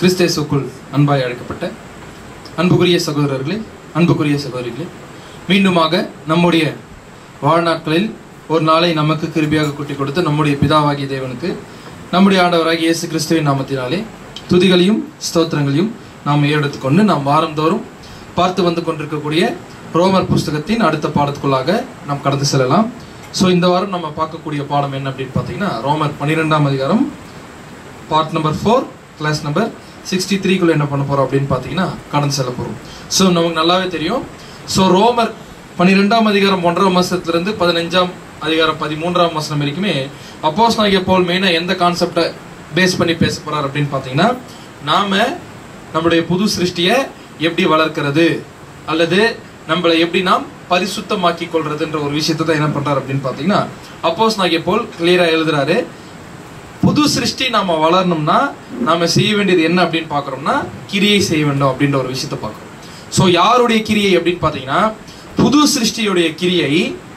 கிறிஸ்தேசுக்குள் அன்பாய் அழைக்கப்பட்ட அன்புக்குரிய சகோதரர்களே அன்புக்குரிய சகோதரிகளே மீண்டுமாக நம்முடைய வாழ்நாட்களில் ஒரு நாளை நமக்கு கிருபியாக குட்டி கொடுத்து நம்முடைய பிதாவாகிய தேவனுக்கு நம்முடைய ஆண்டவராகிய இயேசு கிறிஸ்துவின் நாமத்தினாலே துதிகளையும் ஸ்தோத்திரங்களையும் நாம் ஏறெடுத்துக்கொண்டு நாம் வாரந்தோறும் பார்த்து வந்து கொண்டிருக்கக்கூடிய ரோமர் புஸ்தகத்தின் அடுத்த பாடத்துக்குள்ளாக நாம் கடந்து செல்லலாம் ஸோ இந்த வாரம் நம்ம பார்க்கக்கூடிய பாடம் என்ன அப்படின்னு பார்த்தீங்கன்னா ரோமர் பன்னிரெண்டாம் அதிகாரம் part number four class number sixty த்ரீக்குள்ள என்ன பண்ண போறோம் அப்படின்னு பார்த்தீங்கன்னா கடந்து செல்ல போகிறோம் ஸோ நமக்கு நல்லாவே தெரியும் ஸோ ரோமர் பன்னிரெண்டாம் அதிகாரம் ஒன்றாம் மாசத்திலிருந்து பதினஞ்சாம் அதிகாரம் பதிமூன்றாம் மாசம் வரைக்குமே அப்போஸ் நாகிய போல் மெயினாக எந்த கான்செப்டை பேஸ் பண்ணி பேச போறார் அப்படின்னு பார்த்தீங்கன்னா நாம நம்முடைய புது சிருஷ்டியை எப்படி வளர்க்கிறது அல்லது நம்மளை எப்படி நாம் பரிசுத்தமாக்கி கொள்றதுன்ற ஒரு விஷயத்தை தான் என்ன பண்றாரு அப்படின்னு பார்த்தீங்கன்னா அப்போஸ் நாகிய போல் கிளியரா எழுதுறாரு புது சிருஷ்டி நாம வளரணும்னா நாம செய்ய வேண்டியது என்ன அப்படின்னு பார்க்குறோம்னா கிரியை செய்ய வேண்டும் அப்படின்ற ஒரு விஷயத்தை பார்க்குறோம் ஸோ யாருடைய கிரியை அப்படின்னு பார்த்தீங்கன்னா புது சிருஷ்டியுடைய கிரியை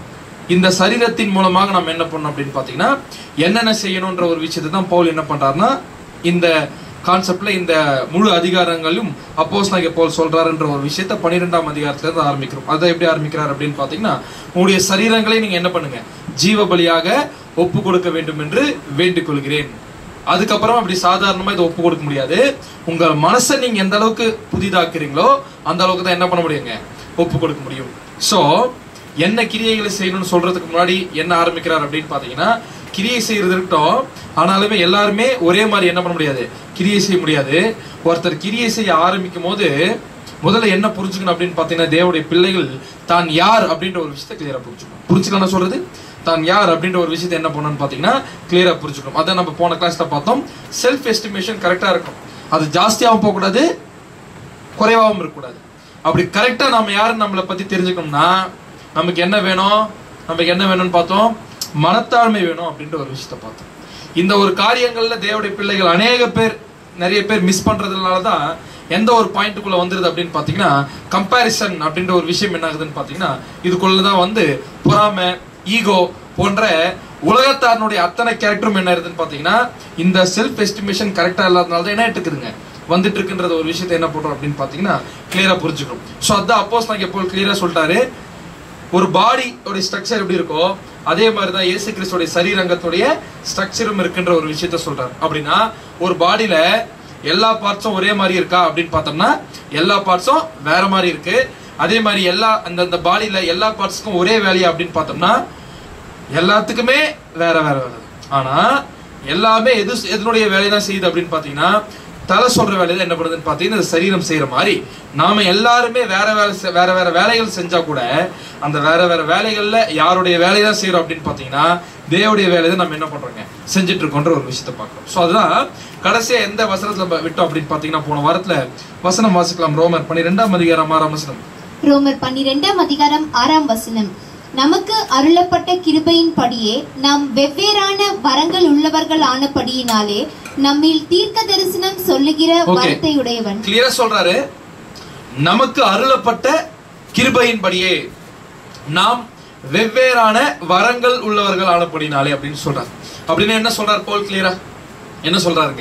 இந்த சரீரத்தின் மூலமாக நம்ம என்ன பண்ணோம் அப்படின்னு பார்த்தீங்கன்னா என்னென்ன செய்யணுன்ற ஒரு விஷயத்தை தான் பவுல் என்ன பண்றாருன்னா இந்த கான்செப்ட்ல இந்த முழு அதிகாரங்களும் அப்போஸ் நாங்க போல் சொல்றாருன்ற ஒரு விஷயத்த பன்னிரெண்டாம் அதிகாரத்துல இருந்து ஆரம்பிக்கிறோம் அதை எப்படி ஆரம்பிக்கிறார் அப்படின்னு பார்த்தீங்கன்னா உங்களுடைய சரீரங்களை நீங்க என்ன பண்ணுங்க ஜீவ பலியாக ஒப்பு கொடுக்க வேண்டும் என்று வேண்டிக் கொள்கிறேன் அதுக்கப்புறம் அப்படி சாதாரணமா இதை ஒப்பு கொடுக்க முடியாது உங்க மனசை நீங்க எந்த அளவுக்கு புதிதாக்குறீங்களோ அந்த அளவுக்கு தான் என்ன பண்ண முடியுங்க ஒப்பு கொடுக்க முடியும் சோ என்ன கிரியைகளை செய்யணும்னு சொல்றதுக்கு முன்னாடி என்ன ஆரம்பிக்கிறார் அப்படின்னு பாத்தீங்கன்னா கிரியை செய்யறது இருக்கட்டும் ஆனாலுமே எல்லாருமே ஒரே மாதிரி என்ன பண்ண முடியாது கிரியை செய்ய முடியாது ஒருத்தர் கிரியை செய்ய ஆரம்பிக்கும் போது முதல்ல என்ன புரிஞ்சுக்கணும் அப்படின்னு பாத்தீங்கன்னா தேவனுடைய பிள்ளைகள் தான் யார் அப்படின்ற ஒரு விஷயத்தை கிளியரா புரிஞ்சுக்கணும் புரிஞ்சுக்கலாம் சொல்றது தான் யார் அப்படின்ற ஒரு விஷயத்தை என்ன பண்ணணும்னு பாத்தீங்கன்னா கிளியரா புரிஞ்சுக்கணும் அதை நம்ம போன கிளாஸ்ல பார்த்தோம் செல்ஃப் எஸ்டிமேஷன் கரெக்டா இருக்கும் அது ஜாஸ்தியாகவும் போகக்கூடாது குறைவாகவும் இருக்கக்கூடாது அப்படி கரெக்டா நம்ம யாருன்னு நம்மளை பத்தி தெரிஞ்சுக்கணும்னா நமக்கு என்ன வேணும் நமக்கு என்ன வேணும்னு பார்த்தோம் மனத்தாழ்மை வேணும் அப்படின்ற ஒரு விஷயத்த பார்த்தோம் இந்த ஒரு காரியங்கள்ல தேவடைய பிள்ளைகள் அநேக பேர் நிறைய பேர் மிஸ் பண்றதுனால தான் எந்த ஒரு பாயிண்ட்டுக்குள்ள வந்துருது அப்படின்னு பார்த்தீங்கன்னா கம்பேரிசன் அப்படின்ற ஒரு விஷயம் என்ன ஆகுதுன்னு பார்த்தீங்கன்னா இதுக்குள்ள தான் வந்து பொறாமை ஈகோ போன்ற உலகத்தாரனுடைய அத்தனை கேரக்டரும் என்ன இருக்குதுன்னு பார்த்தீங்கன்னா இந்த செல்ஃப் எஸ்டிமேஷன் கரெக்டாக இல்லாதனால தான் என்ன இருக்குதுங்க வந்துட்டு இருக்குன்ற ஒரு விஷயத்தை என்ன பண்றோம் அப்படின்னு பார்த்தீங்கன்னா கிளியரா புரிஞ்சுக்கணும் ஸோ அதான் அப்போஸ் நான் எப்போ கிளியரா சொல்லிட்டாரு ஒரு பாடியோட ஸ்ட்ரக்சர் எப்படி இருக்கோ அதே மாதிரி தான் இயேசு கிறிஸ்துடைய சரீரங்கத்துடைய ஸ்ட்ரக்சரும் இருக்குன்ற ஒரு விஷயத்த சொல்றாரு அப்படின்னா ஒரு பாடியில எல்லா பார்ட்ஸும் ஒரே மாதிரி இருக்கா அப்படின்னு பார்த்தோம்னா எல்லா பார்ட்ஸும் வேற மாதிரி இருக்கு அதே மாதிரி எல்லா அந்த அந்த பாடியில எல்லா பார்ட்ஸுக்கும் ஒரே வேலையா அப்படின்னு பார்த்தோம்னா எல்லாத்துக்குமே வேற வேற வேலை ஆனா எல்லாமே எது எதனுடைய வேலையை தான் செய்யுது அப்படின்னு பார்த்தீங்கன்னா தலை சொல்ற வேலையை தான் என்ன பண்ணுதுன்னு பார்த்தீங்கன்னா இந்த சரீரம் செய்யற மாதிரி நாம எல்லாருமே வேற வேலை செ- வேற வேற வேலைகள் செஞ்சா கூட அந்த வேற வேற வேலைகள்ல யாருடைய வேலையை தான் செய்யறோம் அப்படின்னு பார்த்தீங்கன்னா தேவடைய வேலையை தான் நம்ம என்ன பண்றோங்க செஞ்சுட்டு இருக்கோன்ற ஒரு விஷயத்தை பார்க்கறோம் ஸோ அதுதான் கடைசியா எந்த வசனத்துல ப- விட்டோம் அப்படின்னு பார்த்தீங்கன்னா போன வாரத்துல வசனம் வாசிக்கலாம் ரோமர் பன்னிரெண்டாம் அதிகாரம் ஆறாம் வசனம் ரோமர் பன்னிரெண்டாம் அதிகாரம் ஆறாம் வசனம் நமக்கு அருளப்பட்ட கிருபையின்படியே நாம் வெவ்வேறான வரங்கள் உள்ளவர்கள் ஆனபடியினாலே நம்மில் தீர்க்க தரிசனம் சொல்லுகிற Okay. வரத்தையுடையவன் கிளியரா சொல்றாரு நமக்கு அருளப்பட்ட கிருபையின்படியே நாம் வெவ்வேறான வரங்கள் உள்ளவர்கள் ஆனபடினாலே அப்படின்னு சொல்றாரு அப்படின்னு என்ன சொல்றாரு போல் கிளியரா என்ன சொல்றாருங்க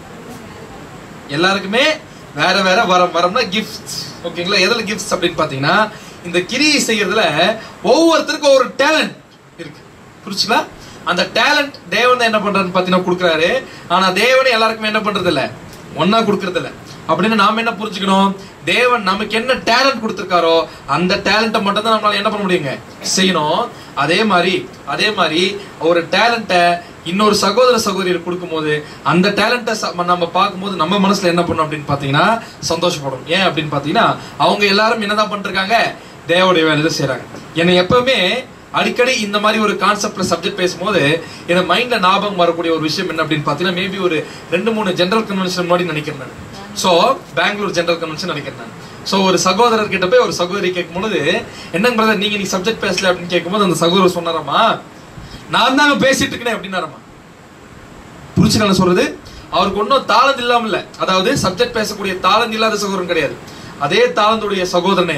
எல்லாருக்குமே வேற வேற வரம் வரம்னா கிஃப்ட்ஸ் ஓகேங்களா எதுல கிஃப்ட்ஸ் அப்படின்னு பாத்தீங்கன்னா இந்த கிரியை செய்யறதுல ஒவ்வொருத்தருக்கும் ஒரு டேலண்ட் இருக்கு புரிச்சுங்களா அந்த டேலண்ட் தேவன் என்ன பண்றாருன்னு பாத்தீங்கன்னா கொடுக்குறாரு ஆனா தேவனே எல்லாருக்குமே என்ன பண்றது இல்ல ஒன்னா கொடுக்கறது இல்ல அப்படின்னு நாம என்ன புரிஞ்சுக்கணும் தேவன் நமக்கு என்ன டேலண்ட் கொடுத்துருக்காரோ அந்த டேலண்ட்டை மட்டும் தான் நம்மளால என்ன பண்ண முடியுங்க செய்யணும் அதே மாதிரி அதே மாதிரி ஒரு டேலண்ட்டை இன்னொரு சகோதர சகோதரியர் கொடுக்கும்போது அந்த டேலண்ட்டை நம்ம பார்க்கும்போது நம்ம மனசுல என்ன பண்ணும் அப்படின்னு பார்த்தீங்கன்னா சந்தோஷப்படும் ஏன் அப்படின்னு பார்த்தீங்கன்னா அவங்க எல்லாரும் என்னதான் பண்ணிருக்காங்க தேவனுடைய வேலையை செய்றாங்க என்னை எப்பவுமே அடிக்கடி இந்த மாதிரி ஒரு கான்செப்ட்ல சப்ஜெக்ட் பேசும்போது என் மைண்ட்ல ஞாபகம் வரக்கூடிய ஒரு விஷயம் என்ன அப்படின்னு பார்த்தீங்கன்னா மேபி ஒரு ரெண்டு மூணு ஜெனரல் கன்வென்ஷன் முன்னாடி நினைக்கிறேன் நான் ஸோ பெங்களூர் ஜெனரல் கன்வென்ஷன் நினைக்கிறேன் நான் ஸோ ஒரு சகோதரர் கிட்ட போய் ஒரு சகோதரி கேட்கும் பொழுது என்னங்க பிரதர் நீங்க நீ சப்ஜெக்ட் பேசல அப்படின்னு கேட்கும்போது அந்த சகோதரர் சொன்னாராமா நான் தாங்க பேசிட்டு இருக்கேன் அப்படின்னாராமா புரிச்சுக்கலாம் சொல்றது அவருக்கு ஒன்றும் தாளந்து இல்லாம இல்ல அதாவது சப்ஜெக்ட் பேசக்கூடிய தாளந்து இல்லாத சகோதரன் கிடையாது அதே தாளந்துடைய சகோதரனே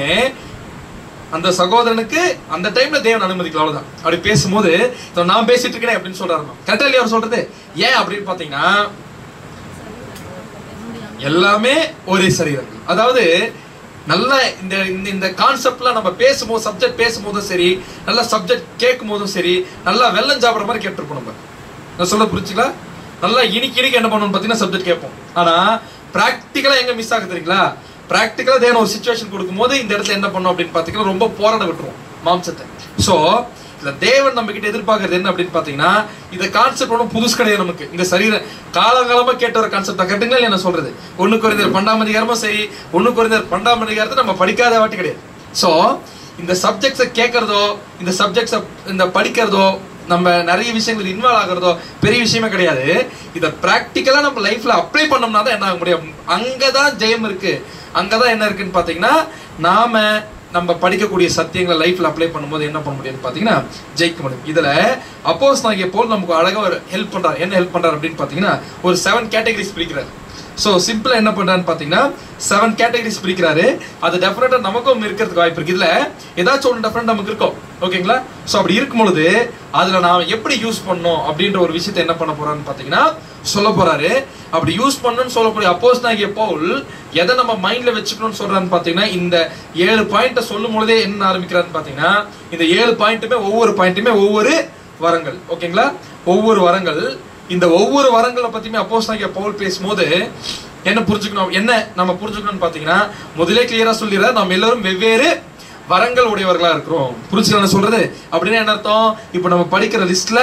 அந்த சகோதரனுக்கு அந்த டைம்ல தேவன் அனுமதிக்கல அவ்வளவுதான் அப்படி பேசும்போது இதோ நான் பேசிட்டு இருக்கேன் அப்படின்னு சொல்றாரு கரெக்டா இல்லையா அவர் சொல்றது ஏன் அப்படின்னு பாத்தீங்கன்னா எல்லாமே ஒரே சரீரங்கள் அதாவது நல்ல இந்த இந்த இந்த கான்செப்ட்லாம் நம்ம பேசும்போது சப்ஜெக்ட் பேசும்போதும் சரி நல்ல சப்ஜெக்ட் கேட்கும் போதும் சரி நல்லா வெள்ளம் சாப்பிட்ற மாதிரி கேட்டிருப்போம் நம்ம நான் சொல்ல புரிச்சுங்களா நல்லா இனிக்கு இனிக்கு என்ன பண்ணணும்னு பார்த்தீங்கன்னா சப்ஜெக்ட் கேட்போம் ஆனா ப்ராக்டிக்கலா எங்க மிஸ் ஆகுது தெரியுங்களா ப்ராக்டிக்கலா தேவன் ஒரு சுச்சுவேஷன் கொடுக்கும்போது இந்த இடத்துல என்ன பண்ணோம் அப்படின்னு பார்த்தீங்கன்னா ரொம்ப போராட விட்டுருவோம் மாம்சத்தை ஸோ இல்ல தேவன் நம்ம கிட்ட எதிர்பார்க்கறது என்ன அப்படின்னு பாத்தீங்கன்னா இந்த கான்செப்ட் ஒன்றும் புதுசு கிடையாது நமக்கு இந்த சரீர காலங்காலமா கேட்ட ஒரு கான்செப்ட் கரெக்டுங்களா இல்லையா நான் சொல்றது ஒண்ணு குறைந்தர் பன்னெண்டாம் அதிகாரமும் சரி ஒண்ணு குறைந்தர் பன்னெண்டாம் அதிகாரத்தை நம்ம படிக்காத வாட்டி கிடையாது ஸோ இந்த சப்ஜெக்ட்ஸை கேட்கறதோ இந்த சப்ஜெக்ட்ஸை இந்த படிக்கிறதோ நம்ம நிறைய விஷயங்கள் இன்வால்வ் ஆகுறதோ பெரிய விஷயமே கிடையாது இதை ப்ராக்டிக்கலா நம்ம லைஃப்ல அப்ளை பண்ணோம்னா தான் என்ன ஆக முடியும் அங்கதான் ஜெயம் இருக்கு அங்கதான் என்ன இருக்குன்னு பாத்தீங்கன்னா நாம நம்ம படிக்கக்கூடிய சத்தியங்களை லைஃப்ல அப்ளை பண்ணும்போது என்ன பண்ண முடியும்னு பாத்தீங்கன்னா ஜெயிக்க முடியும் இதுல அப்போஸ் நாகிய போல் நமக்கு அழகா ஒரு ஹெல்ப் பண்றாரு என்ன ஹெல்ப் பண்றாரு அப்படின்னு பாத்தீங்கன்னா ஒரு செவன் கேட்டகரிஸ் பிரிக்கிறார் ஸோ சிம்பிளா என்ன பண்றாருன்னு பாத்தீங்கன்னா செவன் கேட்டகரிஸ் பிரிக்கிறாரு அது டெஃபினட்டா நமக்கும் இருக்கிறதுக்கு வாய்ப்பு இருக்கு இதுல ஏதாச்சும் ஒன்று டெஃபினட் நமக்கு இருக்கும் ஓகேங்களா ஸோ அப்படி இருக்கும் பொழுது அதுல நான் எப்படி யூஸ் பண்ணணும் அப்படின்ற ஒரு விஷயத்தை என்ன பண்ண போறான்னு பாத்தீங்கன்னா சொல்ல போறாரு அப்படி யூஸ் பண்ணணும்னு சொல்லக்கூடிய அப்போஸ் நாகிய பவுல் எதை நம்ம மைண்ட்ல வச்சுக்கணும்னு சொல்றான்னு பாத்தீங்கன்னா இந்த ஏழு பாயிண்ட்டை சொல்லும் பொழுதே என்ன ஆரம்பிக்கிறான்னு பாத்தீங்கன்னா இந்த ஏழு பாயிண்ட்டுமே ஒவ்வொரு பாயிண்ட்டுமே ஒவ்வொரு வரங்கள் ஓகேங்களா ஒவ்வொரு வரங்கள் இந்த ஒவ்வொரு வரங்களை பத்தியுமே அப்போஸ் நாகிய பவுல் பேசும்போது என்ன புரிஞ்சுக்கணும் என்ன நம்ம புரிஞ்சுக்கணும்னு பாத்தீங்கன்னா முதலே கிளியரா சொல்லிடுறாரு நம்ம எல்லாரும் வெவ்வேறு வரங்கள் உடையவர்களா இருக்கிறோம் புரிஞ்சுக்கலாம் சொல்றது அப்படின்னா என்ன அர்த்தம் இப்போ நம்ம படிக்கிற லிஸ்ட்ல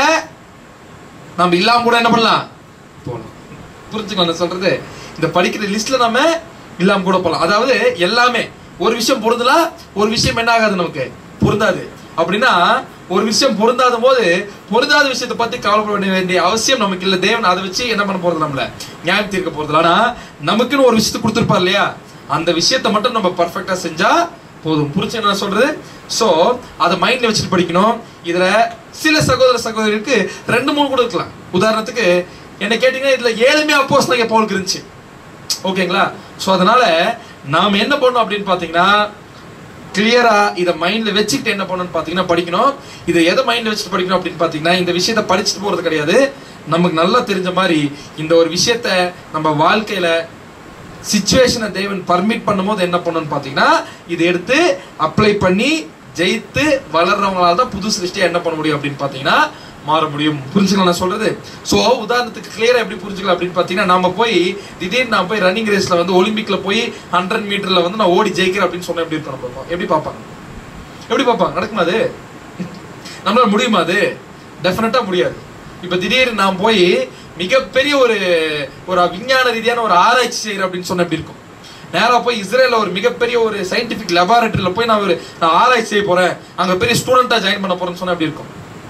நம்ம இல்லாம கூட என்ன பண்ணலாம் போகலாம் புரிஞ்சுக்கலாம் நான் சொல்றது இந்த படிக்கிற லிஸ்ட்ல நம்ம இல்லாம கூட போகலாம் அதாவது எல்லாமே ஒரு விஷயம் பொருந்தலாம் ஒரு விஷயம் என்ன ஆகாது நமக்கு பொருந்தாது அப்படின்னா ஒரு விஷயம் பொருந்தாத போது பொருந்தாத விஷயத்தை பத்தி கவலைப்பட வேண்டிய அவசியம் நமக்கு இல்ல தேவன் அதை வச்சு என்ன பண்ண போறது நம்மள நியாயம் தீர்க்க போறது ஆனா நமக்குன்னு ஒரு விஷயத்தை கொடுத்துருப்பார் இல்லையா அந்த விஷயத்தை மட்டும் நம்ம பர்ஃபெக்டா செஞ்சா போதும் புரிச்சு என்ன சொல்றது சோ அதை மைண்ட்ல வச்சுட்டு படிக்கணும் இதுல சில சகோதர சகோதரிக்கு ரெண்டு மூணு கூட இருக்கலாம் உதாரணத்துக்கு என்ன கேட்டீங்கன்னா இதுல ஏழுமே அப்போஸ் நாங்க பவுலுக்கு இருந்துச்சு ஓகேங்களா சோ அதனால நாம என்ன பண்ணணும் அப்படின்னு பாத்தீங்கன்னா கிளியரா இதை மைண்ட்ல வச்சுக்கிட்டு என்ன பண்ணணும்னு பாத்தீங்கன்னா படிக்கணும் இதை எதை மைண்ட்ல வச்சுட்டு படிக்கணும் அப்படின்னு பாத்தீங்கன்னா இந்த விஷயத்த படிச்சுட்டு போறது கிடையாது நமக்கு நல்லா தெரிஞ்ச மாதிரி இந்த ஒரு விஷயத்த நம்ம வாழ்க்கையில சுச்சுவேஷனை தேவன் பர்மிட் பண்ணும்போது என்ன பண்ணணும்னு பாத்தீங்கன்னா இதை எடுத்து அப்ளை பண்ணி ஜெயித்து வளர்றவங்களால தான் புது சிருஷ்டியா என்ன பண்ண முடியும் அப்படின்னு பாத்தீங்கன்னா மாற முடியும் புரிஞ்சுக்கலாம் நான் சொல்றது சோ உதாரணத்துக்கு கிளியரா எப்படி புரிஞ்சுக்கலாம் அப்படின்னு பாத்தீங்கன்னா நாம போய் திடீர்னு நான் போய் ரன்னிங் ரேஸ்ல வந்து ஒலிம்பிக்ல போய் ஹண்ட்ரட் மீட்டர்ல வந்து நான் ஓடி ஜெயிக்கிறேன் அப்படின்னு சொன்னா எப்படி இருக்கணும் பார்ப்போம் எப்படி பார்ப்பாங்க எப்படி பார்ப்பாங்க நடக்குமா அது நம்மளால முடியுமா அது டெஃபினட்டா முடியாது இப்ப திடீர்னு நான் போய் மிகப்பெரிய ஒரு ஒரு விஞ்ஞான ரீதியான ஒரு ஆராய்ச்சி செய்யறேன் அப்படின்னு சொன்ன எப்படி இருக்கும் நேரா போய் இஸ்ரேல்ல ஒரு மிகப்பெரிய ஒரு சயின்டிபிக் லெபார்டரியில போய் நான் ஒரு நான் ஆராய்ச்சி செய்ய போறேன் அங்க பெரிய ஸ்டூடெண்டா ஜாயின் பண்ண போறேன்னு சொன்னா எப்படி இருக்கும்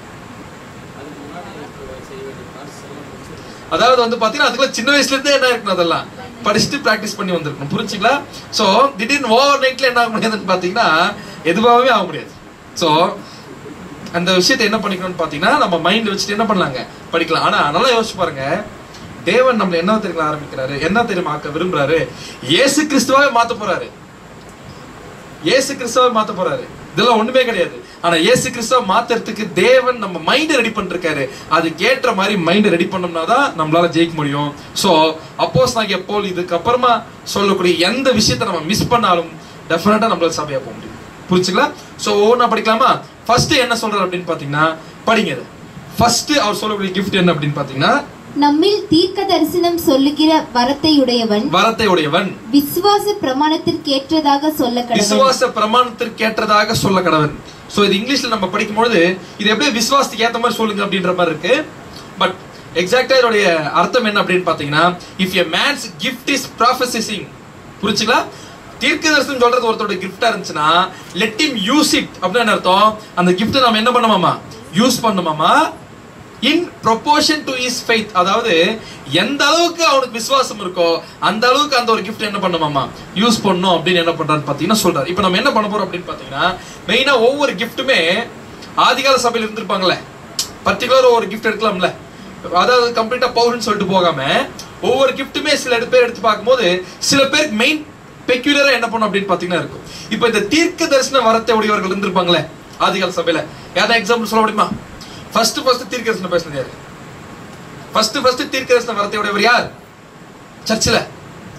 அதாவது வந்து பாத்தீங்கன்னா அதுக்குள்ள சின்ன வயசுல இருந்தே என்ன இருக்கணும் அதெல்லாம் படிச்சுட்டு பிராக்டிஸ் பண்ணி வந்திருக்கணும் புரிஞ்சுங்களா சோ திடீர்னு ஓவர் நைட்ல என்ன ஆக முடியாதுன்னு பாத்தீங்கன்னா எதுவாகவே ஆக முடியாது சோ அந்த விஷயத்தை என்ன பண்ணிக்கணும்னு பாத்தீங்கன்னா நம்ம மைண்ட் வச்சுட்டு என்ன பண்ணலாங்க படிக்கலாம் ஆனா நல்லா யோசிச்சு பாருங்க தேவன் நம்மள என்ன தெரியுமா ஆரம்பிக்கிறாரு என்ன தெரியுமா ஆக்க விரும்புறாரு இயேசு கிறிஸ்துவாவே மாத்த போறாரு இயேசு கிறிஸ்துவை மாத்த போறாரு இதெல்லாம் ஒண்ணுமே கிடையாது ஆனா இயேசு கிறிஸ்துவ மாத்துறதுக்கு தேவன் நம்ம மைண்ட் ரெடி பண்ணிருக்காரு அதுக்கு ஏற்ற மாதிரி மைண்ட் ரெடி பண்ணோம்னா தான் நம்மளால ஜெயிக்க முடியும் சோ அப்போஸ் நாங்க எப்போ இதுக்கப்புறமா சொல்லக்கூடிய எந்த விஷயத்தை நம்ம மிஸ் பண்ணாலும் டெஃபினட்டா நம்மளால சபையா போக முடியும் புரிச்சுங்களா சோ ஒவ்வொன்றா படிக்கலாமா ஃபர்ஸ்ட் என்ன சொல்றாரு அப்படின்னு பாத்தீங்கன்னா படிங்க இது ஃபர்ஸ்ட் அவர் சொல்லக்கூடிய கிஃப்ட் என்ன அப்படின்னு பாத்தீங்கன்னா நம்மில் தீர்க்க தரிசனம் சொல்லுகிற வரத்தை உடையவன் வரத்தை உடையவன் விசுவாச பிரமாணத்திற்கு ஏற்றதாக சொல்ல கடவன் விசுவாச பிரமாணத்திற்கு ஏற்றதாக சொல்ல கடவன் சோ இது இங்கிலீஷ்ல நம்ம படிக்கும் பொழுது இது எப்படி விசுவாசத்துக்கு ஏத்த மாதிரி சொல்லுங்க அப்படின்ற மாதிரி இருக்கு பட் எக்ஸாக்டா இதோடைய அர்த்தம் என்ன அப்படின்னு பாத்தீங்கன்னா if a man's gift is prophesying புரிச்சுங்களா தீர்க்க தரிசனம் சொல்றது ஒருத்தரோட கிஃப்டா இருந்துச்சுன்னா லெட் him யூஸ் இட் அப்படின்னு என்ன அர்த்தம் அந்த கிஃப்ட் நம்ம என்ன பண்ணுமாமா யூஸ் பண்ணுமாமா in proportion to is faith அதாவது எந்த அளவுக்கு அவனுக்கு விசுவாசம் இருக்கோ அந்த அளவுக்கு அந்த ஒரு கிஃப்ட் என்ன பண்ணுமாமா யூஸ் பண்ணும் அப்படின்னு என்ன பண்றான்னு பாத்தீங்கன்னா சொல்றாரு இப்போ நம்ம என்ன பண்ண போறோம் அப்படின்னு பாத்தீங்கன்னா மெயினா ஒவ்வொரு கிஃப்ட்டுமே ஆதிகால சபையில இருந்திருப்பாங்கல்ல பர்டிகுலர் ஒரு கிஃப்ட் எடுக்கலாம்ல அதாவது கம்ப்ளீட்டா பவுர்னு சொல்லிட்டு போகாம ஒவ்வொரு கிஃப்ட்டுமே சில எடு- பேர் எடுத்து பார்க்கும்போது சில பேருக்கு மெயின் பெக்யூலரா என்ன பண்ணும் அப்படின்னு பாத்தீங்கன்னா இருக்கும் இப்போ இந்த தீர்க்க தரிசன வரத்தை உடையவர்கள் இருந்திருப்பாங்களே ஆதிகால சபையில யாராவது எக்ஸாம்பிள் சொல்ல முடியுமா ஃபர்ஸ்ட் ஃபர்ஸ்ட் தீர்க்கதரிசனம் பேசுனது யாரு ஃபர்ஸ்ட் ஃபர்ஸ்ட் தீர்க்கதரிசன வரத்தை உடையவர் யார் சர்ச்சில்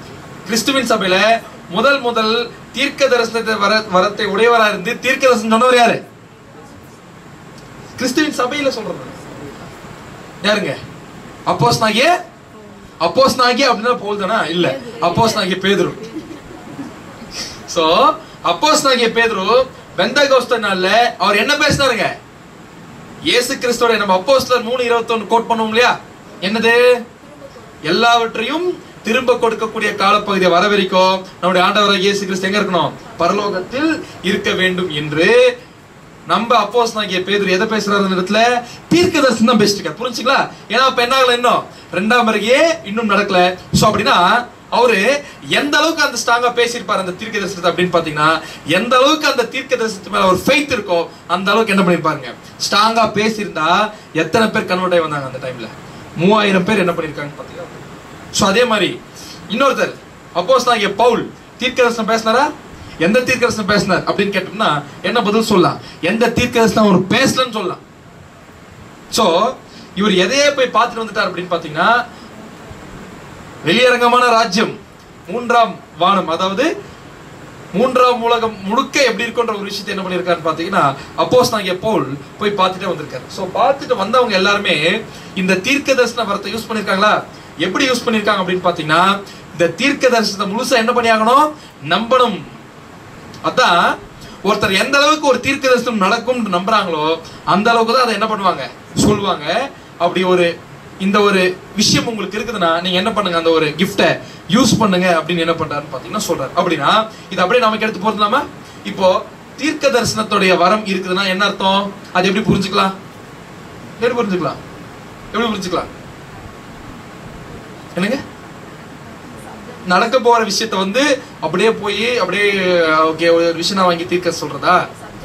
கிறிஸ்துவின் சபையில முதல் முதல் தீர்க்க தரிசனத்தை வர வரத்தை உடையவரா இருந்து தீர்க்க தரிசனம் சொன்னவர் யாரு கிறிஸ்துவின் சபையில சொல்றது யாருங்க அப்போஸ் நாகிய அப்போஸ் நாகிய அப்படின்னா போல்தானா இல்ல அப்போஸ் நாகிய பேதுரு சோ அப்போஸ் நாகிய பேதுரு பெந்தகோஸ்த நாள்ல அவர் என்ன பேசினாருங்க இயேசு கிறிஸ்துவோட நம்ம அப்போஸ்தலர் மூணு இருபத்தொன்னு கோட் பண்ணுவோம் இல்லையா என்னது எல்லாவற்றையும் திரும்ப கொடுக்கக்கூடிய காலப்பகுதியை வரவரைக்கும் நம்முடைய ஆண்டவராக இயேசு கிறிஸ்து எங்க இருக்கணும் பரலோகத்தில் இருக்க வேண்டும் என்று நம்ம அப்போஸ் நாகிய பேதுரு எதை பேசுறாரு இந்த இடத்துல தீர்க்க தரிசனம் தான் பேசிட்டு இருக்காரு புரிஞ்சுங்களா ஏன்னா இப்ப என்ன ஆகல இன்னும் ரெண்டாம் வருகையே இன்னும் நடக்கல சோ அப்படின்னா அவரு எந்த அளவுக்கு அந்த ஸ்ட்ராங்கா பேசியிருப்பாரு அந்த தீர்க்க தரிசனத்தை அப்படின்னு பாத்தீங்கன்னா எந்த அளவுக்கு அந்த தீர்க்க தரிசனத்து மேல ஒரு ஃபெய்த் இருக்கோ அந்த அளவுக்கு என்ன பண்ணிருப்பாருங்க ஸ்ட்ராங்கா பேசியிருந்தா எத்தனை பேர் கன்வெர்ட் ஆகி வந்தாங்க அந்த டைம்ல மூவாயிரம் பேர் என்ன பண்ணிருக்காங்க பாத்தீங்கன்னா சோ அதே மாதிரி இன்னொருத்தர் அப்போஸ் நான் இங்க பவுல் தீர்க்கதரிசனம் பேசினாரா எந்த தீர்க்கதரிசனம் பேசினார் அப்படின்னு கேட்டோம்னா என்ன பதில் சொல்லலாம் எந்த தீர்க்கதரிசனம் அவர் பேசலன்னு சொல்லலாம் சோ இவர் எதையே போய் பார்த்துட்டு வந்துட்டார் அப்படின்னு பாத்தீங்கன்னா வெளியரங்கமான ராஜ்யம் மூன்றாம் வானம் அதாவது மூன்றாம் உலகம் முழுக்க எப்படி இருக்குன்ற ஒரு விஷயத்தை என்ன பண்ணியிருக்காருன்னு பார்த்தீங்கன்னா அப்போஸ் நாங்க பவுல் போய் பார்த்துட்டே வந்திருக்காரு ஸோ பார்த்துட்டு வந்தவங்க எல்லாருமே இந்த தீர்க்க தரிசன வரத்தை யூஸ் பண்ணியிருக்காங்களா எப்படி யூஸ் பண்ணியிருக்காங்க அப்படின்னு பார்த்தீங்கன்னா இந்த தீர்க்க தரிசனத்தை முழுசா என்ன பண்ணியாகணும் நம்பணும் அதான் ஒருத்தர் எந்த அளவுக்கு ஒரு தீர்க்க தரிசனம் நடக்கும்னு நம்புறாங்களோ அந்த அளவுக்கு தான் அதை என்ன பண்ணுவாங்க சொல்லுவாங்க அப்படி ஒரு இந்த ஒரு விஷயம் உங்களுக்கு இருக்குதுன்னா நீங்க என்ன பண்ணுங்க அந்த ஒரு கிஃப்டை யூஸ் பண்ணுங்க அப்படின்னு என்ன பண்றாருன்னு பாத்தீங்கன்னா சொல்றாரு அப்படின்னா இது அப்படியே நமக்கு எடுத்து போறதுலாமா இப்போ தீர்க்க தரிசனத்துடைய வரம் இருக்குதுன்னா என்ன அர்த்தம் அது எப்படி புரிஞ்சுக்கலாம் எப்படி புரிஞ்சுக்கலாம் எப்படி புரிஞ்சுக்கலாம் என்னங்க நடக்க போற விஷயத்த வந்து அப்படியே போய் அப்படியே ஓகே ஒரு விஷயம் நான் வாங்கி தீர்க்க சொல்றதா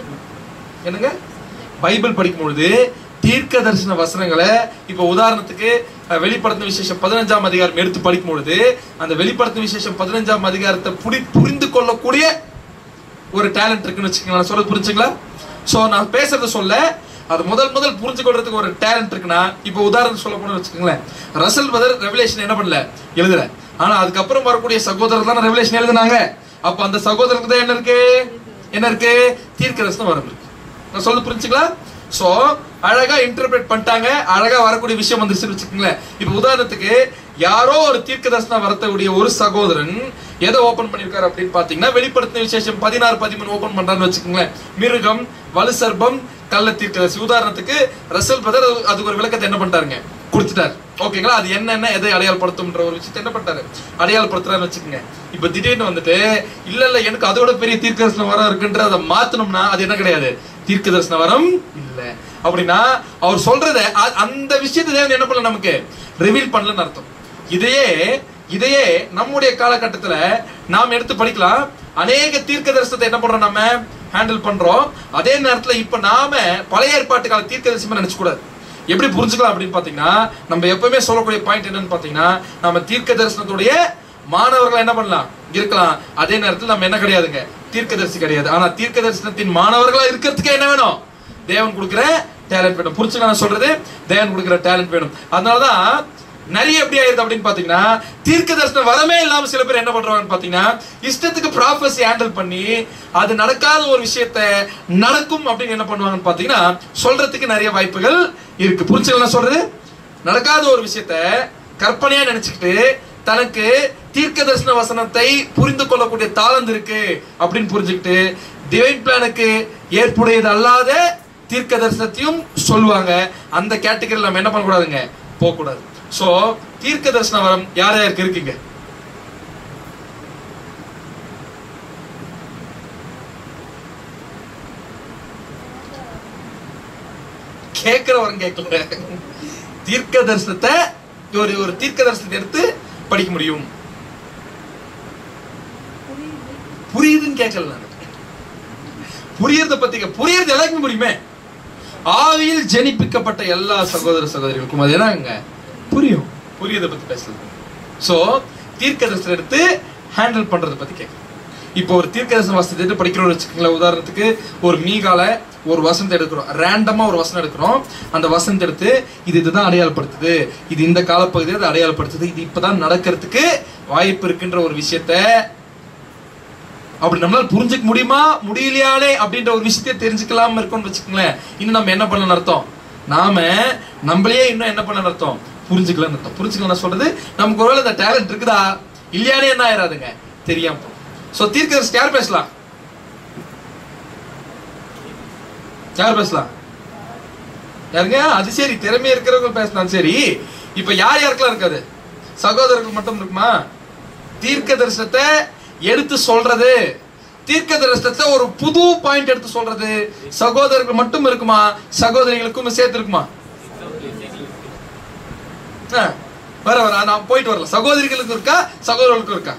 என்னங்க பைபிள் படிக்கும் பொழுது தீர்க்க தரிசன வசனங்களை இப்ப உதாரணத்துக்கு அஹ், வெளிப்படுத்தின விசேஷம் பதினஞ்சாம் அதிகாரம் எடுத்து படிக்கும் பொழுது அந்த வெளிப்படுத்தின விசேஷம் பதினஞ்சாம் அதிகாரத்தை புரி புரிந்து கொள்ளக்கூடிய ஒரு டேலண்ட் இருக்குன்னு வச்சுக்கோங்களேன் நான் சொல்றது புரிஞ்சுங்களா சோ நான் பேசுறத சொல்ல அது முதல் முதல் புரிஞ்சு கொள்றதுக்கு ஒரு டேலண்ட் இருக்குன்னா இப்போ உதாரணம் சொல்ல போனோம்னு வச்சுக்கோங்களேன் ரசல் பதர் ரெவலேஷன் என்ன பண்ணல எழுதல ஆனா அதுக்கப்புறம் வரக்கூடிய சகோதரர் தான் ரெவலேஷன் எழுதுனாங்க அப்ப அந்த சகோதரருக்கு தான் என்ன இருக்கு என்ன இருக்கு தீர்க்க தரிசனம் வரம் இருக்கு நான் சொல்ல புரிஞ்சுங்களா சோ அழகா இன்டர்பிரேட் பண்ணிட்டாங்க அழகா வரக்கூடிய விஷயம் வந்துருச்சுன்னு வச்சுக்கோங்களேன் இப்போ உதாரணத்துக்கு யாரோ ஒரு தீர்க்க தரிசன வரக்கூடிய ஒரு சகோதரன் எதை ஓபன் பண்ணிருக்காரு அப்படின்னு பாத்தீங்கன்னா வெளிப்படுத்தின விசேஷம் பதினாறு பதிமூணு ஓபன் பண்றான்னு வச்சுக்கோங்களேன் மிருகம் வலு சர்ப்பம் கள்ள தீர்க்கதரிசி உதாரணத்துக்கு ரசல் பதர் அதுக்கு ஒரு விளக்கத்தை என்ன பண்ணிட்டாருங்க கொடுத்துட்டாரு ஓகேங்களா அது என்னென்ன எதை அடையாளப்படுத்தும்ன்ற ஒரு விஷயத்தை என்ன பண்ணிட்டாரு அடையாளப்படுத்துறான்னு வச்சுக்கோங்க இப்ப திடீர்னு வந்துட்டு இல்ல இல்ல எனக்கு அதோட பெரிய தீர்க்க தரிசன வரம் இருக்குன்ற அதை மாத்தணும்னா அது என்ன கிடையாது தீர்க்க தரிசன வரம் இல்ல அப்படின்னா அவர் சொல்றத அ- அந்த விஷயத்தை தேவன் என்ன பண்ணல நமக்கு ரிவீல் பண்ணலன்னு அர்த்தம் இதையே இதையே நம்முடைய காலகட்டத்துல நாம் எடுத்து படிக்கலாம் அநேக தீர்க்க தரிசனத்தை என்ன பண்றோம் நம்ம ஹேண்டில் பண்றோம் அதே நேரத்துல இப்ப நாம பழைய ஏற்பாட்டு கால தீர்க்க தரிசனம் நினைச்சு கூடாது எப்படி புரிஞ்சுக்கலாம் அப்படின்னு பாத்தீங்கன்னா நம்ம எப்பவுமே சொல்லக்கூடிய பாயிண்ட் என்னன்னு பாத்தீங்கன்னா நம்ம தீர்க்க தரிசனத்துடைய மாணவர்கள் என்ன பண்ணலாம் இருக்கலாம் அதே நேரத்தில் நம்ம என்ன கிடையாதுங்க தீர்க்கதரிசி கிடையாது ஆனா தீர்க்க தரிசனத்தின் மாணவர்களா இருக்கிறதுக்கு என்ன வேணும் தேவன் கொடுக்கிற டேலண்ட் வேணும் புரிச்சுக்கலாம் நான் சொல்றது தேவன் கொடுக்கிற டேலண்ட் வேணும் அதனாலதான் நிறைய எப்படி ஆயிருது அப்படின்னு பாத்தீங்கன்னா தீர்க்க தரிசனம் வரமே இல்லாம சில பேர் என்ன பண்றாங்கன்னு பாத்தீங்கன்னா இஷ்டத்துக்கு ப்ராஃபஸி ஹேண்டில் பண்ணி அது நடக்காத ஒரு விஷயத்த நடக்கும் அப்படின்னு என்ன பண்ணுவாங்கன்னு பாத்தீங்கன்னா சொல்றதுக்கு நிறைய வாய்ப்புகள் இருக்கு புரிச்சுக்கலாம் நான் சொல்றது நடக்காத ஒரு விஷயத்த கற்பனையா நினைச்சுக்கிட்டு தனக்கு தீர்க்க தரிசன வசனத்தை புரிந்து கொள்ளக்கூடிய தாளந்து இருக்கு அப்படின்னு புரிஞ்சுக்கிட்டு டிவைன் பிளானுக்கு ஏற்புடையது அல்லாத தீர்க்க தரிசனத்தையும் சொல்லுவாங்க அந்த கேட்டகரியில் நம்ம என்ன பண்ணக்கூடாதுங்க போகக்கூடாது சோ தீர்க்க தரிசன வரம் யார் யாருக்கு இருக்குங்க கேட்கிற வரம் கேட்கல தீர்க்க தரிசனத்தை ஒரு ஒரு தீர்க்க தரிசனத்தை எடுத்து படிக்க முடியும் புரியுதுன்னு கேட்கல நான் புரியறத பத்தி புரியறது எல்லாருக்குமே முடியுமே ஆவியில் ஜெனிப்பிக்கப்பட்ட எல்லா சகோதர சகோதரிகளுக்கும் அது என்னங்க புரியும் புரியறத பத்தி பேசுறது சோ தீர்க்க தரிசனம் எடுத்து ஹேண்டில் பண்றத பத்தி கேட்க இப்போ ஒரு தீர்க்கதரிசன வசனத்தை எடுத்து படிக்கிறோம் வச்சுக்கோங்களேன் உதாரணத்துக்கு ஒரு மீகால ஒரு வசனத்தை எடுக்கிறோம் ரேண்டமா ஒரு வசனம் எடுக்கிறோம் அந்த வசனத்தை எடுத்து இது இதுதான் அடையாளப்படுத்துது இது இந்த காலப்பகுதியை அது அடையாளப்படுத்துது இது இப்பதான் நடக்கிறதுக்கு வாய்ப்பு இருக்குன்ற ஒரு விஷயத்த அப்படி நம்மளால புரிஞ்சுக்க முடியுமா முடியலையாலே அப்படின்ற ஒரு விஷயத்தை தெரிஞ்சுக்கலாம இருக்கோம்னு வச்சுக்கோங்களேன் இன்னும் நம்ம என்ன பண்ணணும் அர்த்தம் நாம நம்மளையே இன்னும் என்ன பண்ண அர்த்தம் புரிஞ்சுக்கலாம்னு அர்த்தம் புரிஞ்சுக்கலாம் நான் சொல்றது நமக்கு ஒருவேளை இந்த டேலண்ட் இருக்குதா இல்லையானே என்ன ஆயிராதுங்க தெரியாம போகும் ஸோ தீர்க்கதரிசி யார் பேசலாம் யார் பேசலாம் யாருங்க அது சரி திறமை இருக்கிறவங்க பேசலாம் சரி இப்ப யார் யாருக்கெல்லாம் இருக்காது சகோதரர்கள் மட்டும் இருக்குமா தீர்க்க தரிசனத்தை எடுத்து சொல்றது தீர்க்க தரிசனத்தை ஒரு புது பாயிண்ட் எடுத்து சொல்றது சகோதரர்கள் மட்டும் இருக்குமா சகோதரிகளுக்கும் சேர்த்து இருக்குமா ஆ, வர வர நான் போயிட்டு வரல சகோதரிகளுக்கு இருக்கா சகோதரர்களுக்கும் இருக்கா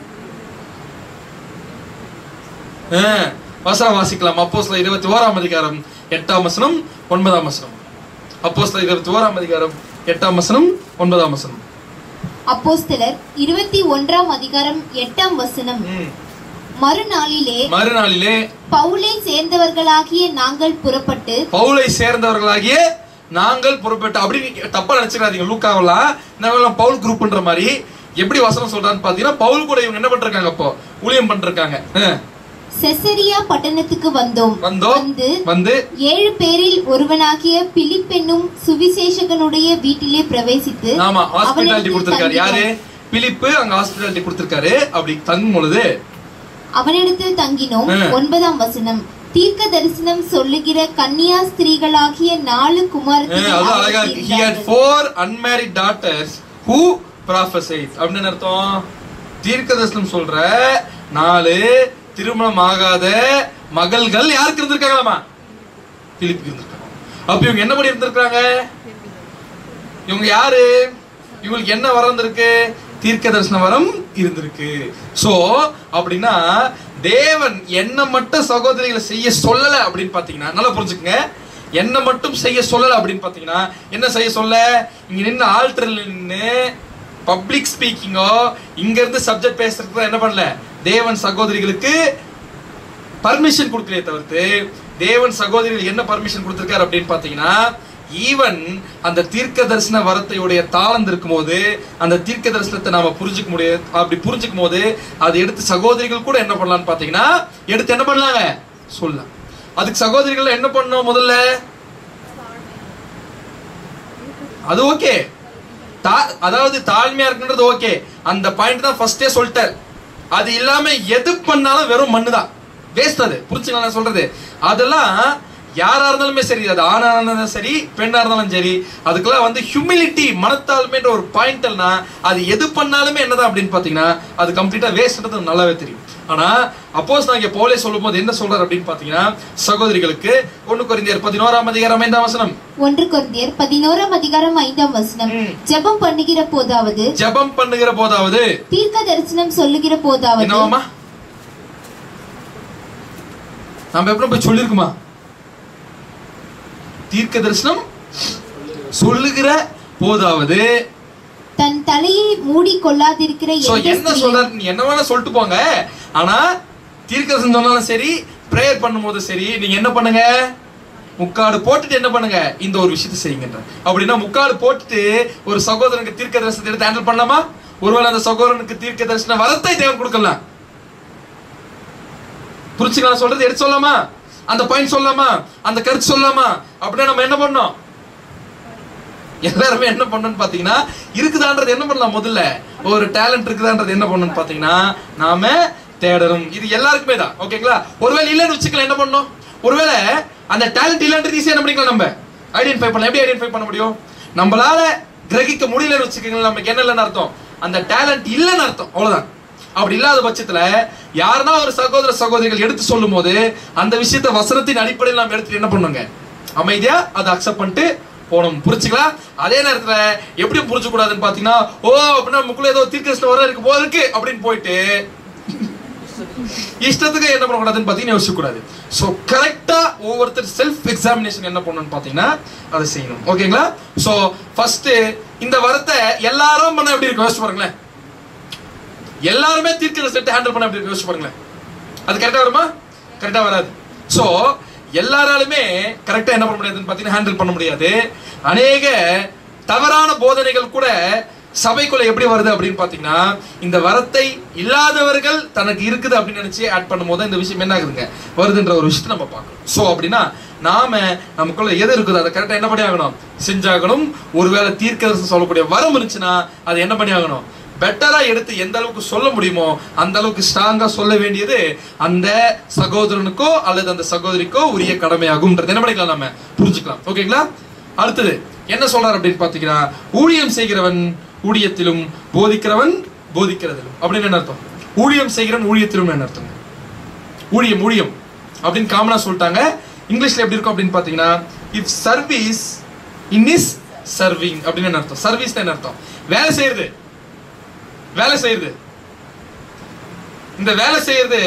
ஆ, வசனம் வாசிக்கலாம் அப்போஸ்ல இருபத்தி ஓராம் அதிகாரம் எட்டாம் வசனம் ஒன்பதாம் வசனம் அப்போஸ்ல இருபத்தி ஓராம் அதிகாரம் எட்டாம் வசனம் ஒன்பதாம் வசனம் அப்போஸ்தலர் இருபத்தி ஒன்றாம் அதிகாரம் எட்டாம் வசனம் ம். மறுநாளிலே மறுநாளிலே பவுலை சேர்ந்தவர்களாகிய நாங்கள் புறப்பட்டு பவுலை சேர்ந்தவர்களாகிய நாங்கள் புறப்பட்டு அப்படி நீங்க தப்பா நினைச்சுக்காதீங்க லூக்காவெல்லாம் நம்ம பவுல் குரூப்ன்ற மாதிரி எப்படி வசனம் சொல்றான்னு பாத்தீங்கன்னா பவுல் கூட இவங்க என்ன பண்றாங்க அப்போ ஊழியம் பண்றாங்க செசரியா பட்டணத்துக்கு வந்தோம் வந்தோம் வந்து வந்து ஏழு பேரில் ஒருவனாகிய பிலிப் என்னும் சுவிசேஷகனுடைய வீட்டிலே பிரவேசித்து ஆமா ஹாஸ்பிட்டாலிட்டி அவனிடத்தில் கொடுத்திருக்காரு யாரு தங்கினோம். பிலிப்பு அங்க ஹாஸ்பிட்டாலிட்டி கொடுத்திருக்காரு அப்படி தங்கும் பொழுது அவனிடத்தில் தங்கினோம் ஆ. ஒன்பதாம் வசனம் தீர்க்க தரிசனம் சொல்லுகிற கன்னியா ஸ்திரீகளாகிய நாலு அஹ், குமாரத்திகள் அது அழகா அவருக்கு இருக்கு he had இருந்தார்கள். four unmarried daughters who prophesied அப்படின்னு என்ன அர்த்தம் தீர்க்கதரிசனம் சொல்ற நாலு திருமணம் ஆகாத மகள்கள் யாருக்கு இருந்திருக்காங்களாமா பிலிப்புக்கு இருந்திருக்காங்க அப்ப இவங்க என்ன பண்ணி இருந்திருக்காங்க இவங்க யாரு இவங்களுக்கு என்ன வரம் இருந்திருக்கு தீர்க்க தரிசன வரம் இருந்திருக்கு சோ அப்படின்னா தேவன் என்ன மட்டும் சகோதரிகளை செய்ய சொல்லல அப்படின்னு பாத்தீங்கன்னா நல்லா புரிஞ்சுக்கங்க என்ன மட்டும் செய்ய சொல்லல அப்படின்னு பாத்தீங்கன்னா என்ன செய்ய சொல்ல இங்க நின்று ஆல்டர்ல நின்று பப்ளிக் ஸ்பீக்கிங்கோ இங்க இருந்து சப்ஜெக்ட் பேசுறதுக்கு என்ன பண்ணல தேவன் சகோதரிகளுக்கு பர்மிஷன் கொடுக்கலையே தவிர்த்து தேவன் சகோதரிகள் என்ன பர்மிஷன் கொடுத்திருக்காரு அப்படின்னு பாத்தீங்கன்னா ஈவன் அந்த தீர்க்க தரிசன வரத்தையுடைய தாளந்து இருக்கும்போது அந்த தீர்க்க தரிசனத்தை நாம புரிஞ்சுக்க முடியாது அப்படி புரிஞ்சுக்கும் போது அதை எடுத்து சகோதரிகள் கூட என்ன பண்ணலாம்னு பாத்தீங்கன்னா எடுத்து என்ன பண்ணலாங்க சொல்லலாம் அதுக்கு சகோதரிகள் என்ன பண்ணணும் முதல்ல அது ஓகே தா அதாவது தாழ்மையா இருக்குன்றது ஓகே அந்த பாயிண்ட் தான் ஃபர்ஸ்டே சொல்லிட்டார் அது இல்லாம எது பண்ணாலும் வெறும் மண்ணு தான் வேஸ்ட் அது புரிச்சுங்களா நான் சொல்றது அதெல்லாம் யாரா இருந்தாலுமே சரி அது ஆணா இருந்தாலும் சரி பெண்ணா இருந்தாலும் சரி அதுக்கெல்லாம் வந்து ஹியூமிலிட்டி மனத்தாழ்மைன்ற ஒரு பாயிண்ட்னா அது எது பண்ணாலுமே என்னதான் அப்படின்னு பாத்தீங்கன்னா அது கம்ப்ளீட்டா வேஸ்ட்ன்றது நல்லாவே தெரியும் ஆனா அப்போஸ் நான் இங்க போலே சொல்லும் போது என்ன சொல்றாரு அப்படின்னு பாத்தீங்கன்னா சகோதரிகளுக்கு ஒண்ணு குறைந்தர் பதினோராம் அதிகாரம் ஐந்தாம் வசனம் ஒன்று கொரிந்தியர் பதினோராம் அதிகாரம் ஐந்தாம் வசனம் ம். ஜெபம் பண்ணுகிற போதாவது ஜெபம் பண்ணுகிற போதாவது தீர்க்க தரிசனம் சொல்லுகிற போதாவது என்னவாமா நம்ம எப்படி போய் சொல்லிருக்குமா தீர்க்க தரிசனம் சொல்லுகிற போதாவது தன் தலையை மூடி கொள்ளாதிருக்கிற சோ எந்த என்ன ஸ்திரீயும் சொல்றாரு நீ என்ன வேணா சொல்லிட்டு போங்க ஆனா தீர்க்க தரிசனம் சொன்னாலும் சரி பிரேயர் பண்ணும்போது சரி நீங்க என்ன பண்ணுங்க முக்காடு போட்டுட்டு என்ன பண்ணுங்க இந்த ஒரு விஷயத்தை செய்யுங்கன்ற அப்படின்னா முக்காடு போட்டுட்டு ஒரு சகோதரனுக்கு தீர்க்க தரிசனத்தை எடுத்து ஹேண்டில் பண்ணலாமா ஒருவேளை அந்த சகோதரனுக்கு தீர்க்க தரிசன வரத்தை தேவன் கொடுக்கலாம் புரிச்சுக்கலாம் சொல்றது எடுத்து சொல்லலாமா அந்த பாயிண்ட் சொல்லலாமா அந்த கருத்து சொல்லலாமா அப்படின்னா நம்ம என்ன பண்ணோம் எல்லாருமே என்ன பண்ணணும்னு பாத்தீங்கன்னா இருக்குதான்றது என்ன பண்ணலாம் முதல்ல ஒரு டேலண்ட் இருக்குதான்றது என்ன பண்ணணும்னு பாத்தீங்கன்னா நாம தேடணும் இது எல்லாருக்குமே தான் ஓகேங்களா ஒருவேளை இல்லைன்னு வச்சுக்கலாம் என்ன பண்ணணும் ஒருவேளை அந்த டேலண்ட் இல்லைன்றது ஈஸியா என்ன பண்ணிக்கலாம் நம்ம ஐடென்டிஃபை பண்ணலாம் எப்படி ஐடென்டிஃபை பண்ண முடியும் நம்மளால கிரகிக்க முடியலன்னு வச்சுக்கோங்களேன் நமக்கு என்ன இல்லைன்னு அர்த்தம் அந்த டேலண்ட் இல்லைன்னு அர்த்தம் அவ்வளவுதான் அப்படி இல்லாத பட்சத்துல யாருன்னா ஒரு சகோதர சகோதரிகள் எடுத்து சொல்லும் போது அந்த விஷயத்தை வசனத்தின் அடிப்படையில் நாம் எடுத்துட்டு என்ன பண்ணுங்க அமைதியா அதை அக்செப்ட் பண்ணிட்டு போகணும் புரிச்சுக்கலாம் அதே நேரத்துல எப்படி புரிஞ்சு கூடாதுன்னு பாத்தீங்கன்னா ஓ அப்படின்னா நமக்குள்ள ஏதோ தீர்க்கஸ்ல வர இருக்கு போல இருக்கு அப்படின்னு போயிட்டு இஷ்டத்துக்கு என்ன பண்ணக்கூடாதுன்னு பாத்தீங்கன்னா யோசிக்க கூடாது ஸோ கரெக்டா ஒவ்வொருத்தர் செல்ஃப் எக்ஸாமினேஷன் என்ன பண்ணணும்னு பாத்தீங்கன்னா அதை செய்யணும் ஓகேங்களா ஸோ ஃபர்ஸ்ட் இந்த வரத்தை எல்லாரும் பண்ண எப்படி இருக்கு யோசிச்சு பாருங்களேன் எல்லாருமே தீர்க்கிற செட் ஹேண்டில் பண்ண எப்படி இருக்கு யோசிச்சு பாருங்களேன் அது கரெக்டா வருமா கரெக்டா வராது சோ எல்லாராலுமே கரெக்டா என்ன பண்ண முடியாதுன்னு பார்த்தீங்கன்னா ஹேண்டில் பண்ண முடியாது அநேக தவறான போதனைகள் கூட சபைக்குள்ள எப்படி வருது அப்படின்னு பாத்தீங்கன்னா இந்த வரத்தை இல்லாதவர்கள் தனக்கு இருக்குது அப்படின்னு நினைச்சு ஆட் பண்ணும்போது இந்த விஷயம் என்ன ஆகுதுங்க வருதுன்ற ஒரு விஷயத்தை நம்ம பார்க்கணும் சோ அப்படின்னா நாம நமக்குள்ள எது இருக்குது அதை கரெக்டா என்ன பண்ணி ஆகணும் செஞ்சாகணும் ஒருவேளை தீர்க்கதரிசனம் சொல்லக்கூடிய வரம் இருந்துச்சுன்னா அதை என்ன பண்ணி ஆகணும் பெட்டரா எடுத்து எந்த அளவுக்கு சொல்ல முடியுமோ அந்த அளவுக்கு ஸ்ட்ராங்கா சொல்ல வேண்டியது அந்த சகோதரனுக்கோ அல்லது அந்த சகோதரிக்கோ உரிய கடமையாகும்ன்றது என்ன பண்ணிக்கலாம் நம்ம புரிஞ்சுக்கலாம் ஓகேங்களா அடுத்தது என்ன சொல்றாரு அப்படின்னு பாத்தீங்கன்னா ஊழியம் செய்கிறவன் ஊழியத்திலும் போதிக்கிறவன் போதிக்கிறதிலும் அப்படின்னு என்ன அர்த்தம் ஊழியம் செய்கிறவன் ஊழியத்திலும் என்ன அர்த்தம் ஊழியம் ஊழியம் அப்படின்னு காமனா சொல்லிட்டாங்க இங்கிலீஷ்ல எப்படி இருக்கும் அப்படின்னு பாத்தீங்கன்னா if service in is serving அப்படின்னு என்ன அர்த்தம் சர்வீஸ் என்ன அர்த்தம் வேலை செய்யறது வேலை செய்யறது இந்த வேலை செய்யறது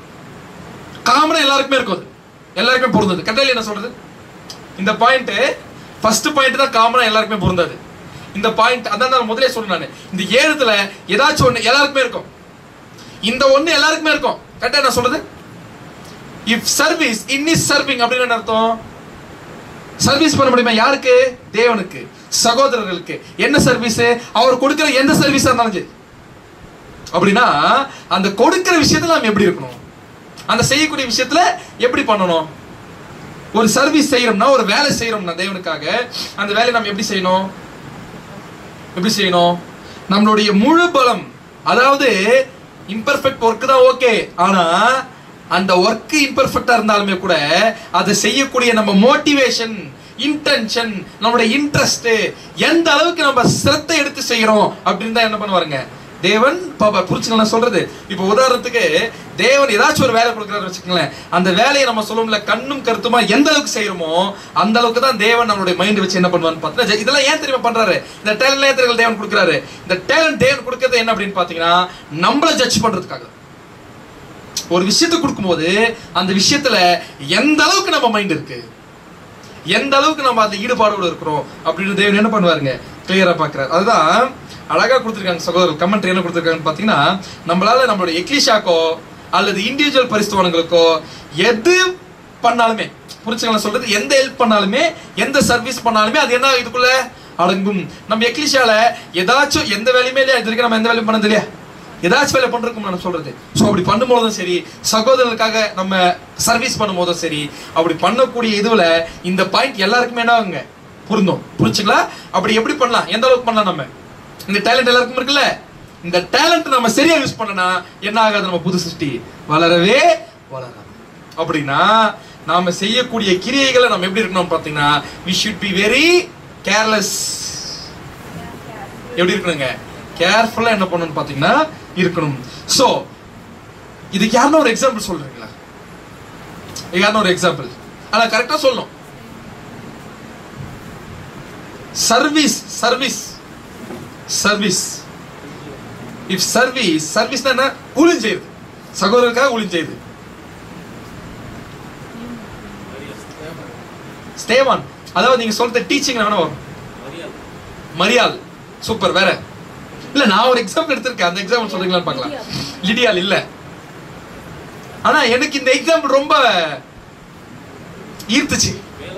காமனா எல்லாருக்குமே இருக்கும் அது எல்லாருக்குமே பொருந்தது கட்டாயம் என்ன சொல்றது இந்த பாயிண்ட் ஃபர்ஸ்ட் பாயிண்ட் தான் காமனா எல்லாருக்குமே பொருந்தாது இந்த பாயிண்ட் அதான் நான் முதலே சொன்னேன் நானு. இந்த ஏழுத்துல ஏதாச்சும் ஒண்ணு எல்லாருக்குமே இருக்கும் இந்த ஒண்ணு எல்லாருக்குமே இருக்கும் கரெக்டா நான் சொல்றது if service in is serving அப்படின்னு என்ன அர்த்தம் சர்வீஸ் பண்ண முடியுமா யாருக்கு தேவனுக்கு சகோதரர்களுக்கு என்ன சர்வீஸ் அவர் கொடுக்கிற எந்த சர்வீஸா இருந்தாலும் சரி அப்படின்னா அந்த கொடுக்கிற விஷயத்துல நாம் எப்படி இருக்கணும் அந்த செய்யக்கூடிய விஷயத்துல எப்படி பண்ணணும் ஒரு சர்வீஸ் செய்யறோம்னா ஒரு வேலை செய்யறோம்னா தேவனுக்காக அந்த வேலையை நம்ம எப்படி செய்யணும் எப்படி செய்யணும் நம்மளுடைய முழு பலம் அதாவது இம்பர்ஃபெக்ட் ஒர்க் தான் ஓகே ஆனா அந்த ஒர்க் இம்பர்ஃபெக்டா இருந்தாலுமே கூட அதை செய்யக்கூடிய நம்ம மோட்டிவேஷன் இன்டென்ஷன் நம்மளுடைய இன்ட்ரெஸ்ட் எந்த அளவுக்கு நம்ம சிரத்தை எடுத்து செய்யறோம் அப்படின்னு தான் என்ன பண்ணுவாருங்க தேவன் பாப்பா புரிச்சுங்க நான் சொல்றது இப்போ உதாரணத்துக்கு தேவன் ஏதாச்சும் ஒரு வேலை கொடுக்குறாரு வச்சுக்கோங்களேன் அந்த வேலையை நம்ம சொல்லுவோம்ல கண்ணும் கருத்துமா எந்த அளவுக்கு செய்யறோமோ அந்த அளவுக்கு தான் தேவன் நம்மளுடைய மைண்ட் வச்சு என்ன பண்ணுவான்னு பார்த்தீங்கன்னா இதெல்லாம் ஏன் தெரியுமா பண்றாரு இந்த டேலண்ட் ஏன் தெரியுமா தேவன் கொடுக்குறாரு இந்த டேலண்ட் தேவன் கொடுக்கறது என்ன அப்படின்னு பார்த்தீங்கன்னா நம்மள ஜட்ஜ் பண்றதுக்காக ஒரு விஷயத்தை கொடுக்கும்போது அந்த விஷயத்துல எந்த அளவுக்கு நம்ம மைண்ட் இருக்கு எந்த அளவுக்கு நம்ம அந்த ஈடுபாடோட இருக்கிறோம் அப்படின்னு தேவன் என்ன பண்ணுவாருங்க கிளியரா பாக்குறாரு அதுதான் அழகா கொடுத்துருக்காங்க சகோதரர் கமெண்ட் என்ன கொடுத்துருக்காங்கன்னு பாத்தீங்கன்னா நம்மளால நம்மளுடைய எக்லிஷாக்கோ அல்லது இண்டிவிஜுவல் பரிசுத்தவனங்களுக்கோ எது பண்ணாலுமே புரிச்சுங்களா சொல்றது எந்த ஹெல்ப் பண்ணாலுமே எந்த சர்வீஸ் பண்ணாலுமே அது என்ன இதுக்குள்ள அடங்கும் நம்ம எக்லிஷால ஏதாச்சும் எந்த வேலையுமே இல்லையா இது வரைக்கும் நம்ம எந்த வேலையும் பண்ணது இல்லையா ஏதாச்சும் வேலை பண்றதுக்கு நான் சொல்றது ஸோ அப்படி பண்ணும்போதும் சரி சகோதரர்களுக்காக நம்ம சர்வீஸ் பண்ணும்போதும் சரி அப்படி பண்ணக்கூடிய இதுல இந்த பாயிண்ட் எல்லாருக்குமே என்ன ஆகுங்க பொருந்தும் புரிச்சுங்களா அப்படி எப்படி பண்ணலாம் எந்த அளவுக்கு பண்ணலாம் நம்ம இந்த டேலண்ட் எல்லாருக்கும் இருக்குல்ல இந்த டேலண்ட் நம்ம சரியா யூஸ் பண்ணனா என்ன ஆகாது நம்ம புது சிருஷ்டி வளரவே வளராது அப்படின்னா நாம செய்யக்கூடிய கிரியைகளை நம்ம எப்படி இருக்கணும் பாத்தீங்கன்னா we should be very careless எப்படி இருக்கணுங்க கேர்ஃபுல்லா என்ன பண்ணணும்னு பாத்தீங்கன்னா இருக்கணும் சோ இதுக்கு யாருன்னா ஒரு எக்ஸாம்பிள் சொல்றீங்களா யாருன்னா ஒரு எக்ஸாம்பிள் ஆனா கரெக்டா சொல்லணும் service service service if service service என்ன ஊழியம் செய்யுது சகோதரருக்காக ஊழியம் செய்யுது ஸ்டேவான் அதாவது நீங்க சொல்ற டீச்சிங் வேணா வரும் மரியாள் சூப்பர் வேற இல்ல நான் ஒரு எக்ஸாம்பிள் எடுத்திருக்கேன் அந்த எக்ஸாம்பிள் சொல்றீங்களான்னு பார்க்கலாம் லிடியால் இல்ல ஆனா எனக்கு இந்த எக்ஸாம்பிள் ரொம்ப ஈர்த்துச்சு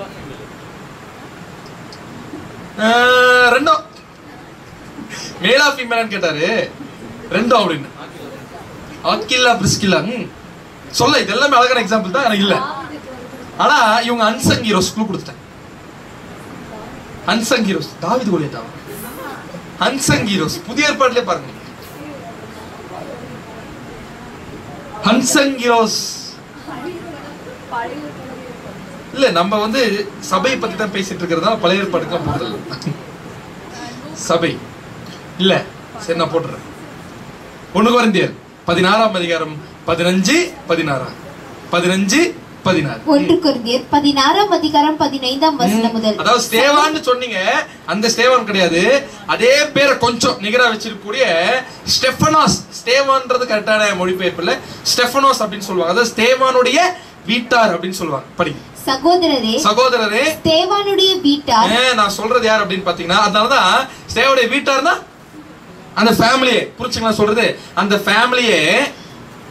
ஆஹ், ரெண்டும் மேலா ஃபீமேலான்னு கேட்டாரு ரெண்டும் அப்படின்னு அக்கில்லா பிரிஸ்கில்லா ம் சொல்ல இது எல்லாமே அழகான எக்ஸாம்பிள் தான் எனக்கு இல்ல ஆனா இவங்க அன்சங் ஹீரோஸ் க்ளூ கொடுத்துட்டேன் அன்சங் ஹீரோஸ் தாவிது கோலியத்தா அன்சங் ஹீரோஸ் புதிய ஏற்பாட்டிலே பாருங்க அன்சங் ஹீரோஸ் இல்ல நம்ம வந்து சபையை பத்தி தான் பேசிட்டு இருக்கிறதால பழைய ஏற்பாடுக்கு போடுறது சபை இல்ல சரி நான் போட்டுறேன் ஒண்ணு குறைந்தியர் பதினாறாம் அதிகாரம் பதினஞ்சு பதினாறாம் பதினஞ்சு பதினாறு ஒன்று குருந்தியர் பதினாறாம் அதிகாரம் பதினைந்தாம் வசனம் முதல் அதாவது ஸ்டேவான்னு சொன்னீங்க அந்த ஸ்டேவான் கிடையாது அதே பேரை கொஞ்சம் நிகரா வச்சிருக்கக்கூடிய ஸ்டெஃபனாஸ் ஸ்டேவான்றது கரெக்டான மொழிபெயர்ப்பு இல்ல ஸ்டெஃபனோஸ் அப்படின்னு சொல்லுவாங்க அதாவது ஸ்டேவானுடைய வீட்டார் அப்படின்னு சொல்லுவாங்க படிங்க சகோதரரே சகோதரரே தேவானுடைய வீட்டார் ஏ, நான் சொல்றது யார் அப்படின்னு பாத்தீங்கன்னா அதனாலதான் ஸ்டேவுடைய வீட்டார்னா அந்த ஃபேமிலியே புரிச்சுங்களா சொல்றது அந்த ஃபேமிலியே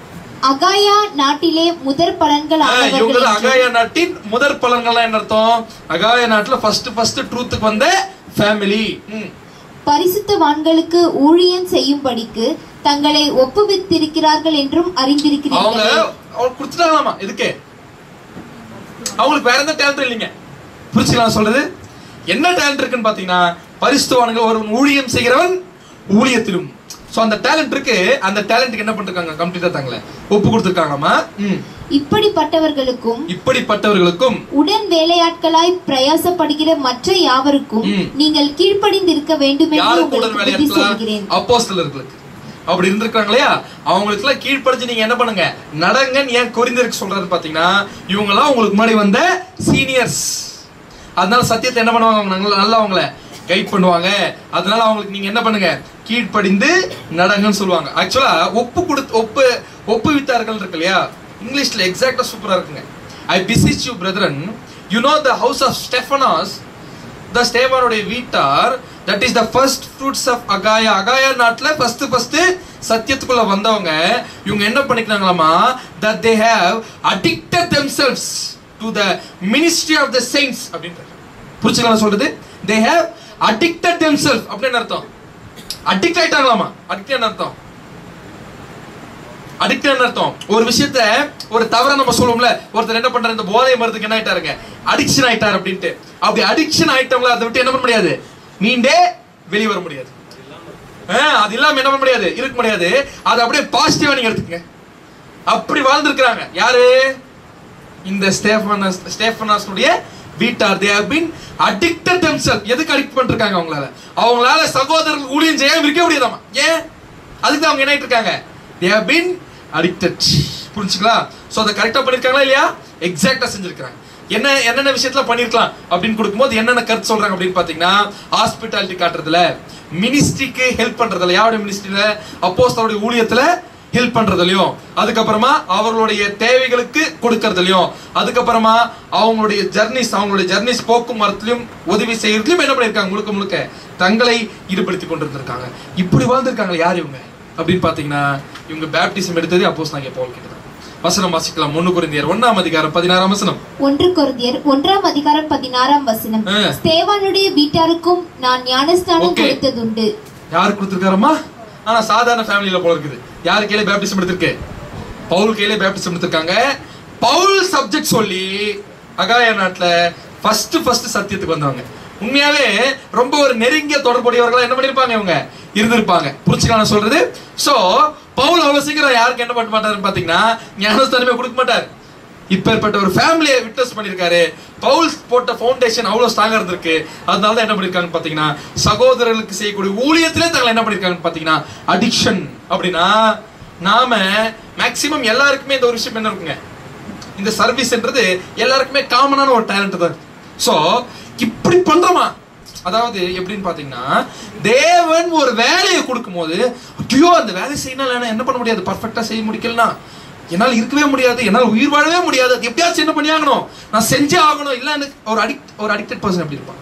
அகாயா நாட்டிலே முதற் பலன்கள் ஆ, இவங்க ஆனவர்கள் தான் என்றும், அகாய நாட்டின் முதற் பலன்கள்லாம் என்ன அர்த்தம் அகாய நாட்டுல ஃபர்ஸ்ட் ஃபர்ஸ்ட் ட்ரூத்துக்கு வந்த ஃபேமிலி பரிசுத்தவான்களுக்கு ஊழியம் செய்யும்படிக்கு தங்களை ஒப்புவித்திருக்கிறார்கள் என்றும் அவங்க அறிந்திருக்கிறீர்கள் அவங்க கொடுத்துட்டாங்களாமா எதுக்கு அவங்களுக்கு வேற எந்த டேலண்ட் இல்லைங்க புரிச்சுக்கலாம் சொல்றது என்ன டேலண்ட் இருக்குன்னு பாத்தீங்கன்னா பரிசுத்தவான்கள் ஒருவன் ஊழியம் செய்கிறவன் ஊழியத்திலும் சோ அந்த டேலண்ட் இருக்கு அந்த டேலண்ட்டுக்கு என்ன பண்ணிருக்காங்க கம்ப்ளீட்டா தாங்களே ஒப்பு கொடுத்துருக்காங்களாமா ம். இப்படிப்பட்டவர்களுக்கும் இப்படிப்பட்டவர்களுக்கும் உடன் வேலையாட்களாய் பிரயாசப்படுகிற மற்ற யாவருக்கும் ம். நீங்கள் கீழ்ப்படிந்திருக்க வேண்டும் என்று யாருக்கு உடன் உங்களுக்கு புத்தி சொல்கிறேன் வேலையாட்களா அப்போஸ்தலர்களுக்கு அப்படி இருந்திருக்காங்க இல்லையா அவங்களுக்கு எல்லாம் கீழ்ப்படிஞ்சு நீங்க என்ன பண்ணுங்க நடங்கன்னு ஏன் குறிந்திருக்கு சொல்றாரு பாத்தீங்கன்னா இவங்க எல்லாம் உங்களுக்கு முன்னாடி வந்த சீனியர்ஸ் அதனால சத்தியத்தை என்ன பண்ணுவாங்க அவங்க நல்லா- நல்லா அவங்கள கைட் பண்ணுவாங்க அதனால அவங்களுக்கு நீங்க என்ன பண்ணுங்க கீழ்ப்படிந்து நடங்கன்னு சொல்லுவாங்க ஆக்சுவலா ஒப்பு கொடுத்து ஒப்பு ஒப்புவித்தார்கள் இருக்கு இல்லையா இங்கிலீஷ்ல எக்ஸாக்டா சூப்பரா இருக்குங்க I beseech you brethren you know the house of Stephanas the ஸ்டேவானுடைய வீட்டார் that is the first fruits of Achaia Achaia நாட்டுல ஃபர்ஸ்ட் ஃபர்ஸ்ட் சத்தியத்துக்குள்ள வந்தவங்க இவங்க என்ன பண்ணிக்கிறாங்களாமா that they have addicted themselves to the ministry of the saints அப்படின்றாரு புரிச்சுக்கலாம் சொல்றது they have addicted themselves அப்படின்னு அர்த்தம் அடிக்ட் ஆயிட்டாங்களாமா அடிக்ட் என்ன அர்த்தம் அடிக்ட் அர்த்தம் ஒரு விஷயத்த ஒரு தவற நம்ம சொல்லுவோம்ல ஒருத்தர் என்ன பண்றாரு இந்த போதை மருந்துக்கு என்ன ஆயிட்டாருங்க அடிக்ஷன் ஆயிட்டார் அப்படின்ட்டு அப்படி அடிக்ஷன் ஆயிட்டவங்கள அதை விட்டு என்ன பண்ண முடியாது மீண்டே வெளிய வர முடியாது ஆ, அது இல்லாம என்ன பண்ண முடியாது இருக்க முடியாது அது அப்படியே பாசிட்டிவா நீங்க எடுத்துக்கங்க அப்படி வாழ்ந்திருக்கிறாங்க யாரு இந்த ஸ்டேஃபனஸ் ஸ்டேஃபனாஸ்னுடைய வீட்டார் they have been addicted themselves எதுக்கு அடிக்ட் பண்ணிருக்காங்க அவங்களால அவங்களால சகோதரர்கள் ஊழியம் செய்யாம இருக்க முடியாதாமா ஏன் அதுக்கு தான் அவங்க என்ன ஆயிட்டு இருக்காங்க தே ஹவ் பீன் அடிக்டட் புரிஞ்சுங்களா சோ அதை கரெக்டா பண்ணிருக்காங்களா இல்லையா எக்ஸாக்ட்டா செஞ்சிருக்காங்க என்ன என்னென்ன விஷயத்துல பண்ணிருக்கலாம் அப்படின்னு கொடுக்கும்போது என்னென்ன கருத்து சொல்றாங்க அப்படின்னு பாத்தீங்கன்னா ஹாஸ்பிட்டாலிட்டி காட்டுறதுல மினிஸ்ட்ரிக்கு ஹெல்ப் பண்றதுல யாருடைய மினிஸ்ட்ரியில அப்போஸ்தலருடைய ஊழியத்துல ஹெல்ப் பண்றதுலயும் அதுக்கப்புறமா அவர்களுடைய தேவைகளுக்கு கொடுக்கறதுலயும் அதுக்கப்புறமா அவங்களுடைய ஜர்னிஸ் அவங்களுடைய ஜர்னிஸ் போக்குமரத்திலும் உதவி செய்யறதுலயும் என்ன பண்ணிருக்காங்க முழுக்க முழுக்க தங்களை ஈடுபடுத்தி கொண்டிருந்திருக்காங்க இப்படி வாழ்ந்திருக்காங்க யார் இவங்க அப்படின்னு பாத்தீங்கன்னா இவங்க பேப்டிசம் எடுத்தது அப்போஸ் நாங்க பவுல் கிட்ட தான் வசனம் வாசிக்கலாம் ஒண்ணு குறைந்தியர் ஒண்ணாம் அதிகாரம் பதினாறாம் வசனம் ஒன்று கொரிந்தியர் ஒன்றாம் அதிகாரம் பதினாறாம் வசனம் ஆ. ஸ்தேவானுடைய வீட்டாருக்கும் நான் ஞானஸ்தானம் Okay. கொடுத்ததுண்டு யார் கொடுத்திருக்காரம்மா ஆனா சாதாரண ஃபேமிலியில போல இருக்குது யார் கையில பேப்டிசம் எடுத்திருக்கு பவுல் கையில பேப்டிசம் எடுத்திருக்காங்க பவுல் சப்ஜெக்ட் சொல்லி அகாய நாட்டுல ஃபர்ஸ்ட் ஃபர்ஸ்ட் சத்தியத்துக்கு வந்தவங்க உண்மையாவே ரொம்ப ஒரு நெருங்கிய தொடர்புடையவர்களா என்ன பண்ணிருப்பாங்க இவங்க இருந்திருப்பாங்க புரிச்சுக்கலாம் நான் சொல்றது சோ பவுல் அவ்வளவு சீக்கிரம் யாருக்கு என்ன பண்ண மாட்டாருன்னு பாத்தீங்கன்னா ஞானஸ்தானமே கொடுக்க மாட்டார் இப்பேற்பட்ட ஒரு ஃபேமிலியை விட்னஸ் பண்ணிருக்காரு பவுல் போட்ட ஃபவுண்டேஷன் அவ்வளவு ஸ்ட்ராங்கா இருந்திருக்கு அதனால தான் என்ன பண்ணிருக்காங்கன்னு பாத்தீங்கன்னா சகோதரர்களுக்கு செய்யக்கூடிய ஊழியத்திலே தங்களை என்ன பண்ணிருக்காங்கன்னு பாத்தீங்கன்னா அடிக்ஷன் அப்படின்னா நாம மேக்சிமம் எல்லாருக்குமே இந்த ஒரு விஷயம் என்ன இருக்குங்க இந்த சர்வீஸ்ன்றது எல்லாருக்குமே காமனான ஒரு டேலண்ட் தான் ஸோ இப்படி பண்றோமா அதாவது எப்படின்னு பாத்தீங்கன்னா தேவன் ஒரு வேலையை கொடுக்கும்போது ஐயோ அந்த வேலையை செய்யணும் இல்லைன்னா என்ன பண்ண முடியாது பர்ஃபெக்டா செய்ய முடிக்கலனா என்னால் இருக்கவே முடியாது என்னால் உயிர் வாழவே முடியாது அது எப்படியாச்சும் என்ன பண்ணி ஆகணும் நான் செஞ்சே ஆகணும் இல்ல எனக்கு ஒரு அடிக்ட் ஒரு அடிக்டட் பர்சன் எப்படி இருப்பான்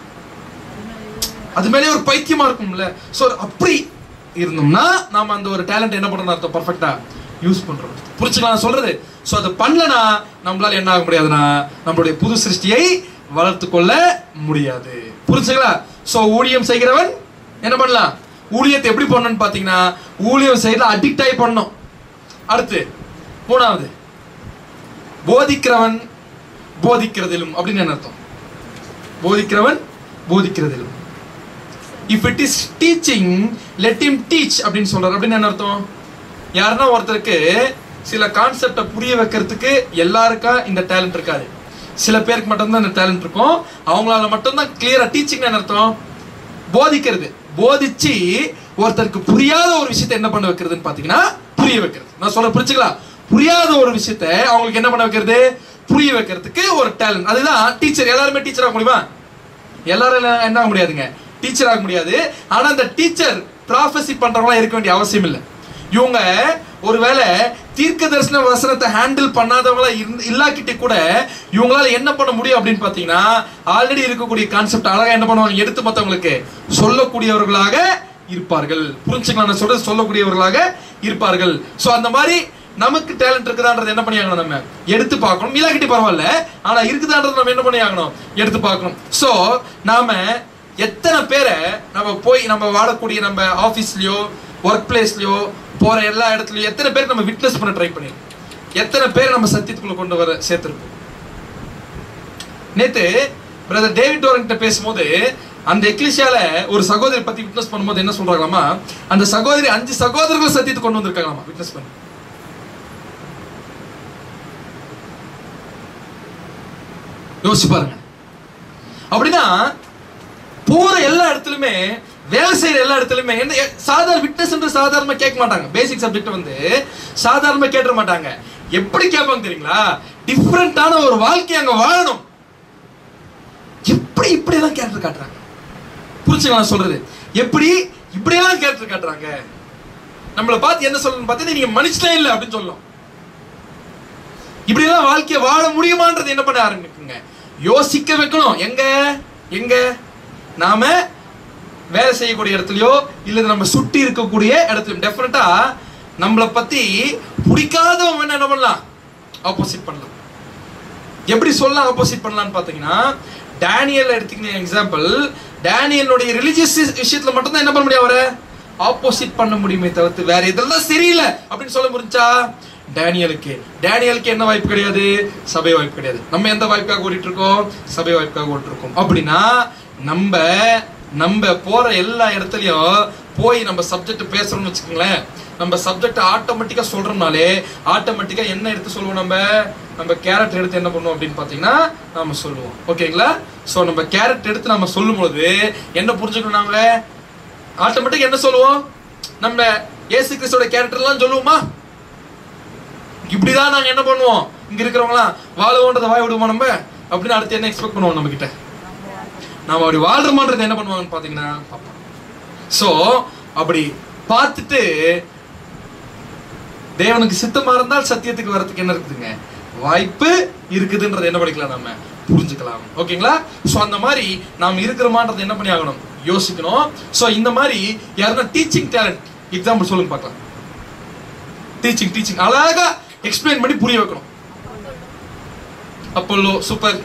அது மேலே ஒரு பைத்தியமா இருக்கும்ல ஸோ அப்படி இருந்தோம்னா நாம அந்த ஒரு டேலண்ட் என்ன பண்ணணும் அர்த்தம் பர்ஃபெக்டா யூஸ் பண்றோம் புரிச்சுக்கலாம் நான் சொல்றது ஸோ அதை பண்ணலனா நம்மளால என்ன ஆக முடியாதுன்னா நம்மளுடைய புது சிருஷ்டியை வளர்த்து கொள்ள முடியாது புரிச்சுங்களா ஸோ ஊழியம் செய்கிறவன் என்ன பண்ணலாம் ஊழியத்தை எப்படி பண்ணணும்னு பார்த்தீங்கன்னா ஊழியம் செய்யல அடிக்ட் ஆகி பண்ணணும் அடுத்து மூணாவது போதிக்கிறவன் போதிக்கிறதிலும் அப்படின்னு என்ன அர்த்தம் போதிக்கிறவன் போதிக்கிறதிலும் if it is teaching let him teach அப்படின்னு சொல்றாரு அப்படின்னு என்ன அர்த்தம் யாருன்னா ஒருத்தருக்கு சில கான்செப்டை புரிய வைக்கிறதுக்கு எல்லாருக்கும் இந்த டேலண்ட் இருக்காது சில பேருக்கு மட்டும்தான் இந்த டேலண்ட் இருக்கும் அவங்களால மட்டும்தான் கிளியரா டீச்சிங் என்ன அர்த்தம் போதிக்கிறது போதிச்சு ஒருத்தருக்கு புரியாத ஒரு விஷயத்தை என்ன பண்ண வைக்கிறதுன்னு பாத்தீங்கன்னா புரிய வைக்கிறது நான் சொல்ற புரிச்சுக்கலாம் புரியாத ஒரு விஷயத்தை அவங்களுக்கு என்ன பண்ண வைக்கிறது புரிய வைக்கிறதுக்கு ஒரு டேலண்ட் அதுதான் டீச்சர் எல்லாருமே டீச்சர் ஆக முடியுமா எல்லாரும் என்ன- என்ன ஆக முடியாதுங்க டீச்சர் ஆக முடியாது ஆனா அந்த டீச்சர் ப்ராஃபஸி பண்றவங்களா இருக்க வேண்டிய அவசியம் இல்லை இவங்க ஒருவேளை தீர்க்க தரிசன வசனத்தை ஹேண்டில் பண்ணாதவங்களா இருந்து- இல்லாக்கிட்டு கூட இவங்களால என்ன பண்ண முடியும் அப்படின்னு பாத்தீங்கன்னா ஆல்ரெடி இருக்கக்கூடிய கான்செப்ட் அழகா என்ன பண்ணுவாங்க எடுத்து மத்தவங்களுக்கு சொல்லக்கூடியவர்களாக இருப்பார்கள் புரிஞ்சுக்கலாம் நான் சொல்றது சொல்லக்கூடியவர்களாக இருப்பார்கள் சோ அந்த மாதிரி நமக்கு டேலண்ட் இருக்குதான்றது என்ன பண்ணி ஆகணும் நம்ம எடுத்து பார்க்கணும் இல்லாக்கிட்டி பரவாயில்ல ஆனா இருக்குதான்றது நம்ம என்ன பண்ணி ஆகணும் எடுத்து பார்க்கணும் சோ நாம எத்தனை பேரை நம்ம போய் நம்ம வாழக்கூடிய நம்ம ஆபீஸ்லயோ ஒர்க் பிளேஸ்லயோ போற எல்லா இடத்துலயும் எத்தனை பேர் நம்ம விட்னஸ் பண்ண ட்ரை பண்ணிருக்கோம் எத்தனை பேர் நம்ம சத்தியத்துக்குள்ள கொண்டு வர சேர்த்திருப்போம் நேத்து பிரதர் டேவிட் டோரங்கிட்ட பேசும்போது அந்த எக்லிஷியால ஒரு சகோதரி பத்தி விட்னஸ் பண்ணும்போது என்ன சொல்றாங்களாமா அந்த சகோதரி அஞ்சு சகோதரர்கள் சத்தியத்தை கொண்டு வந்திருக்காங்களாமா விட்னஸ் பண்ணி யோசிச்சு பாருங்க அப்படின்னா போற எல்லா இடத்துலயுமே வேலை செய்யற எல்லா இடத்துலயுமே என்ன எ- சாதாரண விட்னஸ் என்று சாதாரணமா கேட்க மாட்டாங்க பேசிக் சப்ஜெக்ட் வந்து சாதாரணமா கேட்டுற மாட்டாங்க எப்படி கேட்பாங்க தெரியுங்களா டிஃப்ரெண்டான ஒரு வாழ்க்கை அங்க வாழணும் எப்படி இப்படி எல்லாம் கேரக்டர் காட்டுறாங்க புரிச்சுங்க நான் சொல்றது எப்படி இப்படி எல்லாம் கேரக்டர் காட்டுறாங்க நம்மளை பார்த்து என்ன சொல்லணும்னு பார்த்தீங்கன்னா நீங்க மனுஷனே இல்லை அப்படின்னு சொல்லலாம் இப்படி எல்லாம் வாழ்க்கைய வாழ முடியுமான்றது என்ன பண்ண ஆரம்பிக்குங்க யோசிக்க வைக்கணும் எங்க எங்க நாம வேலை செய்யக்கூடிய இடத்துலயோ இல்ல நம்ம சுட்டி இருக்கக்கூடிய இடத்துலயும் டெஃபினட்டா நம்மளை பத்தி பிடிக்காதவங்க வேணா என்ன பண்ணலாம் ஆப்போசிட் பண்ணலாம் எப்படி சொல்லலாம் ஆப்போசிட் பண்ணலாம்னு பார்த்தீங்கன்னா டேனியல் எடுத்துக்கின எக்ஸாம்பிள் டேனியலுடைய ரிலிஜியஸ் விஷயத்துல மட்டும்தான் என்ன பண்ண முடியும் அவரை ஆப்போசிட் பண்ண முடியுமே தவிர்த்து வேற இதெல்லாம் சரியில்லை அப்படின்னு சொல்ல முடிஞ்சா டேனியலுக்கு டேனியலுக்கு என்ன வாய்ப்பு கிடையாது சபை வாய்ப்பு கிடையாது நம்ம எந்த வாய்ப்புக்காக ஓடிட்டு இருக்கோம் சபை வாய்ப்புக்காக ஓடிட்டு இருக்கோம் அப்படின்னா நம்ம நம்ம போற எல்லா இடத்துலயும் போய் நம்ம சப்ஜெக்ட் பேசுறோம்னு வச்சுக்கோங்களேன் நம்ம சப்ஜெக்ட் ஆட்டோமேட்டிக்கா சொல்றோம்னாலே ஆட்டோமேட்டிக்கா என்ன எடுத்து சொல்லுவோம் நம்ம நம்ம கேரட் எடுத்து என்ன பண்ணுவோம் அப்படின்னு பாத்தீங்கன்னா நாம சொல்லுவோம் ஓகேங்களா சோ நம்ம கேரட் எடுத்து நம்ம சொல்லும்போது என்ன புரிஞ்சுக்கணும் நாம ஆட்டோமேட்டிக் என்ன சொல்லுவோம் நம்ம ஏசு கிறிஸ்தோட கேரக்டர் எல்லாம் சொல்லுவோமா இப்படிதான் நாங்க என்ன பண்ணுவோம் இங்க இருக்கிறவங்களாம் வாழுவோன்றதை வாய் விடுவோமா நம்ம அப்படின்னு அடுத்து என்ன எக்ஸ்பெக்ட் பண்ணுவோம் நம்ம கிட்ட நாம அப்படி வாழ்றோமான்றது என்ன பண்ணுவாங்கன்னு பாத்தீங்கன்னா பார்ப்போம் சோ அப்படி பார்த்துட்டு தேவனுக்கு சித்தமா இருந்தால் சத்தியத்துக்கு வரதுக்கு என்ன இருக்குதுங்க வாய்ப்பு இருக்குதுன்றது என்ன படிக்கலாம் நம்ம புரிஞ்சுக்கலாம் ஓகேங்களா சோ அந்த மாதிரி நாம் இருக்கிறோமான்றது என்ன பண்ணி ஆகணும் யோசிக்கணும் சோ இந்த மாதிரி யாருன்னா டீச்சிங் டேலண்ட் எக்ஸாம்பிள் சொல்லுங்க பார்க்கலாம் டீச்சிங் டீச்சிங் அழகா எக்ஸ்பிளைன் பண்ணி புரிய வைக்கணும் அப்போலோ சூப்பர்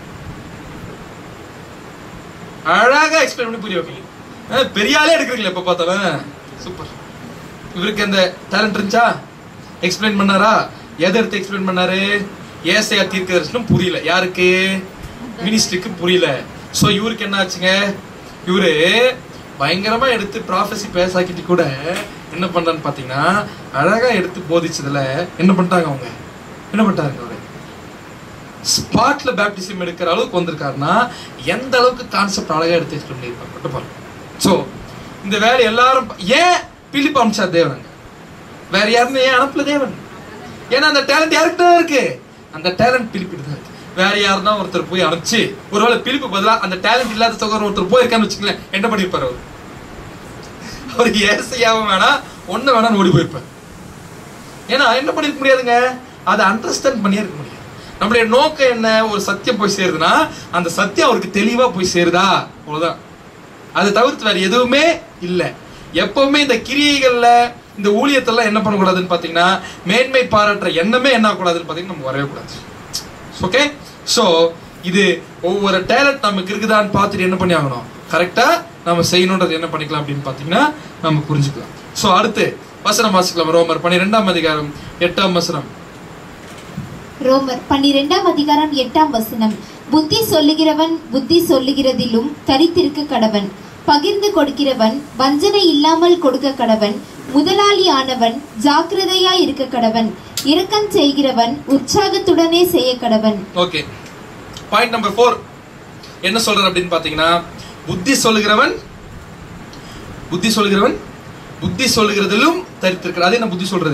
அழகா எக்ஸ்பிளைன் பண்ணி புரிய வைக்கணும் அஹ், பெரிய ஆளே எடுக்கிறீங்களா எப்ப பார்த்தாலும் சூப்பர் இவருக்கு அந்த டேலண்ட் இருந்துச்சா எக்ஸ்பிளைன் பண்ணாரா எதை எடுத்து எக்ஸ்பிளைன் பண்ணாரு ஏசையா தீர்க்க தரிசனம் புரியல யாருக்கு மினிஸ்டருக்கு புரியல சோ இவருக்கு என்ன ஆச்சுங்க இவரு பயங்கரமா எடுத்து ப்ராஃபஸி பேசாக்கிட்டு கூட என்ன பண்றான்னு பாத்தீங்கன்னா அழகா எடுத்து போதிச்சதுல என்ன பண்ணிட்டாங்க அவங்க என்ன பண்ணிட்டாங்க அவரு ஸ்பாட்ல பேப்டிசம் எடுக்கிற அளவுக்கு வந்திருக்காருன்னா எந்த அளவுக்கு கான்செப்ட் அழகா எடுத்து எக்ஸ்பிளைன் பண்ணியிருப்பாங்க மட்டும் பாருங்க ஸோ இந்த வேலை எல்லாரும் ப- ஏன் பிலிப் அமிச்சார் தேவன் வேற யாருமே ஏன் அனுப்பல தேவன் ஏன்னா அந்த டேலண்ட் யாருக்கு தான் இருக்கு அந்த டேலண்ட் பிலிப்பிட்டு தான் இருக்கு வேற யாருன்னா ஒருத்தர் போய் அனுப்பிச்சு ஒருவேளை பிலிப்பு பதிலா அந்த டேலண்ட் இல்லாத சகோதரர் ஒருத்தர் போயிருக்கான்னு வச்சுக்கங்களேன் என்ன பண்ணிருப்பாரு அவர் அவருக்கு ஏசையாவும் வேணாம் ஒண்ணு வேணாம் ஓடி போயிருப்பார் ஏன்னா என்ன பண்ணிருக்க முடியாதுங்க அதை அண்டர்ஸ்டாண்ட் பண்ணியே இருக்க முடியாது நம்மளுடைய நோக்கம் என்ன ஒரு சத்தியம் போய் சேருதுன்னா அந்த சத்தியம் அவருக்கு தெளிவா போய் சேருதா அவ்வளவுதான் அதை தவிர்த்து வேற எதுவுமே இல்ல எப்பவுமே இந்த கிரியைகள்ல இந்த ஊழியத்தெல்லாம் என்ன பண்ணக்கூடாதுன்னு பாத்தீங்கன்னா மேன்மை பாராட்டுற எண்ணமே என்ன ஆகக்கூடாதுன்னு பாத்தீங்கன்னா நம்ம வரவே கூடாது ஓகே சோ இது ஒவ்வொரு டேலண்ட் நமக்கு இருக்குதான்னு பார்த்துட்டு என்ன பண்ணி ஆகணும் கரெக்டா நம்ம செய்யணுன்றது என்ன பண்ணிக்கலாம் அப்படின்னு பாத்தீங்கன்னா நம்ம புரிஞ்சுக்கலாம் சோ அடுத்து வசனம் வாசிக்கலாம் ரோமர் பன்னிரெண்டாம் அதிகாரம் எட்டாம் வசனம் ரோமர் பன்னிரெண்டாம் அதிகாரம் எட்டாம் வசனம் புத்தி சொல்லுகிறவன் புத்தி சொல்லுகிறதிலும் தரித்திருக்க கடவன் பகிர்ந்து கொடுக்கிறவன் வஞ்சனை இல்லாமல் கொடுக்க கடவன் முதலாளி ஆனவன் ஜாக்கிரதையா இருக்க கடவன் இரக்கம் செய்கிறவன் உற்சாகத்துடனே செய்ய கடவன் ஓகே பாயிண்ட் நம்பர் ஃபோர் என்ன சொல்றாரு அப்படின்னு பாத்தீங்கன்னா புத்தி சொல்லுகிறவன் புத்தி சொல்லுகிறவன் புத்தி சொல்லுகிறதிலும் தரித்திருக்கிறார் அது என்ன புத்தி சொல்றது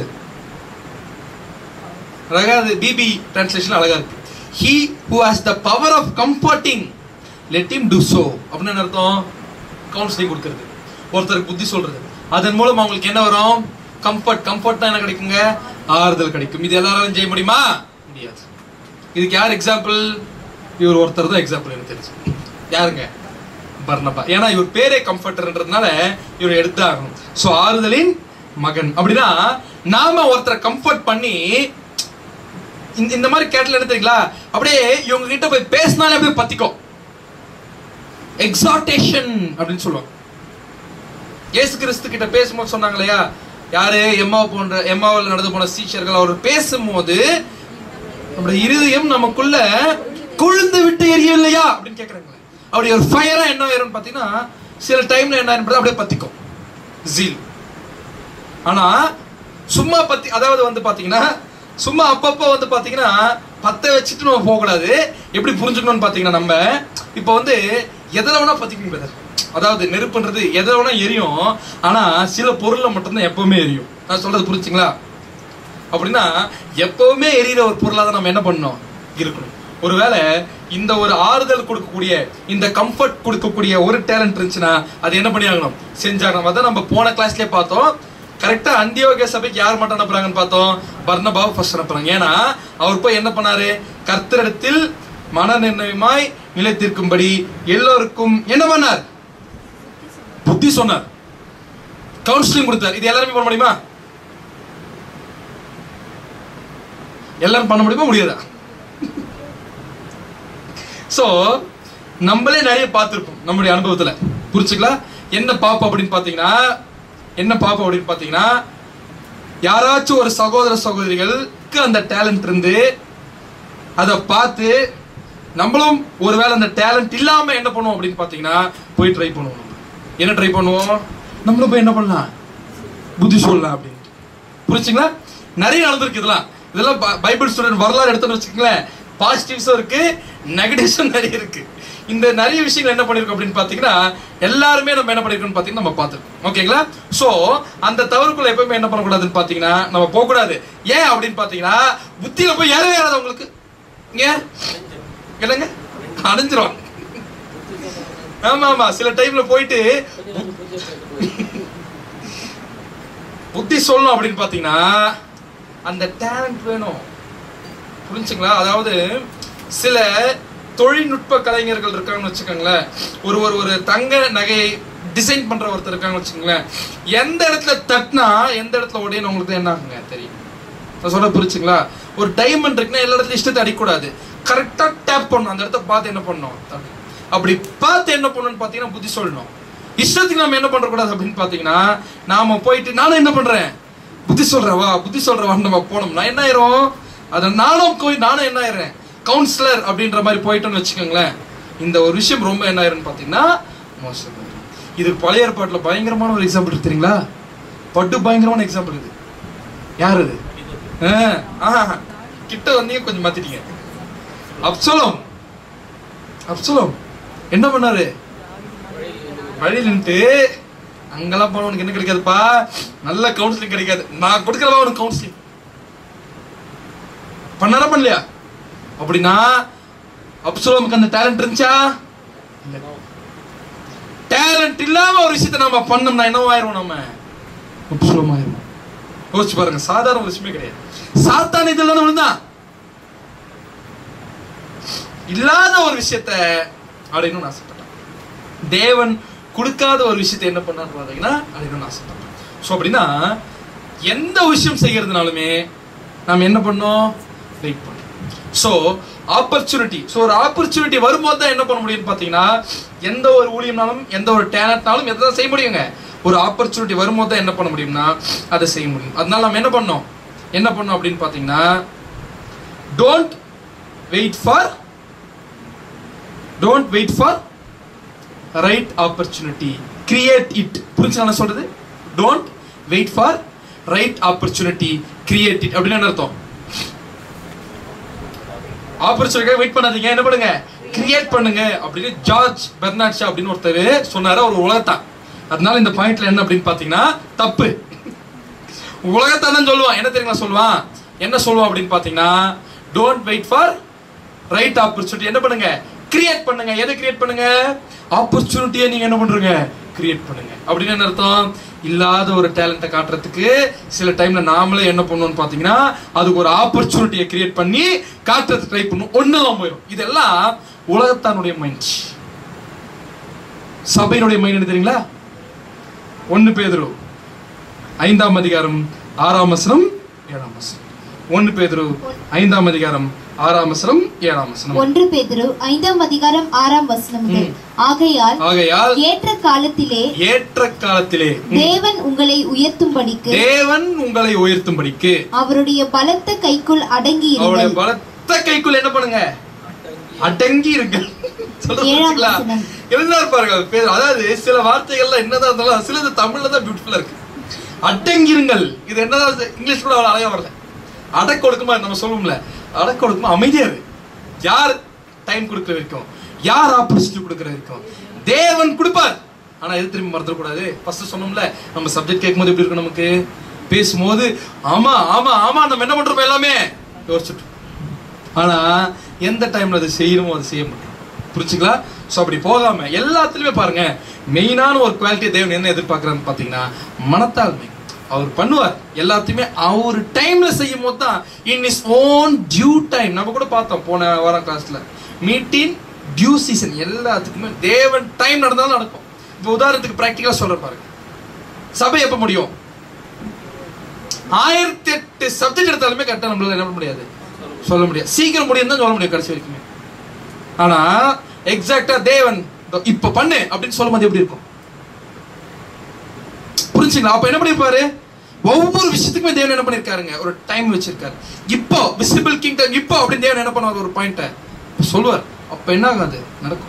அழகா அது பிபி டிரான்ஸ்லேஷன் அழகா இருக்கு he who has the power of comforting let him do so அப்படின்னு என்ன அர்த்தம் கவுன்சிலிங் கொடுக்கிறது ஒருத்தருக்கு புத்தி சொல்றது அதன் மூலம் அவங்களுக்கு என்ன வரும் கம்ஃபர்ட் கம்ஃபர்ட்னா என்ன கிடைக்குங்க ஆறுதல் கிடைக்கும் இது எல்லாராலும் செய்ய முடியுமா முடியாது இதுக்கு யார் எக்ஸாம்பிள் இவர் ஒருத்தர் தான் எக்ஸாம்பிள் எனக்கு தெரிஞ்சு யாருங்க பர்னபா ஏன்னா இவர் பேரே கம்ஃபர்டர்ன்றதுனால இவர் எடுத்தாகணும் ஸோ ஆறுதலின் மகன் அப்படின்னா நாம ஒருத்தரை கம்ஃபர்ட் பண்ணி இந்த இந்த மாதிரி கேட்டல என்ன தெரியுங்களா அப்படியே இவங்க கிட்ட போய் பேசினாலே அப்படியே பத்திக்கும் எக்ஸாட்டேஷன் அப்படின்னு சொல்லுவாங்க இயேசு கிறிஸ்து கிட்ட பேசும்போது சொன்னாங்க இல்லையா யாரு எம்மா போன்ற எம்மாவில் நடந்து போன சீஷர்கள் அவர் பேசும்போது நம்முடைய இருதயம் நமக்குள்ள கொழுந்து விட்டு எரியவில்லையா அப்படின்னு கேக்குறாங்க அப்படி ஒரு ஃபயரா என்ன ஆயிரும்னு பாத்தீங்கன்னா சில டைம்ல என்ன ஆயிரும் அப்படியே பத்திக்கும் ஜீல் ஆனா சும்மா பத்தி அதாவது வந்து பாத்தீங்கன்னா சும்மா அப்பப்போ வந்து பாத்தீங்கன்னா பத்த வச்சுட்டு நம்ம போகக்கூடாது எப்படி புரிஞ்சுக்கணும்னு பாத்தீங்கன்னா நம்ம இப்போ வந்து எதில் வேணா பத்திக்கும் பிரதர் அதாவது நெருப்புன்றது எதில் வேணா எரியும் ஆனா சில பொருள்ல மட்டும்தான் எப்பவுமே எரியும் நான் சொல்றது புரிஞ்சுங்களா அப்படின்னா எப்பவுமே எரியிற ஒரு பொருளா தான் நம்ம என்ன பண்ணணும் இருக்கணும் ஒருவேளை இந்த ஒரு ஆறுதல் கொடுக்கக்கூடிய இந்த கம்ஃபர்ட் கொடுக்கக்கூடிய ஒரு டேலண்ட் இருந்துச்சுன்னா அது என்ன பண்ணி ஆகணும் செஞ்சாகணும் அதான் நம்ம போன கிளாஸ்லயே பார்த்தோம் கரெக்டா அந்தியோக சபைக்கு யார் மட்டும் அனுப்புறாங்கன்னு பார்த்தோம் பர்ணபாவை ஃபர்ஸ்ட் அனுப்புறாங்க ஏன்னா அவர் போய் என்ன பண்ணாரு கர்த்தரிடத்தில் மன நிர்ணயமாய் நிலைத்திருக்கும்படி எல்லோருக்கும் என்ன பண்ணார் புத்தி சொன்னார் கவுன்சிலிங் கொடுத்தார் இது எல்லாருமே பண்ண முடியுமா எல்லாரும் பண்ண முடியுமா முடியாதா சோ நம்மளே நிறைய பார்த்துருப்போம் நம்முடைய அனுபவத்துல புரிச்சுக்கலாம் என்ன பாப்போம் அப்படின்னு பாத்தீங்கன்னா என்ன பாப்போம் அப்படின்னு பாத்தீங்கன்னா யாராச்சும் ஒரு சகோதர சகோதரிகளுக்கு அந்த டேலண்ட் இருந்து அதை பார்த்து நம்மளும் ஒருவேளை அந்த டேலண்ட் இல்லாம என்ன பண்ணுவோம் அப்படின்னு பாத்தீங்கன்னா போய் ட்ரை பண்ணுவோம் நம்ம. என்ன ட்ரை பண்ணுவோம் நம்மளும் போய் என்ன பண்ணலாம் புத்தி சொல்லலாம் அப்படின்ட்டு புரிச்சுங்களா நிறைய நடந்திருக்கு இதெல்லாம் இதெல்லாம் ப- பைபிள் ஸ்டூடெண்ட் வரலாறு எடுத்தோம்னு வச்சுக்கோங்களேன் பாசிட்டிவ்ஸும் இருக்கு நெகட்டிவ்ஸும் நிறைய இருக்கு இந்த நிறைய விஷயங்கள் என்ன பண்ணிருக்கோம் அப்படின்னு பாத்தீங்கன்னா எல்லாருமே நம்ம என்ன பண்ணிருக்கோம்னு பாத்தீங்கன்னா நம்ம பார்த்துருக்கோம் ஓகேங்களா சோ அந்த தவறுக்குள்ள எப்பவுமே என்ன பண்ணக்கூடாதுன்னு பாத்தீங்கன்னா நம்ம போகக்கூடாது ஏன் அப்படின்னு பாத்தீங்கன்னா புத்தியில போய் ஏறவே ஏறாது உங்களுக்கு ஏன் என்னங்க அடைஞ்சிரும் ஆமா ஆமா சில டைம்ல போயிட்டு புத்தி சொல்லணும் அப்படின்னு பாத்தீங்கன்னா அந்த டேலண்ட் வேணும் புரிஞ்சுங்களா அதாவது சில தொழில்நுட்ப கலைஞர்கள் இருக்காங்கன்னு வச்சுக்கோங்களேன் ஒரு ஒரு ஒரு தங்க நகையை டிசைன் பண்ற ஒருத்தர் இருக்காங்கன்னு வச்சுக்கோங்களேன் எந்த இடத்துல தட்டினா எந்த இடத்துல உடையணும் உங்களுக்கு என்ன ஆகுங்க தெரியும் நான் சொல்ல புரிச்சுங்களா ஒரு டைமண்ட் இருக்குன்னா எல்லா இடத்துலயும் இஷ்டத்தை அடிக்கக்கூடாது கரெக்டா டேப் பண்ணணும் அந்த இடத்த பார்த்து என்ன பண்ணணும் தட்டணும். அப்படி பார்த்து என்ன பண்ணணும்னு பார்த்தீங்கன்னா புத்தி சொல்லணும் இஷ்டத்துக்கு நம்ம என்ன பண்ணக்கூடாது அப்படின்னு பார்த்தீங்கன்னா நாம போயிட்டு நானும் என்ன பண்றேன் புத்தி சொல்றவா புத்தி சொல்றவான்னு நம்ம போனோம்னா என்ன ஆயிரும் அதை நானும் போய் நானும் என்ன ஆயிடுறேன் கவுன்சிலர் அப்படின்ற மாதிரி போயிட்டோம்னு வச்சுக்கோங்களேன் இந்த ஒரு விஷயம் ரொம்ப என்ன ஆயிரும்னு பார்த்தீங்கன்னா மோசம் இதுக்கு பழைய ஏற்பாட்டில் பயங்கரமான ஒரு எக்ஸாம்பிள் இருக்கு தெரியுங்களா பட்டு பயங்கரமான எக்ஸாம்பிள் இது யார் அது ஆ, ஆஹா. கிட்ட வந்தீங்க கொஞ்சம் மாத்திட்டீங்க அப்சலோம் அப்சலோம் என்ன பண்ணாரு வழியில் நின்னுட்டு அங்கெல்லாம் போன உனக்கு என்ன கிடைக்காதுப்பா நல்ல கவுன்சிலிங் கிடைக்காது நான் கொடுக்கறவா உனக்கு கவுன்சிலிங் பண்ணாரா பண்ணலையா அப்படின்னா அப்சலோமுக்கு அந்த டேலண்ட் இருந்துச்சா டேலண்ட் இல்லாம ஒரு விஷயத்தை நம்ம பண்ணோம்னா என்னவாயிரும் நம்ம அப்சலோம் ஆயிரும் யோசிச்சு பாருங்க சாதாரண ஒரு விஷயமே கிடையாது சாத்தான் இதெல்லாம் விழுந்தான் இல்லாத ஒரு விஷயத்த அடையணும்னு ஆசைப்பட்டான் தேவன் கொடுக்காத ஒரு விஷயத்தை என்ன பண்ணான்னு பார்த்தீங்கன்னா அடையணும்னு ஆசைப்பட்டான் ஸோ அப்படின்னா எந்த விஷயம் செய்யறதுனாலுமே நாம் என்ன பண்ணோம் வெயிட் பண்ணோம் ஸோ ஆப்பர்ச்சுனிட்டி ஸோ ஒரு ஆப்பர்ச்சுனிட்டி வரும்போது தான் என்ன பண்ண முடியும்னு பார்த்தீங்கன்னா எந்த ஒரு ஊழியம்னாலும் எந்த ஒரு டேலண்ட்னாலும் எதை தான் செய்ய முடியுங்க ஒரு ஆப்பர்ச்சுனிட்டி வரும்போது தான் என்ன பண்ண முடியும்னா அதை செய்ய முடியும் அதனால நம்ம என்ன பண்ணோம் என்ன பண்ணோம் அப்படின்னு பார்த்தீங்கன்னா don't wait for don't wait for right opportunity create it புரிஞ்சு நான் சொல்றது don't wait for right opportunity create it அப்படின்னு என்ன அர்த்தம் ஆப்பர்ச்சுனிட்டிக்காக வெயிட் பண்ணாதீங்க என்ன பண்ணுங்க கிரியேட் பண்ணுங்க அப்படின்னு ஜார்ஜ் பெர்னாட் ஷா அப்படின்னு ஒருத்தர் சொன்னாரு ஒரு உலகத்தான் அதனால இந்த பாயிண்ட்ல என்ன அப்படின்னு பாத்தீங்கன்னா தப்பு உலகத்தான் தான் சொல்லுவான் என்ன தெரியுமா சொல்லுவான் என்ன சொல்லுவான் அப்படின்னு பாத்தீங்கன்னா don't wait for right opportunity என்ன பண்ணுங்க கிரியேட் பண்ணுங்க எதை கிரியேட் பண்ணுங்க ஆப்பர்ச்சுனிட்டியை நீங்க என்ன பண்றீங்க கிரியேட் பண்ணுங்க அப்படின்னு என்ன அர்த்தம் இல்லாத ஒரு டேலண்ட்டை காட்டுறதுக்கு சில டைம்ல நாமளே என்ன பண்ணுவோம்னு பாத்தீங்கன்னா அதுக்கு ஒரு ஆப்பர்ச்சுனிட்டியை கிரியேட் பண்ணி காட்டுறதுக்கு ட்ரை பண்ணும் ஒண்ணுதான் போயிடும் இதெல்லாம் உலகத்தானுடைய மைண்ட் சபையினுடைய மைண்ட் என்ன தெரியுங்களா ஒன்னு பேதுரு ஐந்தாம் அதிகாரம் ஆறாம் வசனம் ஏழாம் வசனம் ஒன்று பேதுரு ஐந்தாம் அதிகாரம் ஆறாம் வசனம் ஏழாம் வசனம் ஒன்று பேதுரு ஐந்தாம் அதிகாரம் ஆறாம் வசனம் முதல் ஆகையால் ஆகையால் ஏற்ற காலத்திலே ஏற்ற காலத்திலே தேவன் உங்களை உயர்த்தும்படிக்கு தேவன் உங்களை உயர்த்தும்படிக்கு அவருடைய பலத்த கைக்குள் அடங்கி அவருடைய இருங்கள் பலத்த கைக்குள்ள என்ன பண்ணுங்க அடங்கி இருங்க சொல்றது ஏழாம் புரிஞ்சுங்களா? வசனம். எழுதினார் பாருங்க பேர் அதாவது சில வார்த்தைகள்லாம் என்னதான் இருந்தாலும் சிலது தமிழ்ல தான் பியூட்டிஃபுல்லா இருக்கு அடங்கிருங்கள் இது என்னதான் இது? இங்கிலீஷ் கூட அவ்வளவு அழகா வரல அடக்கொடுக்குமா நம்ம சொல்லுவோம்ல அடக்கொடுக்குமா அமைதியா இரு யார் டைம் கொடுக்குற வரைக்கும் யார் ஆப்பர்ச்சுனிட்டி கொடுக்குற வரைக்கும் தேவன் கொடுப்பார் ஆனா எது திரும்பி மறந்துடக்கூடாது ஃபர்ஸ்ட் சொன்னோம்ல நம்ம சப்ஜெக்ட் கேட்கும்போது எப்படி இருக்கும் நமக்கு பேசும்போது ஆமா ஆமா ஆமா நம்ம என்ன பண்றோம் எல்லாமே யோசிச்சுட்டு ஆனா எந்த டைம்ல அது செய்யணுமோ அது செய்ய முடியும் புரிச்சுங்களா ஸோ அப்படி போகாம எல்லாத்துலயுமே பாருங்க மெயினான ஒரு குவாலிட்டி தேவன் என்ன எதிர்பார்க்கறான்னு பாத்தீங்கன்னா மனத்தாழ்மை அவர் பண்ணுவார் எல்லாத்தையுமே அவர் டைம்ல செய்யும் போது தான் in is own due time நம்ம கூட பார்த்தோம் போன வாரம் கிளாஸ்ல மீட்டிங் டியூ சீசன் எல்லாத்துக்குமே தேவன் டைம் நடந்தாலும் நடக்கும் இப்போ உதாரணத்துக்கு ப்ராக்டிக்கலா சொல்ற பாருங்க சபை எப்ப முடியும் ஆயிரத்தி எட்டு சப்ஜெக்ட் எடுத்தாலுமே கரெக்டாக நம்மளால என்ன பண்ண முடியாது சொல்ல முடியாது சீக்கிரம் முடியும் தான் சொல்ல முடியும் கடைசி வரைக்குமே ஆனா எக்ஸாக்டா தேவன் இதோ இப்ப பண்ணு அப்படின்னு சொல்லும் போது எப்படி இருக்கும் புரிஞ்சுங்களா அப்ப என்ன பண்ணிருப்பாரு ஒவ்வொரு விஷயத்துக்குமே தேவன் என்ன பண்ணிருக்காருங்க ஒரு டைம் வச்சிருக்காரு இப்போ விசிபிள் கிங்டம் இப்போ அப்படின்னு தேவன் என்ன பண்ணுவார் ஒரு பாயிண்ட்டை சொல்லுவார் அப்ப என்ன ஆகும் அது நடக்கும்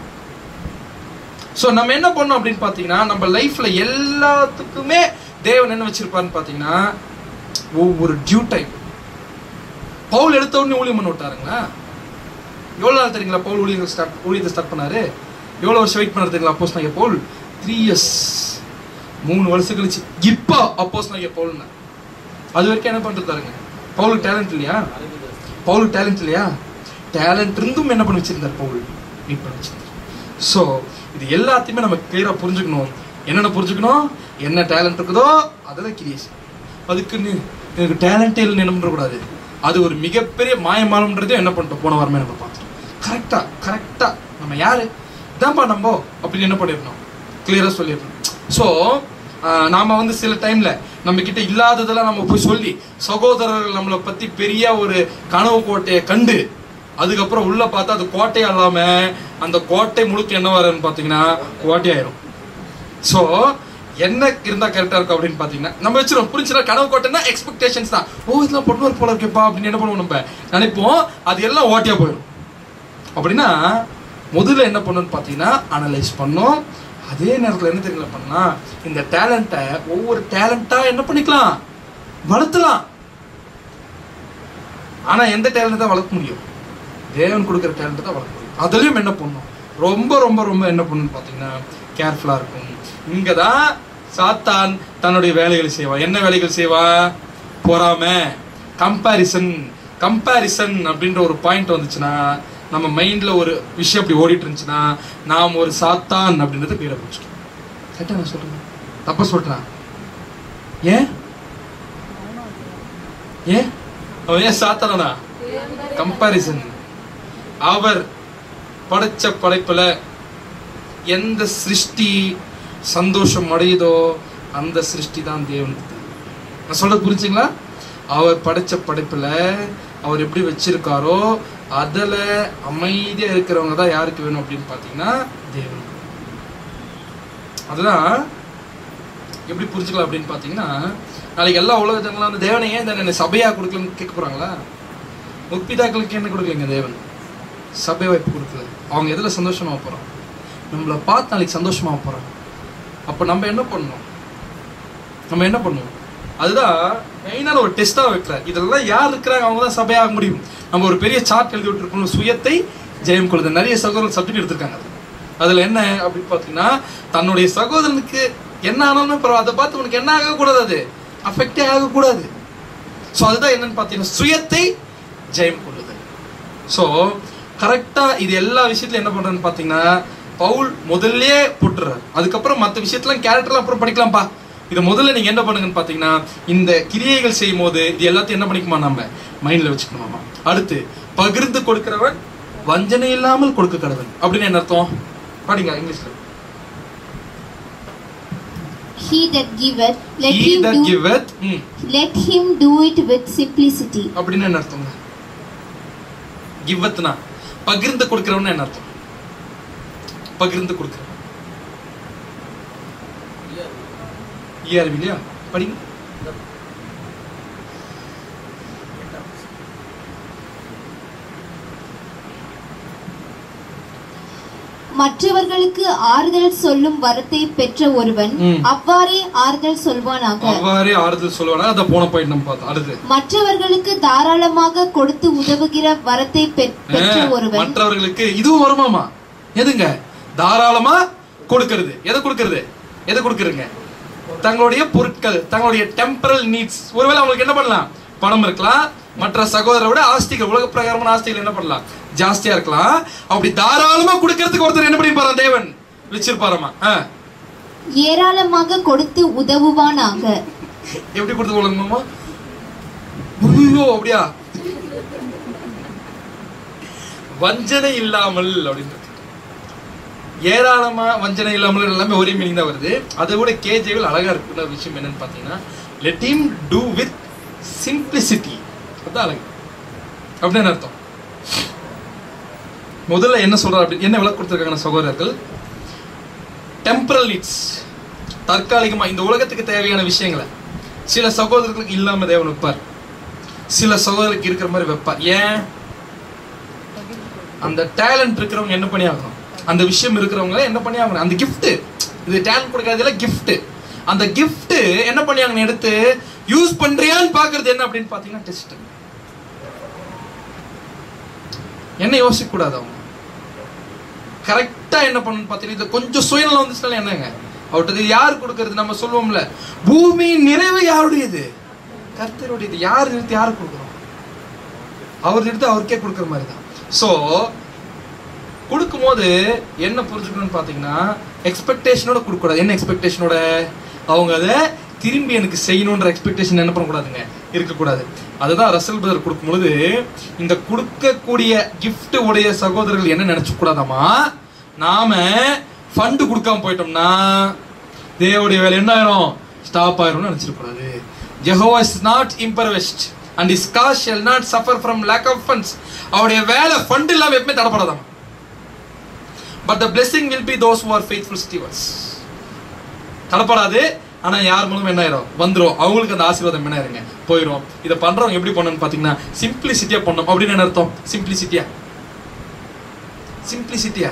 ஸோ நம்ம என்ன பண்ணோம் அப்படின்னு பார்த்தீங்கன்னா நம்ம லைஃப்ல எல்லாத்துக்குமே தேவன் என்ன வச்சிருப்பாருன்னு பார்த்தீங்கன்னா ஒவ்வொரு டியூ டைம் பவுல் எடுத்த உடனே ஊழியம் பண்ண விட்டாருங்களா எவ்வளோ நாள் தெரியுங்களா பவுல் ஊழியம் ஸ்டார்ட் ஊழியத்தை ஸ்டார்ட் பண்ணாரு எவ்வளோ வருஷம் வெயிட் பண்ண தெரியுங்களா அப்போஸ் நாங்கள் பவுல் த்ரீ இயர்ஸ் மூணு வருஷம் கழிச்சு இப்போ அப்போஸ் நாங்கள் பவுல்னா அது வரைக்கும் என்ன பண்ணிருந்தாருங்க பவுலுக்கு டேலண்ட் இல்லையா பவுலுக்கு டேலண்ட் இல்லையா டேலண்ட் இருந்தும் என்ன பண்ணி வச்சிருந்தார் பவுல் மீட் பண்ணி வச்சிருந்தார் ஸோ இது எல்லாத்தையுமே நம்ம கிளியராக புரிஞ்சுக்கணும் என்னென்ன புரிஞ்சுக்கணும் என்ன டேலண்ட் இருக்குதோ அதெல்லாம் கிரியேஷன் அதுக்குன்னு எனக்கு டேலண்டே இல்லைன்னு என்ன பண்ணக்கூடாது அது ஒரு மிகப்பெரிய மாயமானம்ன்றதையும் என்ன பண்ணிட்டோம் போன வாரமே நம்ம பார்த்தோம் கரெக்டாக கரெக்டாக நம்ம யாரு இதான்ப்பா நம்ம அப்படின்னு என்ன பண்ணிடணும் கிளியராக சொல்லிடணும் ஸோ நாம வந்து சில டைம்ல நம்ம கிட்ட இல்லாததெல்லாம் நம்ம போய் சொல்லி சகோதரர்கள் நம்மளை பத்தி பெரிய ஒரு கனவு கோட்டையை கண்டு அதுக்கப்புறம் உள்ள பார்த்தா அது கோட்டையா இல்லாம அந்த கோட்டை முழுக்க என்ன வரும்னு பாத்தீங்கன்னா கோட்டையாயிரும் ஸோ என்ன இருந்தா கரெக்டா இருக்கும் அப்படின்னு பாத்தீங்கன்னா நம்ம வச்சிருவோம் புரிஞ்சுனா கனவு கோட்டைன்னா எக்ஸ்பெக்டேஷன்ஸ் தான் ஓ இதெல்லாம் பொண்ணு போல இருக்கேப்பா அப்படின்னு என்ன பண்ணுவோம் நம்ம நினைப்போம் அது எல்லாம் ஓட்டியா போயிடும் அப்படின்னா முதல்ல என்ன பண்ணணும்னு பார்த்தீங்கன்னா அனலைஸ் பண்ணோம் அதே நேரத்தில் என்ன தெரியல பண்ணா இந்த டேலண்ட்டை ஒவ்வொரு டேலண்டா என்ன பண்ணிக்கலாம் வளர்த்தலாம் ஆனா எந்த டேலண்ட் தான் வளர்க்க முடியும் தேவன் கொடுக்குற டேலண்ட் தான் வளர்க்க முடியும் அதுலயும் என்ன பண்ணும் ரொம்ப ரொம்ப ரொம்ப என்ன பண்ணணும்னு பார்த்தீங்கன்னா கேர்ஃபுல்லா இருக்கும் இங்க தான் சாத்தான் தன்னுடைய வேலைகளை செய்வான் என்ன வேலைகள் செய்வா பொறாம கம்பாரிசன் கம்பாரிசன் அப்படின்ற ஒரு பாயிண்ட் வந்துச்சுன்னா நம்ம மைண்ட்ல ஒரு விஷயம் அப்படி ஓடிட்டு இருந்துச்சுன்னா நாம் ஒரு சாத்தான் அப்படின்றத பேரை பிடிச்சிட்டோம் கரெக்டா நான் சொல்றேன் தப்பா சொல்றேன் ஏன் ஏன் அவன் ஏன் சாத்தானா கம்பாரிசன் அவர் படைச்ச படைப்புல எந்த சிருஷ்டி சந்தோஷம் அடையுதோ அந்த சிருஷ்டி தான் தேவன் நான் சொல்றது புரிஞ்சுங்களா அவர் படைச்ச படைப்புல அவர் எப்படி வச்சிருக்காரோ அதுல அமைதியா இருக்கிறவங்க தான் யாருக்கு வேணும் அப்படின்னு பாத்தீங்கன்னா தேவன் அதுதான் எப்படி புரிஞ்சுக்கலாம் அப்படின்னு பாத்தீங்கன்னா நாளைக்கு எல்லா உலகத்தங்களும் வந்து தேவனை ஏன் இந்த சபையா கொடுக்கலன்னு கேட்க போறாங்களா முற்பிதாக்களுக்கு என்ன கொடுக்கலைங்க தேவன் சபை வாய்ப்பு கொடுக்கல அவங்க எதுல சந்தோஷமா போறோம் நம்மளை பார்த்து நாளைக்கு சந்தோஷமா போறாங்க அப்ப நம்ம என்ன பண்ணணும் நம்ம என்ன பண்ணுவோம் அதுதான் மெயினான ஒரு டெஸ்டா வைக்கிறார் இதெல்லாம் யார் இருக்கிறாங்க அவங்க தான் சபையாக முடியும் நம்ம ஒரு பெரிய சார்ட் எழுதி விட்டுருக்கணும் சுயத்தை ஜெயம் கொள்ளுது நிறைய சகோதரர் சப்ஜெக்ட் எடுத்திருக்காங்க அது. அதுல என்ன அப்படின்னு பார்த்தீங்கன்னா தன்னுடைய சகோதரனுக்கு என்ன ஆனாலும் பரவாயில்ல அதை பார்த்து உனக்கு என்ன ஆகக்கூடாது அது அஃபெக்டே ஆகக்கூடாது ஸோ அதுதான் என்னன்னு பார்த்தீங்கன்னா சுயத்தை ஜெயம் கொள்ளுதல் ஸோ கரெக்டாக இது எல்லா விஷயத்துலையும் என்ன பண்ணுறேன்னு பார்த்தீங்கன்னா பவுல் முதல்லயே போட்டுறாரு அதுக்கப்புறம் மற்ற விஷயத்தெல்லாம் கேரக்டர்லாம் அப்புறம் படிக்கலாம்ப்பா இதை முதல்ல நீங்கள் என்ன பண்ணுங்கன்னு பார்த்தீங்கன்னா இந்த கிரியைகள் செய்யும் போது இது எல்லாத்தையும் என்ன பண்ணிக்குமா நம்ம மைண்டில் வச்சுக்கணுமாமா அடுத்து பகிர்ந்து கொடுக்கிறவன் வஞ்சனை இல்லாமல் கொடுக்க கடவன் அப்படின்னு என்ன அர்த்தம் படிங்க இங்கிலீஷ்ல he that giveth let he him that do giveth ம், let him do it with simplicity அப்படின்னு என்ன அர்த்தம் கிவத்னா பகிர்ந்து கொடுக்கிறவன் என்ன அர்த்தம் பகிர்ந்து கொடுக்கிறவன் ERV இல்லையா படிங்க மற்றவர்களுக்கு ஆறுதல் சொல்லும் வரத்தை பெற்ற ஒருவன் ம். அவ்வாறே ஆறுதல் சொல்வானாக அவ்வாறே ஆறுதல் சொல்லுவானா அதை போன பாயிண்ட் நம்ம பார்த்தோம் அடுத்து மற்றவர்களுக்கு தாராளமாக கொடுத்து உதவுகிற வரத்தை பெற்- பெற்ற ஆ, ஒருவன் மற்றவர்களுக்கு இதுவும் வருமாமா எதுங்க தாராளமா கொடுக்கிறது எதை கொடுக்கிறது எதை கொடுக்கறதுங்க தங்களுடைய பொருட்கள் தங்களுடைய டெம்பரல் நீட்ஸ் ஒருவேளை அவங்களுக்கு என்ன பண்ணலாம் பணம் இருக்கலாம் மற்ற சகோதரரை விட ஆஸ்திகள் உலக பிரகாரமான ஆஸ்திகள் என்ன பண்ணலாம் ஜாஸ்தியா இருக்கலாம் அப்படி தாராளமா கொடுக்கறதுக்கு ஒருத்தர் என்ன பண்ணிருப்பாரா தேவன் வச்சிருப்பாராமா ஆ, ஏராளமாக கொடுத்து உதவுவானாக எப்படி கொடுத்து ஒழுங்குமா ஐயோ அப்படியா வஞ்சனை இல்லாமல் அப்படின்னு ஏராளமா வஞ்சனை இல்லாமல் எல்லாமே ஒரே மீனிங் தான் வருது அதை விட கேஜேவில் அழகா இருக்குள்ள விஷயம் என்னன்னு பார்த்தீங்கன்னா let him do with simplicity அதான் அழகு அப்படின்னு அர்த்தம் முதல்ல என்ன சொல்றாரு அப்படி என்ன விளக்கு கொடுத்துருக்காங்க சகோதரர்கள் டெம்பரல் நீட்ஸ் தற்காலிகமா இந்த உலகத்துக்கு தேவையான விஷயங்களை சில சகோதரர்களுக்கு இல்லாம தேவன் வைப்பார் சில சகோதரருக்கு இருக்கிற மாதிரி வைப்பார் ஏன் அந்த டேலண்ட் இருக்கிறவங்க என்ன பண்ணி ஆகணும் அந்த விஷயம் இருக்கிறவங்க என்ன பண்ணி ஆகணும் அந்த gift இது டேலண்ட் கொடுக்கறதுல gift அந்த gift என்ன பண்ணி ஆகணும் எடுத்து யூஸ் பண்றியான்னு பாக்குறது என்ன அப்படின்னு பாத்தீங்கன்னா டெஸ்ட் என்ன யோசிக்க கூடாது அவங்க கரெக்டா என்ன பண்ணணும் பாத்தீங்கன்னா இது கொஞ்சம் சுயநலம் வந்துச்சுனால என்னங்க அவர்கிட்ட இது யார் கொடுக்கறது நம்ம சொல்லுவோம்ல பூமி நிறைவு யாருடையது கர்த்தருடையது யார் நிறுத்தி யார் கொடுக்குறோம் அவர் எடுத்து அவருக்கே கொடுக்குற மாதிரி தான் ஸோ கொடுக்கும்போது என்ன புரிஞ்சுக்கணும்னு பார்த்தீங்கன்னா எக்ஸ்பெக்டேஷனோட கொடுக்கக்கூடாது என்ன எக்ஸ்பெக்டேஷனோட அவங்க அதை திரும்பி எனக்கு செய்யணுன்ற எக்ஸ்பெக்டேஷன் என்ன பண்ணக்கூடாதுங்க இருக்கக்கூடாது அதுதான் ரசல் பிரதர் கொடுக்கும்பொழுது இந்த கொடுக்கக்கூடிய gift உடைய சகோதரர்கள் என்ன நினைச்சுக்க கூடாதாமா நாம ஃபண்டு கொடுக்காம போயிட்டோம்னா தேவனுடைய வேலை என்ன ஆயிரும் ஸ்டாப் ஆயிரும்னு நினைச்சிருக்க கூடாது Jehovah is not impoverished and is cause shall not suffer from lack of funds அவருடைய வேலை ஃபண்ட் இல்லாம எப்பவுமே தடப்படாதாம் but the blessing will be those who are faithful stewards தடப்படாது ஆனா யார் மூலம் என்ன ஆயிரும் வந்துரும் அவங்களுக்கு அந்த ஆசீர்வாதம் என்ன இருங்க போயிரும் இதை பண்றவங்க எப்படி பண்ணணும்னு பாத்தீங்கன்னா சிம்பிளிசிட்டியா பண்ணணும் அப்படின்னு என்ன அர்த்தம் சிம்பிளிசிட்டியா சிம்பிளிசிட்டியா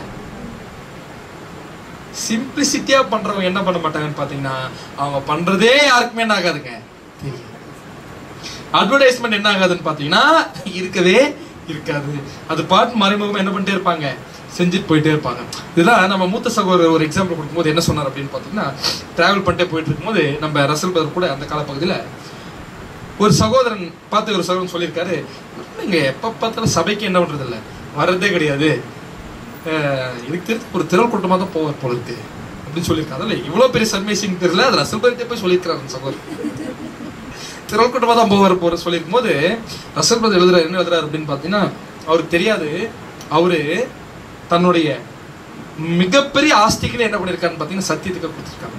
சிம்பிளிசிட்டியா பண்றவங்க என்ன பண்ண மாட்டாங்கன்னு பாத்தீங்கன்னா அவங்க பண்றதே யாருக்குமே என்ன ஆகாதுங்க தெரியும் அட்வர்டைஸ்மெண்ட் என்ன ஆகாதுன்னு பாத்தீங்கன்னா இருக்கவே இருக்காது அது பாட்டு மறைமுகமா என்ன பண்ணிட்டே இருப்பாங்க செஞ்சுட்டு போயிட்டே இருப்பாங்க இதுதான் நம்ம மூத்த சகோதரர் ஒரு எக்ஸாம்பிள் கொடுக்கும்போது என்ன சொன்னார் அப்படின்னு பார்த்தீங்கன்னா டிராவல் பண்ணிட்டே போயிட்டு இருக்கும்போது நம்ம ரசல் பதர் கூட அந்த காலப்பகுதியில் ஒரு சகோதரன் பார்த்து ஒரு சகோதரன் சொல்லியிருக்காரு நீங்க எப்போ பார்த்தாலும் சபைக்கு என்ன பண்றது இல்ல வர்றதே கிடையாது அஹ் எனக்கு தெரிஞ்சு ஒரு திரள் கூட்டமாக தான் போவார் போல இருக்கு அப்படின்னு சொல்லியிருக்காரு அதில் இவ்வளோ பெரிய சர்மேசிங் தெரியல அது ரசல் பதர்கிட்ட போய் சொல்லியிருக்கிறார் அந்த சகோதரன் திரள் கூட்டமாக தான் போவார் போற சொல்லியிருக்கும் போது ரசல் பதர் எழுதுறாரு என்ன எழுதுறாரு அப்படின்னு பார்த்தீங்கன்னா அவருக்கு தெரியாது அவரு தன்னுடைய மிகப்பெரிய ஆஸ்திகளை என்ன பண்ணியிருக்காருன்னு பார்த்தீங்கன்னா சத்தியத்துக்கு கொடுத்துருக்காங்க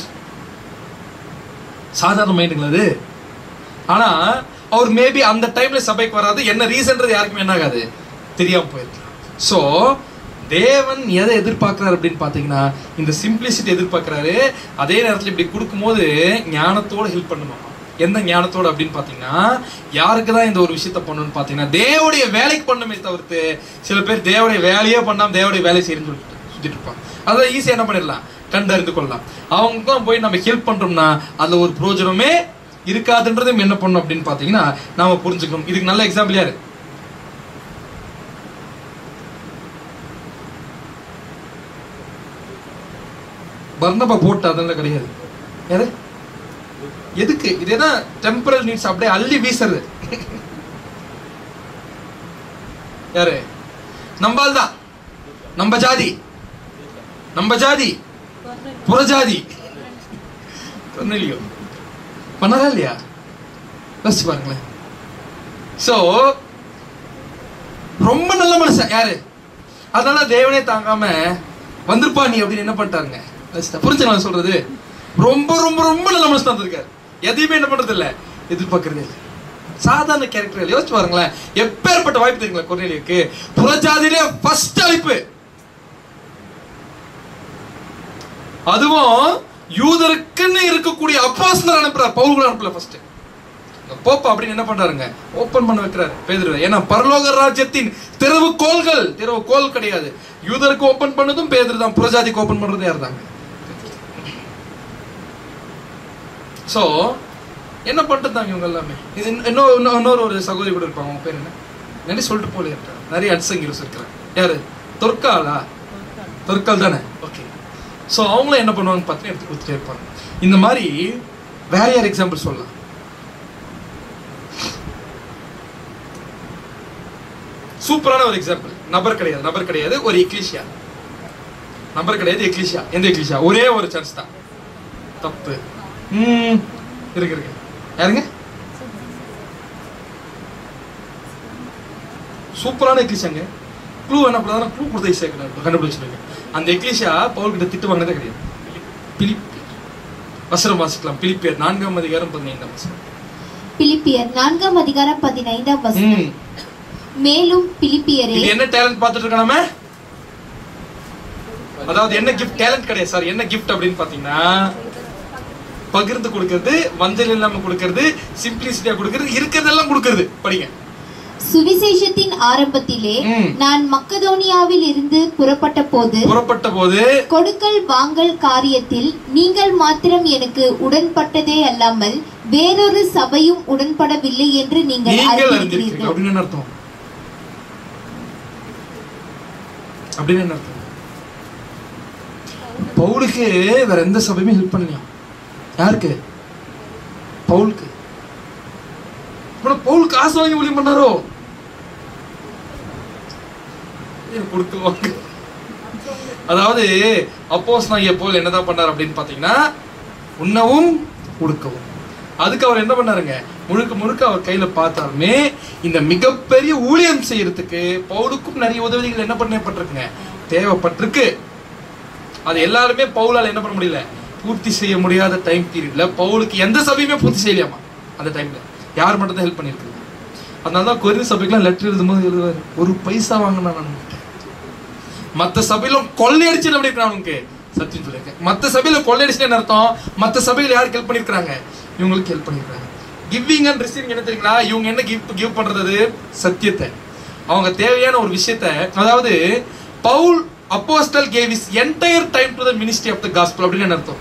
சாதாரண மைண்டுங்களா அது ஆனா அவர் மேபி அந்த டைம்ல சபைக்கு வராது என்ன ரீசன்றது யாருக்குமே என்ன ஆகாது தெரியாம போயிருக்கலாம் ஸோ தேவன் எதை எதிர்பார்க்கிறார் அப்படின்னு பார்த்தீங்கன்னா இந்த சிம்பிளிசிட்டி எதிர்பார்க்கிறாரு அதே நேரத்தில் இப்படி கொடுக்கும்போது ஞானத்தோட ஹெல்ப் பண்ணணும் எந்த ஞானத்தோட அப்படின்னு பார்த்தீங்கன்னா யாருக்கு தான் இந்த ஒரு விஷயத்த பண்ணணும்னு பார்த்தீங்கன்னா தேவடைய வேலைக்கு பண்ணுமே தவிர்த்து சில பேர் தேவடைய வேலையே பண்ணாம தேவடைய வேலை செய்யணும்னு சொல்லிட்டு சுத்திட்டு இருப்பாங்க அதான் ஈஸியாக என்ன பண்ணிடலாம் கண்டறிந்து கொள்ளலாம் அவங்களுக்குலாம் போய் நம்ம ஹெல்ப் பண்றோம்னா அதுல ஒரு பிரயோஜனமே இருக்காதுன்றதும் என்ன பண்ணணும் அப்படின்னு பார்த்தீங்கன்னா நாம புரிஞ்சுக்கணும் இதுக்கு நல்ல எக்ஸாம்பிள் யாரு பர்ணபா போட்டு அதெல்லாம் கிடையாது யாரு எதுக்கு இதேதான் டெம்பரல் நீட்ஸ் அப்படியே அள்ளி வீசுறது யாரு நம்பால் தான் நம்ம ஜாதி நம்ம ஜாதி புறஜாதி கொர்நேலியோ பண்ணதா இல்லையா யோசிச்சு பாருங்களேன் சோ ரொம்ப நல்ல மனுஷன் யாரு அதனால தேவனே தாங்காம வந்திருப்பா நீ அப்படின்னு என்ன பண்ணிட்டாருங்க வச்சுட்டா. புரிஞ்சுங்களா நான் சொல்றது ரொம்ப ரொம்ப ரொம்ப நல்ல மனுஷனா இருந்திருக்காரு எதையுமே என்ன பண்றது இல்ல எதிர்பார்க்கறதே இல்லை சாதாரண கேரக்டர் யோசிச்சு பாருங்களேன் எப்பேற்பட்ட வாய்ப்பு தெரியுங்களா கொர்நேலியுக்கு புறஜாதியிலே ஃபர்ஸ்ட் அழைப்பு அதுவும் யூதருக்குன்னு இருக்கக்கூடிய அப்போஸ்தலர் அனுப்புறார் பவுல் கூட அனுப்பல ஃபர்ஸ்ட் போப்பா அப்படின்னு என்ன பண்றாருங்க ஓபன் பண்ண வைக்கிறாரு பேதுருவை ஏன்னா பரலோக ராஜ்யத்தின் திறவு கோள்கள் திறவு கோல் கிடையாது யூதருக்கு ஓபன் பண்ணதும் பேதுரு தான் புறஜாதிக்கு ஓபன் பண்றது யார் தாங்க சோ என்ன பண்ணிட்டு இவங்க எல்லாமே இது இன்னும் இன்னும் இன்னொரு ஒரு சகோதரி கூட இருப்பாங்க அவங்க பேர் என்ன நிறைய சொல்லிட்டு போல இருக்காங்க நிறைய அட்சங்கிரஸ் இருக்கிறாங்க யாரு தொற்காலா தொற்கால் தானே ஓகே ஸோ அவங்களும் என்ன பண்ணுவாங்க பார்த்தீங்கன்னா எடுத்து கொடுத்துட்டே இருப்பாங்க இந்த மாதிரி வேற யார் எக்ஸாம்பிள் சொல்லலாம் சூப்பரான ஒரு எக்ஸாம்பிள் நபர் கிடையாது நபர் கிடையாது ஒரு எக்லிஷியா நபர் கிடையாது எக்லிஷியா எந்த எக்லிஷியா ஒரே ஒரு சர்ச் தான் தப்பு ம் இருக்கு இருக்கு யாருங்க சூப்பரான எக்லிஷியாங்க க்ளூ என்ன பண்ணாதான் க்ளூ கொடுத்து சேர்க்கணும் கண்டுபிடிச்சிருங்க அந்த எக்லிஷியா பவுல் கிட்ட திட்டு வாங்கினதே கிடையாது பிலிப்பியர் வசனம் வாசிக்கலாம் பிலிப்பியர் நான்காம் அதிகாரம் பதினைந்தாம் வசனம் பிலிப்பியர் நான்காம் அதிகாரம் பதினைந்தாம் வசனம் ம். மேலும் பிலிப்பியரே இது என்ன டேலண்ட் பார்த்துட்டு இருக்கலாமே அதாவது என்ன கிஃப்ட் டேலண்ட் கிடையாது சார் என்ன கிஃப்ட் அப்படின்னு பாத்தீங்கன்னா பகிர்ந்து கொடுக்கிறது வஞ்சல் இல்லாம கொடுக்கிறது சிம்பிளிசிட்டியா கொடுக்கிறது இருக்கிறதெல்லாம் கொடுக்கிறது படிங்க சுவிசேஷத்தின் ஆரம்பத்திலே ம். நான் மக்கதோனியாவில் இருந்து புறப்பட்ட போது புறப்பட்ட போது கொடுக்கல் வாங்கல் காரியத்தில் நீங்கள் மாத்திரம் எனக்கு உடன்பட்டதே அல்லாமல் வேறொரு சபையும் உடன்படவில்லை என்று நீங்கள் நீங்கள் அறிந்திருக்கிறீர்கள் அறிந்திருக்கிறீர்கள் அப்படின்னு என்ன அர்த்தம் அப்படின்னு என்ன அர்த்தம் பவுலுக்கு வேற எந்த சபையுமே ஹெல்ப் பண்ணலையா யாருக்கு பவுலுக்கு ஆனா பவுல் காசு வாங்கி ஊழியம் பண்ணாரோ எனக்கு கொடுத்துவாங்க அதாவது அப்போஸ் நான் போல் என்னதான் பண்ணார் அப்படின்னு பாத்தீங்கன்னா உண்ணவும் கொடுக்கவும் அதுக்கு அவர் என்ன பண்ணாருங்க முழுக்க முழுக்க அவர் கையில பார்த்தாலுமே இந்த மிகப்பெரிய ஊழியம் செய்யறதுக்கு பவுலுக்கும் நிறைய உதவிகள் என்ன பண்ணப்பட்டிருக்குங்க தேவைப்பட்டிருக்கு அது எல்லாருமே பவுலால என்ன பண்ண முடியல பூர்த்தி செய்ய முடியாத டைம் பீரியட்ல பவுலுக்கு எந்த சபையுமே பூர்த்தி செய்யலையாமா அந்த டைம்ல யார் மட்டும் தான் ஹெல்ப் பண்ணிருக்கு அதனால தான் கொரிந்த சபைக்கெல்லாம் லெட்டர் எழுதும்போது எழுதுவாரு ஒரு பைசா வாங்கினா நான் மத்த சபையில கொள்ளையடிச்சு அப்படி இருக்கிறான் அவனுக்கு சத்தியம் சொல்லியிருக்கேன் மத்த சபையில கொள்ளையடிச்சு என்ன அர்த்தம் மத்த சபையில யாருக்கு ஹெல்ப் பண்ணிருக்காங்க இவங்களுக்கு ஹெல்ப் பண்ணிருக்காங்க கிவிங் அண்ட் ரிசீவிங் என்ன தெரியுங்களா இவங்க என்ன கிவ் கிவ் பண்றது சத்தியத்தை அவங்க தேவையான ஒரு விஷயத்தை அதாவது Paul apostle gave is entire time to the ministry of the gospel அப்படின்னு என்ன அர்த்தம்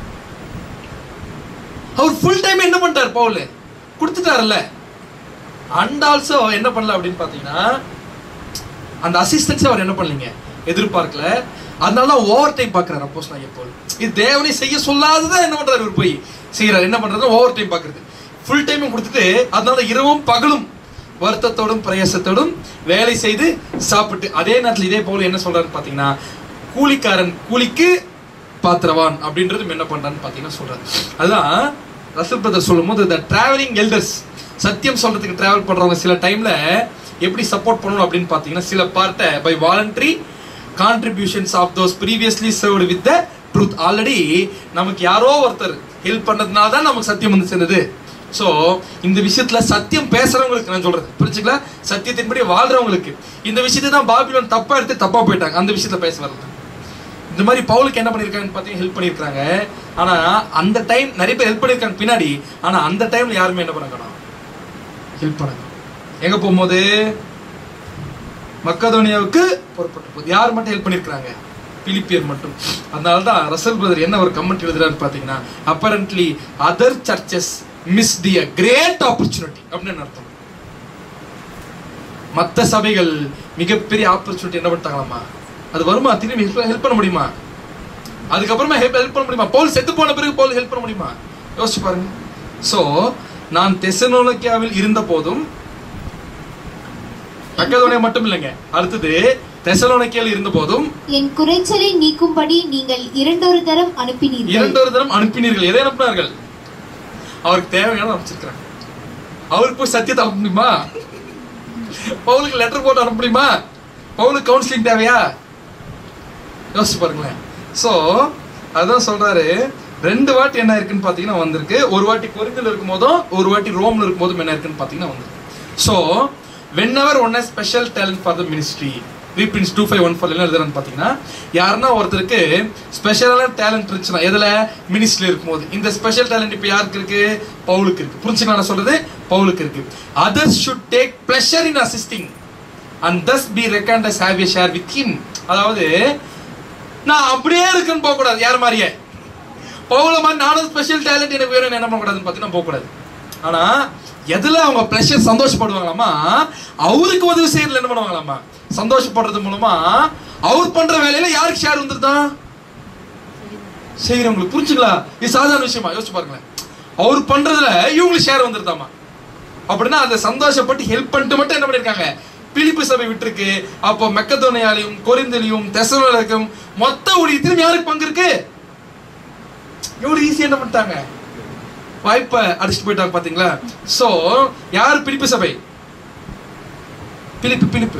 அவர் ஃபுல் டைம் என்ன பண்ணிட்டார் பவுல் கொடுத்துட்டாருல்ல அண்ட் ஆல்சோ என்ன பண்ணல அப்படின்னு பாத்தீங்கன்னா அந்த அசிஸ்டன்ஸ் அவர் என்ன பண்ணலீங்க எதிர்பார்க்கல அதனால தான் ஓவர் டைம் பார்க்குறாரு அப்போஸ் நான் எப்போ இது தேவனை செய்ய சொல்லாததான் என்ன பண்றாரு இவர் போய் செய்யறாரு என்ன பண்றது ஓவர் டைம் பார்க்கறது ஃபுல் டைமும் கொடுத்துட்டு அதனால இரவும் பகலும் வருத்தத்தோடும் பிரயாசத்தோடும் வேலை செய்து சாப்பிட்டு அதே நேரத்தில் இதே போல என்ன சொல்றாரு பாத்தீங்கன்னா கூலிக்காரன் கூலிக்கு பாத்திரவான் அப்படின்றது என்ன பண்றான்னு பாத்தீங்கன்னா சொல்றாரு அதுதான் ரசல் பிரதர் சொல்லும் போது த டிராவலிங் எல்டர்ஸ் சத்தியம் சொல்றதுக்கு டிராவல் பண்றவங்க சில டைம்ல எப்படி சப்போர்ட் பண்ணணும் அப்படின்னு பாத்தீங்கன்னா சில பார்ட்டை by voluntary contributions of those previously served with the truth already நமக்கு யாரோ ஒருத்தர் ஹெல்ப் பண்ணதுனால தான் நமக்கு சத்தியம் வந்து சேர்ந்தது ஸோ இந்த விஷயத்துல சத்தியம் பேசுறவங்களுக்கு நான் சொல்றது புரிஞ்சுங்களா சத்தியத்தின்படி வாழ்றவங்களுக்கு இந்த விஷயத்தை தான் பாபிலோன் தப்பா எடுத்து தப்பா போயிட்டாங்க அந்த விஷயத்துல பேச வரல இந்த மாதிரி பவுலுக்கு என்ன பண்ணிருக்காங்கன்னு பார்த்தீங்கன்னா ஹெல்ப் பண்ணியிருக்காங்க ஆனா அந்த டைம் நிறைய பேர் ஹெல்ப் பண்ணியிருக்காங்க பின்னாடி ஆனா அந்த டைம்ல யாருமே என்ன பண்ண ஹெல்ப் பண்ணாங்க எங்க போகும்போது மக்கதோனியாவுக்கு புறப்பட்ட போது யார் மட்டும் ஹெல்ப் பண்ணியிருக்காங்க பிலிப்பியர் மட்டும் அதனால தான் ரசல் பிரதர் என்ன ஒரு கமெண்ட் எழுதுறாரு பார்த்தீங்கன்னா apparently other churches miss the a great opportunity அப்படின்னு அர்த்தம் மற்ற சபைகள் மிகப்பெரிய ஆப்பர்ச்சுனிட்டி என்ன பண்ணிட்டாங்களாமா அது வருமா திரும்பி ஹெல்ப் பண்ண முடியுமா அதுக்கப்புறமா ஹெல்ப் ஹெல்ப் பண்ண முடியுமா பவுல் செத்து போன பிறகு பவுல் ஹெல்ப் பண்ண முடியுமா யோசிச்சு பாருங்க சோ நான் தெசனோலக்கியாவில் இருந்த போதும் மக்கதோனியா மட்டும் இல்லைங்க அடுத்தது தெசலோனிக்கையில் இருந்த போதும் என் குறைச்சலை நீக்கும்படி நீங்கள் இரண்டொரு தரம் அனுப்பினீர்கள் இரண்டொரு தினம் அனுப்பினீர்கள் எதை அனுப்பினார்கள் அவருக்கு தேவையான அனுப்பிச்சிருக்கிறாங்க அவருக்கு போய் சத்தியத்தை அனுப்ப முடியுமா பவுலுக்கு லெட்டர் போட்டு அனுப்ப முடியுமா பவுலுக்கு கவுன்சிலிங் தேவையா யோசிச்சு பாருங்களேன் ஸோ அதான் சொல்றாரு ரெண்டு வாட்டி என்ன இருக்குன்னு பார்த்தீங்கன்னா வந்திருக்கு ஒரு வாட்டி கொரிந்தில் இருக்கும் போதும் ஒரு வாட்டி ரோம்ல இருக்கும் போதும் என்ன இருக்குன்னு பார்த்தீங்கன்னா வந்திருக்கு so whenever one special talent for the ministry reprints two five one four என்ன எழுதுறேன்னு பார்த்தீங்கன்னா யாருன்னா ஒருத்தருக்கு ஸ்பெஷலான டேலண்ட் இருந்துச்சுன்னா எதில் மினிஸ்ட்ரியில் இருக்கும்போது இந்த ஸ்பெஷல் டேலண்ட் இப்போ யாருக்கு இருக்கு பவுலுக்கு இருக்கு புரிஞ்சுக்கலாம் நான் சொல்றது பவுலுக்கு இருக்கு others should take pleasure in assisting and thus be reckoned as have a share with him அதாவது நான் அப்படியே இருக்குன்னு போகக்கூடாது யார் மாதிரியே பவுல மாதிரி நானும் ஸ்பெஷல் டேலண்ட் எனக்கு வேணும் என்ன பண்ணக்கூடாதுன்னு பார்த்தீங்கன்னா போகக்கூடாது ஆனா எதுல அவங்க ப்ளஷர் சந்தோஷப்படுவாங்களாமா அவருக்கு உதவி செய்யறதுல என்ன பண்ணுவாங்களாமா சந்தோஷப்படுறது மூலமா அவர் பண்ற வேலையில யாருக்கு ஷேர் வந்துருதா செய்யறவங்களுக்கு புரிஞ்சுங்களா இது சாதாரண விஷயமா யோசிச்சு பாருங்களேன் அவர் பண்றதுல இவங்களுக்கு ஷேர் வந்துருதாமா அப்படின்னா அந்த சந்தோஷப்பட்டு ஹெல்ப் பண்ணிட்டு மட்டும் என்ன பண்ணிருக்காங்க பிலிப்பு சபை விட்டுருக்கு அப்போ மெக்கதோனியாலையும் கொரிந்திலையும் தெசலோனிக்கும் மொத்த ஊழியத்திலும் யாருக்கு பங்கு இருக்கு எவ்வளவு ஈஸியா என்ன பண்ணிட்டாங்க வாய்ப்பை அடிச்சுட்டு போயிட்டாங்க பாத்தீங்களா சோ யார் பிலிப்பு சபை பிலிப்பு பிலிப்பு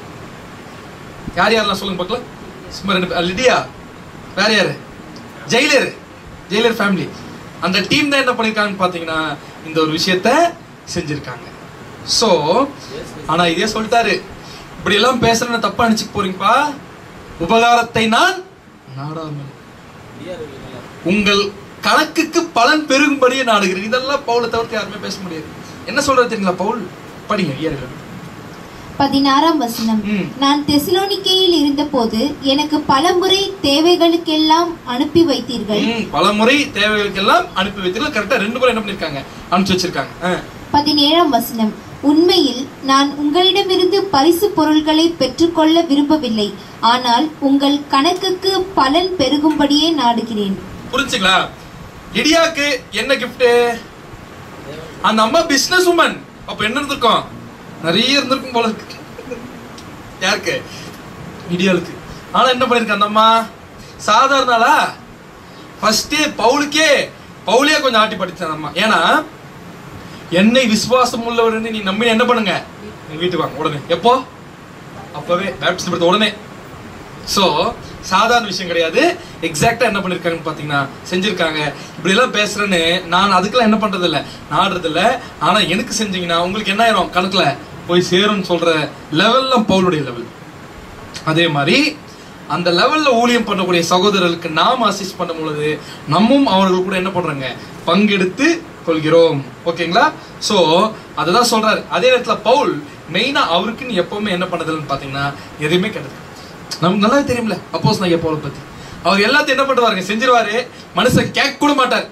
யார் யாரெல்லாம் சொல்லுங்க பார்க்கலாம் சும்மா ரெண்டு பேர். லிடியா வேற யாரு ஜெயிலர் ஜெயிலர் ஃபேமிலி அந்த டீம் தான் என்ன பண்ணிருக்காங்கன்னு பாத்தீங்கன்னா இந்த ஒரு விஷயத்த செஞ்சிருக்காங்க சோ ஆனா இதே சொல்லிட்டாரு இப்படி எல்லாம் பேசுறேன்னு தப்பா நினைச்சுக்க போறீங்கப்பா உபகாரத்தை நான் நாடாமல் உங்கள் கணக்குக்கு பலன் பெருகும்படியே நாடுகிறேன் இதெல்லாம் பவுலை தவிர்த்து யாருமே பேச முடியாது என்ன சொல்றது தெரியுங்களா பவுல் படிங்க ஐயர்கள் பதினாறாம் வசனம் ம். நான் தெசலோனிக்கேயில் இருந்தபோது எனக்கு பலமுறை தேவைகளுக்கெல்லாம் அனுப்பி வைத்தீர்கள் ம், பல முறை தேவைகளுக்கெல்லாம் அனுப்பி வைத்தீர்கள் கரெக்டா ரெண்டு முறை என்ன பண்ணிருக்காங்க அனுப்பிச்சு வச்சிருக்காங்க ஆ. பதினேழாம் வசனம் உண்மையில் நான் உங்களிடமிருந்து பரிசு பொருள்களை பெற்றுக்கொள்ள விரும்பவில்லை ஆனால் உங்கள் கணக்குக்கு பலன் பெருகும்படியே நாடுகிறேன் புரிஞ்சுங்களா லிடியாக்கு என்ன கிஃப்ட் அந்த அம்மா பிசினஸ் உமன் அப்ப என்ன இருந்திருக்கும் நிறைய இருந்திருக்கும் போல இருக்கு யாருக்கு லிடியாளுக்கு ஆனா என்ன பண்ணிருக்க அந்த அம்மா சாதாரண ஆளா ஃபர்ஸ்டே பவுலுக்கே பவுலே கொஞ்சம் ஆட்டி படிச்சான் அந்த அம்மா ஏன்னா என்னை விசுவாசம் உள்ளவர் நீ நம்பி என்ன பண்ணுங்க எங்க வீட்டுக்கு வாங்க உடனே எப்போ அப்பவே பேப்டிஸ்ட் எடுத்த உடனே ஸோ சாதாரண விஷயம் கிடையாது எக்ஸாக்டா என்ன பண்ணிருக்காங்கன்னு பாத்தீங்கன்னா செஞ்சிருக்காங்க இப்படி எல்லாம் பேசுறேன்னு நான் அதுக்கெல்லாம் என்ன பண்றது இல்ல நாடுறது இல்ல ஆனா எனக்கு செஞ்சீங்கன்னா உங்களுக்கு என்ன ஆயிரும் கணக்குல போய் சேரும்னு சொல்ற லெவல்ல பவுலுடைய லெவல் அதே மாதிரி அந்த லெவல்ல ஊழியம் பண்ணக்கூடிய சகோதரர்களுக்கு நாம் அசிஸ்ட் பண்ணும் பொழுது நம்மும் அவர்கள் கூட என்ன பண்றாங்க பங்கெடுத்து கொள்கிறோம் ஓகேங்களா சோ அதுதான் சொல்றாரு அதே நேரத்துல பவுல் மெயினா அவருக்குன்னு எப்பவுமே என்ன பண்ணதில்லைன்னு பாத்தீங்கன்னா எதுவுமே கிடையாது நமக்கு நல்லாவே தெரியும்ல அப்போஸ் நான் பவுலை பத்தி அவர் எல்லாத்தையும் என்ன பண்ணுவாருங்க செஞ்சிருவாரு மனுஷன் கேட்க கூட மாட்டார்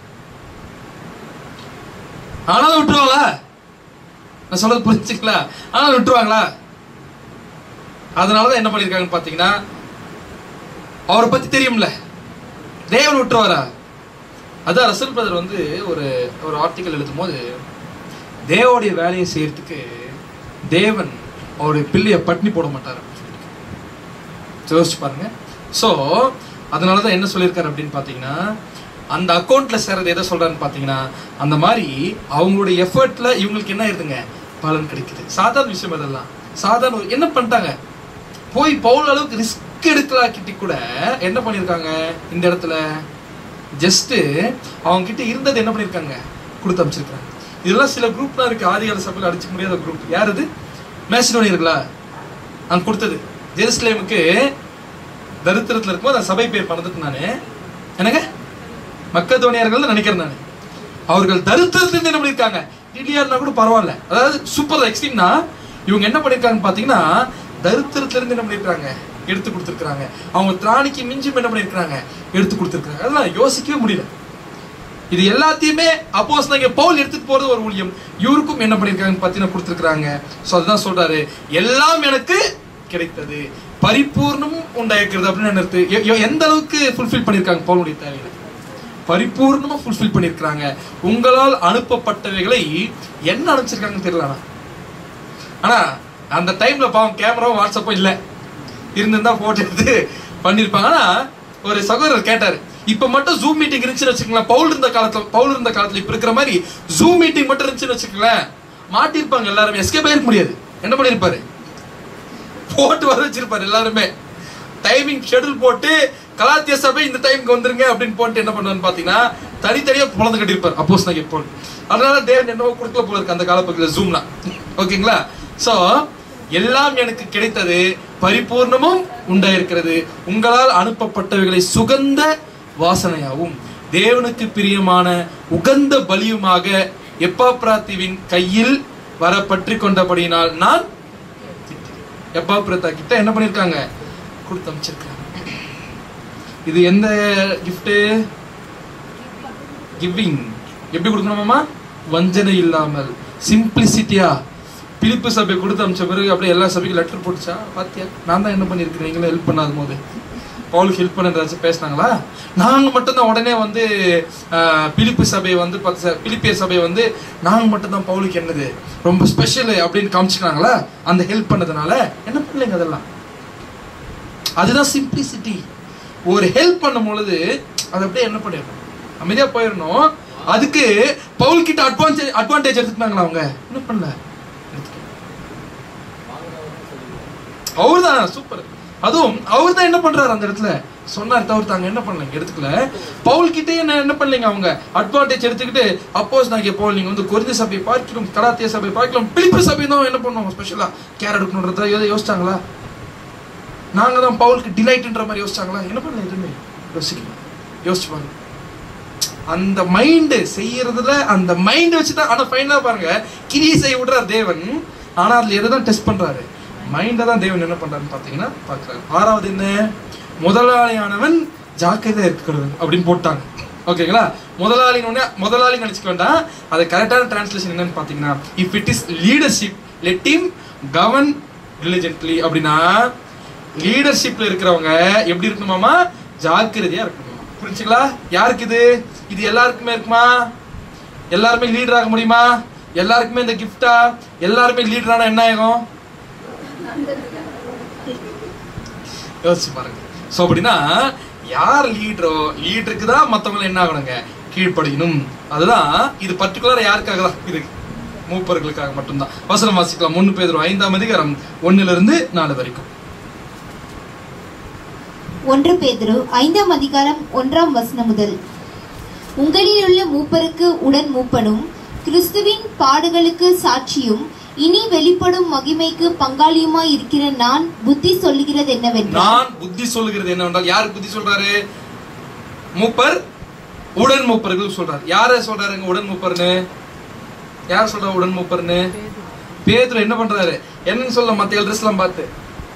ஆனாலும் விட்டுருவாங்களா நான் சொல்றது புரிஞ்சுங்களா ஆனாலும் விட்டுருவாங்களா அதனாலதான் என்ன பண்ணிருக்காங்கன்னு பாத்தீங்கன்னா அவரை பத்தி தெரியும்ல தேவன் விட்டுருவாரா அதான் ரசல் பிரதர் வந்து ஒரு ஒரு ஆர்டிக்கல் எழுதும் போது தேவனுடைய வேலையை செய்யறதுக்கு தேவன் அவருடைய பிள்ளைய பட்னி போட மாட்டார் அப்படின்னு சொல்லியிருக்காரு. யோசிச்சு பாருங்க ஸோ அதனால தான் என்ன சொல்லியிருக்காரு அப்படின்னு பார்த்தீங்கன்னா அந்த அக்கௌண்ட்ல சேர்றது எதை சொல்றாருன்னு பார்த்தீங்கன்னா அந்த மாதிரி அவங்களுடைய எஃபர்ட்ல இவங்களுக்கு என்ன ஆயிருதுங்க பலன் கிடைக்குது சாதாரண விஷயம் அதெல்லாம் சாதாரண ஒரு- என்ன பண்ணிட்டாங்க போய் பவுல் அளவுக்கு ரிஸ்க் எடுக்கலாக்கிட்டு கூட என்ன பண்ணியிருக்காங்க இந்த இடத்துல ஜஸ்ட் அவங்க கிட்ட இருந்தது என்ன பண்ணியிருக்காங்க கொடுத்து அமைச்சிருக்காங்க இதெல்லாம் சில குரூப்லாம் இருக்கு ஆதிகால சபையில் அடிச்சுக்க முடியாத குரூப் யார் இது மேசிடோனியர்களா அங்க கொடுத்தது ஜெருசலேமுக்கு தரித்திரத்தில் இருக்கும்போது அந்த சபை பேர் பறந்துட்டு நானு என்னங்க மக்கதோனியர்கள் நினைக்கிறேன் நான் அவர்கள் தரித்திரத்திலிருந்து என்ன பண்ணியிருக்காங்க இடியார்னா கூட பரவாயில்ல அதாவது சூப்பர் எக்ஸ்ட்ரீம்னா இவங்க என்ன பண்ணியிருக்காங்கன்னு பார்த்தீங்கன்னா தரித்திரத்திலிருந்து என்ன பண்ணியிருக்காங்க எடுத்து கொடுத்துருக்காங்க அவங்க திராணிக்கு மிஞ்சி என்ன பண்ணியிருக்காங்க எடுத்து கொடுத்துருக்காங்க அதெல்லாம் யோசிக்கவே முடியல இது எல்லாத்தையுமே அப்போஸ் நாங்க பவுல் எடுத்துட்டு போறது ஒரு ஊழியம் இவருக்கும் என்ன பண்ணிருக்காங்க பார்த்தீங்கன்னா கொடுத்துருக்காங்க ஸோ அதுதான் சொல்றாரு எல்லாம் எனக்கு கிடைத்தது பரிபூர்ணமும் உண்டாயிருக்கிறது அப்படின்னு என்ன அர்த்தம்? எ- எ- எந்த அளவுக்கு ஃபுல்ஃபில் பண்ணிருக்காங்க பவுலுடைய தேவைகளை பரிபூர்ணமா ஃபுல்ஃபில் பண்ணிருக்காங்க உங்களால் அனுப்பப்பட்டவைகளை என்ன அனுப்பிச்சிருக்காங்கன்னு தெரியல ஆனா. ஆனா அந்த டைம்ல பாவம் கேமராவும் வாட்ஸ்அப்பும் இல்ல இருந்திருந்தா போட்டோ எடுத்து பண்ணிருப்பாங்க ஆனா ஒரு சகோதரர் கேட்டாரு இப்ப மட்டும் ஜூம் மீட்டிங் இருந்துச்சுன்னு வச்சுக்கோங்களேன் பவுல் இருந்த காலத்துல பவுல் இருந்த காலத்துல இப்ப இருக்கிற மாதிரி ஜூம் மீட்டிங் மட்டும் இருந்துச்சுன்னு வச்சுக்கோங்களேன் மாட்டிருப்பாங்க எல்லாருமே எஸ்கேப் ஆயிருக்க முடியாது என்ன பண்ணிருப்பாரு போட்டு வர வச்சிருப்பாரு எல்லாருமே டைமிங் ஷெட்யூல் போட்டு கலாத்திய சபை இந்த டைம்க்கு வந்துருங்க அப்படின்னு போட்டு என்ன பண்ணுவான்னு பாத்தீங்கன்னா தனித்தனியா பொழந்து கட்டியிருப்பார் அப்போஸ் நான் போல் அதனால தேவன் என்னவோ கொடுக்கல போல இருக்கு அந்த காலப்பகுதியில் ஜூம்லாம் ஓகேங்களா சோ எல்லாம் எனக்கு கிடைத்தது பரிபூர்ணமும் உண்டாயிருக்கிறது உங்களால் அனுப்பப்பட்டவைகளை சுகந்த வாசனையாவும் தேவனுக்கு பிரியமான உகந்த பலியுமாக எப்பாப்ராத்திவின் கையில் வர பற்றி கொண்டபடியினால் நான் எப்பாப்ரத்தா கிட்ட என்ன பண்ணிருக்காங்க கொடுத்து அமைச்சிருக்காங்க இது எந்த gift கிவிங் எப்படி கொடுக்கணுமாமா வஞ்சனை இல்லாமல் சிம்பிளிசிட்டியா பிலிப்பு சபை கொடுத்து அமிச்ச பிறகு அப்படியே எல்லா சபைக்கும் லெட்டர் போட்டுச்சா பாத்தியா நான் தான் என்ன பண்ணியிருக்கிறேன் நீங்களும் ஹெல்ப் பண்ணாத போது பவுலுக்கு ஹெல்ப் பண்ண ஏதாச்சும் பேசினாங்களா நாங்க மட்டும்தான் உடனே வந்து ஆஹ், பிலிப்பு சபையை வந்து பத்து- பிலிப்பிய சபையை வந்து நாங்க மட்டும்தான் பவுலுக்கு என்னது ரொம்ப ஸ்பெஷல் அப்படின்னு காமிச்சுக்கிறாங்களா அந்த ஹெல்ப் பண்ணதுனால என்ன பண்ணலைங்க அதெல்லாம் அதுதான் சிம்பிளிசிட்டி ஒரு ஹெல்ப் பண்ணும் பொழுது அது அப்படியே என்ன பண்ணிடணும் அமைதியா போயிடணும் அதுக்கு பவுல் கிட்ட அட்வான்டேஜ் அட்வான்டேஜ் எடுத்துக்கிட்டாங்களா அவங்க என்ன பண்ணல அவர் தான் சூப்பர் அதுவும் அவர் தான் என்ன பண்றாரு அந்த இடத்துல சொன்னார் தவிர தாங்க என்ன பண்ணலைங்க எடுத்துக்கல பவுல் கிட்டே என்ன என்ன பண்ணலைங்க அவங்க அட்வான்டேஜ் எடுத்துக்கிட்டு அப்போஸ் நாங்க பவுல் நீங்க வந்து கொரிந்த சபையை பார்க்கலாம் கலாத்திய சபை பார்க்கலாம் பிலிப்பு சபை தான் என்ன பண்ணுவாங்க ஸ்பெஷலா கேர் எடுக்கணுன்றத எதை யோசிச்சாங்களா நாங்க தான் பவுலுக்கு டிலைட்ன்ற மாதிரி யோசிச்சாங்களா என்ன பண்ணல எதுவுமே யோசிக்கல யோசிச்சு பாருங்க அந்த மைண்டு செய்யறதுல அந்த மைண்ட் வச்சு தான் ஆனா ஃபைனலா பாருங்க கிரியை செய்ய விடுறார் தேவன் ஆனா அதுல எதை தான் டெஸ்ட் பண்றாரு மைண்டை தான் தேவன் என்ன பண்றாருன்னு பாத்தீங்கன்னா பாக்குறாரு ஆறாவது என்ன முதலாளியானவன் ஜாக்கிரதையா இருக்கிறது அப்படின்னு போட்டாங்க ஓகேங்களா முதலாளின்னு முதலாளி நினைச்சுக்க வேண்டாம் அது கரெக்டான டிரான்ஸ்லேஷன் என்னன்னு பாத்தீங்கன்னா if it is leadership let him govern diligently அப்படின்னா லீடர்ஷிப்ல இருக்கிறவங்க எப்படி இருக்கணுமாமா ஜாக்கிரதையா இருக்கணுமா புரிஞ்சுங்களா யாருக்கு இது இது எல்லாருக்குமே இருக்குமா எல்லாருமே லீடர் ஆக முடியுமா எல்லாருக்குமே இந்த கிஃப்டா எல்லாருமே லீடர் ஆனா என்ன ஆகும் யோசிச்சு பாருங்க சோ அப்படின்னா யார் லீடரோ லீடருக்கு தான் மத்தவங்க என்ன ஆகணுங்க கீழ்ப்படியணும் அதுதான் இது பர்டிகுலரா யாருக்காக தான் இது மூப்பர்களுக்காக மட்டும்தான் வசனம் வாசிக்கலாம் ஒன்னு பேதரும் ஐந்தாம் அதிகாரம் ஒண்ணுல இருந்து நாலு வரைக்கும் ஒன்று பேதுரு ஐந்தாம் அதிகாரம் ஒன்றாம் வசனம் முதல் உங்களிலுள்ள மூப்பருக்கு உடன் மூப்பனும் கிறிஸ்துவின் பாடுகளுக்கு சாட்சியும் இனி வெளிப்படும் மகிமைக்கு பங்காளியுமாய் இருக்கிற நான் புத்தி சொல்லுகிறது என்னவென்றால் நான் புத்தி சொல்லுகிறது என்னவென்றால் யாருக்கு புத்தி சொல்றாரு மூப்பர் உடன் மூப்பர்கள் சொல்றாரு யார சொல்றாருங்க உடன் மூப்பர்னு யார் சொல்றா உடன் மூப்பர்னு பேதுரு என்ன பண்றாரு என்னன்னு சொல்ல மத்த எல்டர்ஸ் எல்லாம் பார்த்து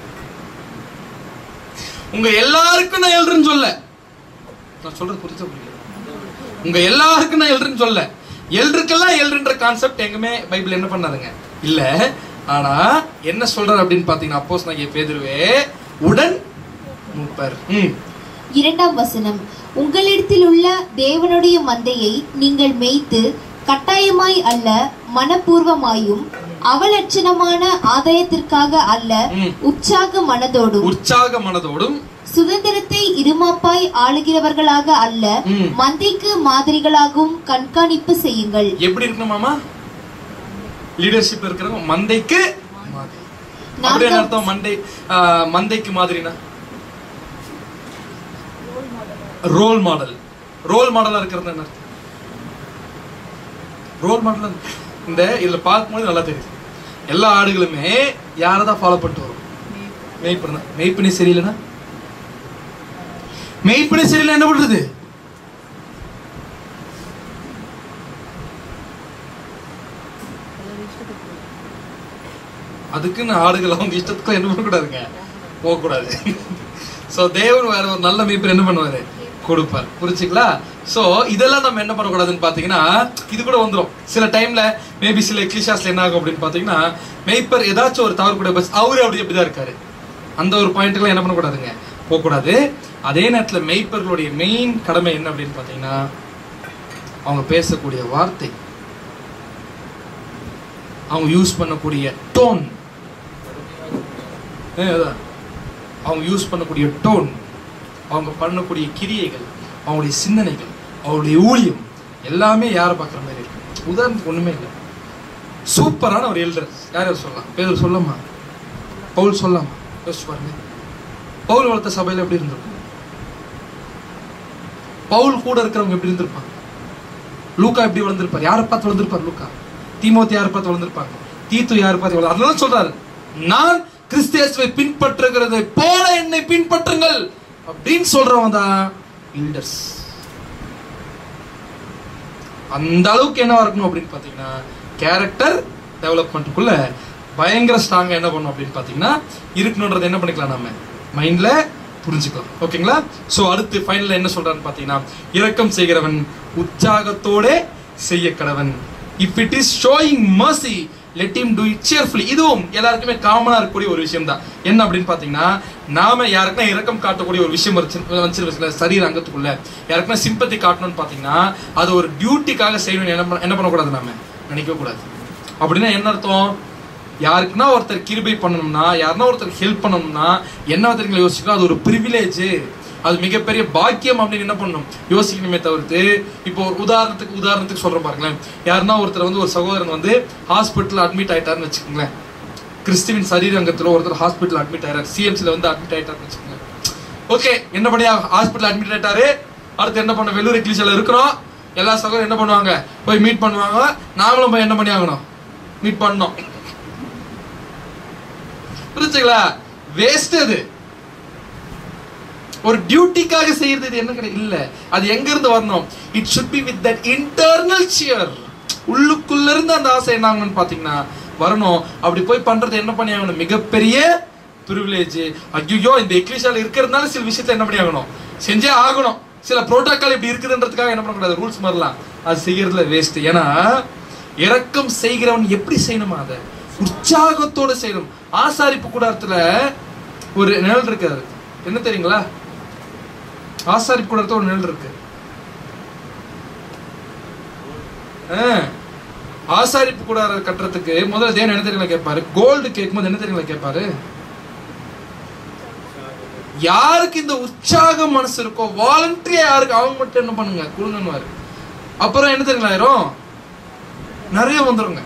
உங்க எல்லாருக்கும் நான் எல்டர்னு சொல்ல நான் சொல்றது புரிஞ்ச புரியல உங்க எல்லாருக்கும் நான் எல்டர்னு சொல்ல எல்டருக்கெல்லாம் எல்டர்ன்ற கான்செப்ட் எங்குமே பைபிள் என்ன பண்ணாதுங்க இல்ல ஆனா என்ன சொல்றாரு அப்படின்னு பாத்தீங்கன்னா அப்போஸ் நான் பேதுருவே உடன் மூப்பர் ம் இரண்டாம் வசனம் உங்களிடத்தில் உள்ள தேவனுடைய மந்தையை நீங்கள் மேய்த்து கட்டாயமாய் அல்ல மனப்பூர்வமாயும் அவலட்சணமான ஆதாயத்திற்காக அல்ல ம். உற்சாக மனதோடும் உற்சாக மனதோடும் சுதந்திரத்தை இருமாப்பாய் ஆளுகிறவர்களாக அல்ல ம். மந்தைக்கு மாதிரிகளாகவும் கண்காணிப்பு செய்யுங்கள் எப்படி இருக்கணுமாமா லீடர்ஷிப் இருக்கிறவங்க மந்தைக்கு மாதிரி. நான் அப்படி என்ன தான் அர்த்தம் மண்டை ஆ, மந்தைக்கு மாதிரினா ரோல் மாடல் ரோல் மாடலா இருக்கிறது என்ன அர்த்தம் ரோல் மாடல் இந்த இதுல பார்க்கும்போது நல்லா தெரியுது எல்லா ஆடுகளுமே யாரை தான் ஃபாலோ பண்ணிட்டு வரும் மெய்ப்பன் தான் மெய்ப்பனே சரியில்லைனா மெய்ப்பனே சரியில்லை என்ன பண்றது அதுக்குன்னு ஆடுகள் அவங்க இஷ்டத்துக்கு என்ன பண்ணக்கூடாதுங்க போகக்கூடாது ஸோ தேவன் வேற ஒரு நல்ல மீட்பர் என்ன பண்ணுவாரு கொடுப்பார் புரிச்சுங்களா ஸோ இதெல்லாம் நம்ம என்ன பண்ணக்கூடாதுன்னு பார்த்தீங்கன்னா இது கூட வந்துடும் சில டைம்ல மேபி சில எக்லிஷாஸ்ல என்ன ஆகும் அப்படின்னு பார்த்தீங்கன்னா மெய்ப்பர் ஏதாச்சும் ஒரு தவறு கூட பஸ் அவரு அப்படி அப்படிதான் இருக்காரு அந்த ஒரு பாயிண்ட்டுக்கெல்லாம் என்ன பண்ணக்கூடாதுங்க போகக்கூடாது அதே நேரத்தில் மெய்ப்பர்களுடைய மெயின் கடமை என்ன அப்படின்னு பார்த்தீங்கன்னா அவங்க பேசக்கூடிய வார்த்தை அவங்க யூஸ் பண்ணக்கூடிய டோன் அவங்க யூஸ் பண்ணக்கூடிய டோன் அவங்க பண்ணக்கூடிய கிரியைகள் அவங்களுடைய சிந்தனைகள் அவங்களுடைய ஊழியம் எல்லாமே யாரை பார்க்குற மாதிரி இருக்கு உதாரணத்துக்கு ஒண்ணுமே இல்லை சூப்பரான ஒரு எல்டர் யார் யார் சொல்லலாம் பேர் சொல்லமா பவுல் சொல்லலாமா யோசிச்சு பாருங்க பவுல் வளர்த்த சபையில எப்படி இருந்திருக்கும் பவுல் கூட இருக்கிறவங்க எப்படி இருந்திருப்பாங்க லூக்கா எப்படி வளர்ந்திருப்பார் யாரை பார்த்து வளர்ந்திருப்பார் லூக்கா தீமோத்தி யாரை பார்த்து வளர்ந்திருப்பாங்க தீத்து யாரை பார்த்து வளர்ந்து அதனால சொல்றாரு நான் கிறிஸ்தியேசுவை பின்பற்றுகிறது போல என்னை பின்பற்றுங்கள் அப்படின்னு சொல்றவங்க தான் லீடர்ஸ் அந்த அளவுக்கு என்னவா இருக்கணும் அப்படின்னு பார்த்தீங்கன்னா கேரக்டர் டெவலப்மெண்ட்டுக்குள்ள பயங்கர ஸ்ட்ராங்கா என்ன பண்ணும் அப்படின்னு பார்த்தீங்கன்னா இருக்கணுன்றது என்ன பண்ணிக்கலாம் நம்ம மைண்ட்ல புரிஞ்சுக்கலாம் ஓகேங்களா ஸோ அடுத்து ஃபைனல் என்ன சொல்றான்னு பார்த்தீங்கன்னா இரக்கம் செய்கிறவன் உற்சாகத்தோட செய்ய கடவன் if it is showing mercy let him do it cheerfully இதுவும் எல்லாருக்குமே காமனா இருக்கக்கூடிய ஒரு விஷயம் தான் என்ன அப்படின்னு பார்த்தீங்கன்னா நாம யாருக்குன்னா இரக்கம் காட்டக்கூடிய ஒரு விஷயம் வச்சு வச்சிருக்க சரீர அங்கத்துக்குள்ள யாருக்குன்னா சிம்பத்தி காட்டணும்னு பார்த்தீங்கன்னா அது ஒரு டியூட்டிக்காக செய்யணும்னு என்ன பண்ண- என்ன பண்ணக்கூடாது நாம நினைக்க கூடாது அப்படின்னா என்ன அர்த்தம் யாருக்குன்னா ஒருத்தர் கிருபை பண்ணணும்னா யாருன்னா ஒருத்தர் ஹெல்ப் பண்ணணும்னா என்ன தெரியுங்களா யோசிக்கணும் அது ஒரு ப்ரிவிலேஜ் அது மிகப்பெரிய பாக்கியம் அப்படின்னு என்ன பண்ணணும் யோசிக்கணுமே தவிர்த்து இப்போ ஒரு உதாரணத்துக்கு உதாரணத்துக்கு சொல்றேன் பாருங்களேன் யாருன்னா ஒருத்தர் வந்து ஒரு சகோதரன் வந்து ஹாஸ்பிட்டல் அட்மிட் ஆயிட்டாருன்னு வச்சுக்கோங்களேன் கிறிஸ்துவின் சரீரங்கத்தில் ஒருத்தர் ஹாஸ்பிட்டல் அட்மிட் ஆயிட்டார் சிஎம்சியில் வந்து அட்மிட் ஆயிட்டாருன்னு வச்சுக்கோங்களேன் ஓகே என்ன பண்ணியா ஹாஸ்பிட்டல் அட்மிட் ஆயிட்டாரு அடுத்து என்ன பண்ண வெள்ளூர் கிளிச்சில் இருக்கிறோம் எல்லா சகோதரரும் என்ன பண்ணுவாங்க போய் மீட் பண்ணுவாங்க நாங்களும் போய் என்ன பண்ணி ஆகணும் மீட் பண்ணோம் புரிஞ்சுங்களா வேஸ்ட் அது ஒரு டியூட்டிக்காக செய்யறது இது என்ன கிடையாது இல்ல அது எங்க இருந்து வரணும் it should be with that internal cheer உள்ளுக்குள்ள இருந்து அந்த ஆசை என்ன ஆகணும்னு பாத்தீங்கன்னா வரணும் அப்படி போய் பண்றது என்ன பண்ணி ஆகணும் மிகப்பெரிய ப்ரிவிலேஜ் ஐயோ இந்த எக்லிஷால இருக்கிறதுனால சில விஷயத்த என்ன பண்ணி ஆகணும் செஞ்சே ஆகணும் சில புரோட்டோக்கால் இப்படி இருக்குதுன்றதுக்காக என்ன பண்ணக்கூடாது ரூல்ஸ் மாதிரிலாம் அது செய்யறதுல வேஸ்ட் ஏன்னா இரக்கம் செய்கிறவன் எப்படி செய்யணுமா அதை உற்சாகத்தோட செய்யணும் ஆசாரிப்பு கூடாரத்துல ஒரு நிழல் இருக்காது என்ன தெரியுங்களா ஆசாரிப்பு கூடாரத்துல ஒரு நிழல் இருக்கு ஆ, ஆசாரிப்பு கூடாரம் கட்டுறதுக்கு முதல்ல தேவன் என்ன தெரியுங்களா கேட்பாரு கோல்டு கேட்கும்போது என்ன தெரியுங்களா கேட்பாரு யாருக்கு இந்த உற்சாக மனசு இருக்கோ வாலண்டரியா யாருக்கு அவங்க மட்டும் என்ன பண்ணுங்க கொடுங்கன்னு அப்புறம் என்ன தெரியுங்களா ஆயிரும் நிறைய வந்துருங்க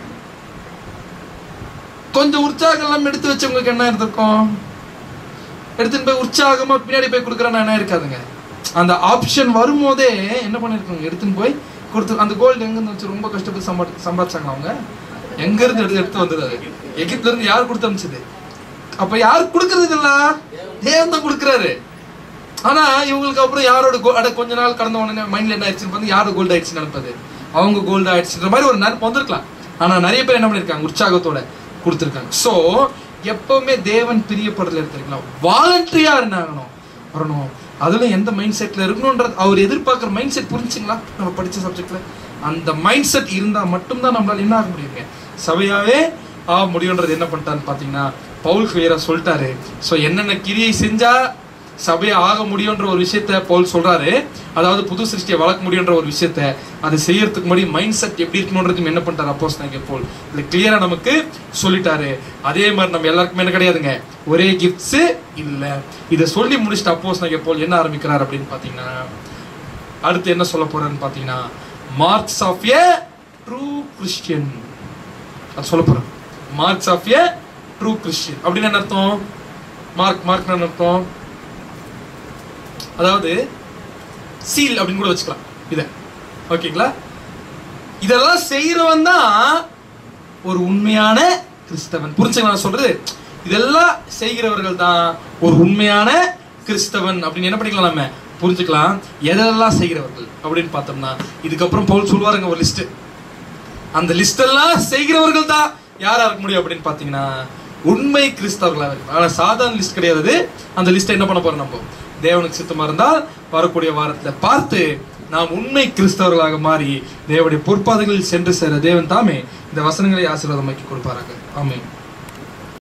கொஞ்சம் உற்சாகம் எல்லாம் எடுத்து வச்சவங்களுக்கு என்ன இருந்திருக்கும் எடுத்துட்டு போய் உற்சாகமா பின்னாடி போய் கொடுக்குறேன்னா என்ன இருக்காதுங்க அந்த ஆப்ஷன் வரும்போதே என்ன பண்ணிருக்காங்க எடுத்துன்னு போய் கொடுத்து அந்த கோல்டு எங்க இருந்து வச்சு ரொம்ப கஷ்டப்பட்டு சம்பா சம்பாதிச்சாங்க அவங்க எங்க இருந்து எடுத்து எடுத்து வந்தது அது எகிப்துல இருந்து யார் கொடுத்து அனுப்பிச்சது அப்ப யார் கொடுக்கறது இல்ல தேவன் தான் கொடுக்குறாரு ஆனா இவங்களுக்கு அப்புறம் யாரோட கோ அட கொஞ்ச நாள் கடந்த உடனே மைண்ட்ல என்ன ஆயிடுச்சுன்னு பார்த்து யாரோட கோல்டு ஆயிடுச்சு நினைப்பது அவங்க கோல்டு ஆயிடுச்சுன்ற மாதிரி ஒரு நினைப்பு வந்திருக்கலாம் ஆனா நிறைய பேர் என்ன பண்ணிருக்காங்க உற்சாகத்தோட கொடுத்துருக்காங்க சோ எப்பவுமே தேவன் பிரியப்படுறதுல எடுத்துருங்களா வாலண்டரியா இருந்தாகணும் வரணும் அதுல எந்த மைண்ட் செட்ல இருக்கணும்ன்றது அவர் எதிர்பார்க்குற மைண்ட் செட் புரிஞ்சுங்களா நம்ம படிச்ச சப்ஜெக்ட்ல அந்த மைண்ட் செட் இருந்தா மட்டும்தான் நம்மளால என்ன ஆக முடியுங்க சபையாவே ஆக முடியுன்றது என்ன பண்ணிட்டான்னு பாத்தீங்கன்னா பவுல் வேற சொல்லிட்டாரு ஸோ என்னென்ன கிரியை செஞ்சா சபையை ஆக முடியுன்ற ஒரு விஷயத்த பவுல் சொல்றாரு அதாவது புது சிருஷ்டியை வளர்க்க முடியுன்ற ஒரு விஷயத்த அதை செய்யறதுக்கு முன்னாடி மைண்ட் செட் எப்படி இருக்கணுன்றதும் என்ன பண்ணிட்டாரு அப்போஸ் நாங்க போல் இல்லை கிளியரா நமக்கு சொல்லிட்டாரு அதே மாதிரி நம்ம எல்லாருக்குமே என்ன கிடையாதுங்க ஒரே கிஃப்ட்ஸ் இல்ல இதை சொல்லி முடிச்சுட்டு அப்போஸ் நாங்க போல் என்ன ஆரம்பிக்கிறார் அப்படின்னு பாத்தீங்கன்னா அடுத்து என்ன சொல்ல போறாருன்னு பாத்தீங்கன்னா marks of a true Christian அது சொல்ல போறேன் marks of a true Christian அப்படின்னு என்ன அர்த்தம் மார்க் மார்க் என்ன அர்த்தம் அதாவது சீல் அப்படின்னு கூட வச்சுக்கலாம் இதை ஓகேங்களா இதெல்லாம் செய்யறவன் தான் ஒரு உண்மையான கிறிஸ்தவன் புரிஞ்சுங்களா நான் சொல்றது இதெல்லாம் செய்கிறவர்கள் தான் ஒரு உண்மையான கிறிஸ்தவன் அப்படின்னு என்ன பண்ணிக்கலாம் நம்ம புரிஞ்சுக்கலாம் எதெல்லாம் செய்கிறவர்கள் அப்படின்னு பார்த்தோம்னா இதுக்கப்புறம் பவுல் சொல்லுவாருங்க ஒரு லிஸ்ட் அந்த லிஸ்ட் எல்லாம் செய்கிறவர்கள் தான் யாரா இருக்க முடியும் அப்படின்னு பார்த்தீங்கன்னா உண்மை கிறிஸ்தவர்களாக இருக்கும் ஆனால் சாதாரண லிஸ்ட் கிடையாது அது. அந்த லிஸ்ட்டை என்ன பண்ண போறோம் நம்ம தேவனுக்கு சித்தமா இருந்தால் வரக்கூடிய வாரத்துல பார்த்து நாம் உண்மை கிறிஸ்தவர்களாக மாறி தேவனுடைய பொற்பாதைகளில் சென்று சேர தேவன் தாமே இந்த வசனங்களை ஆசீர்வாதமாக்கி கொடுப்பாராங்க ஆமென்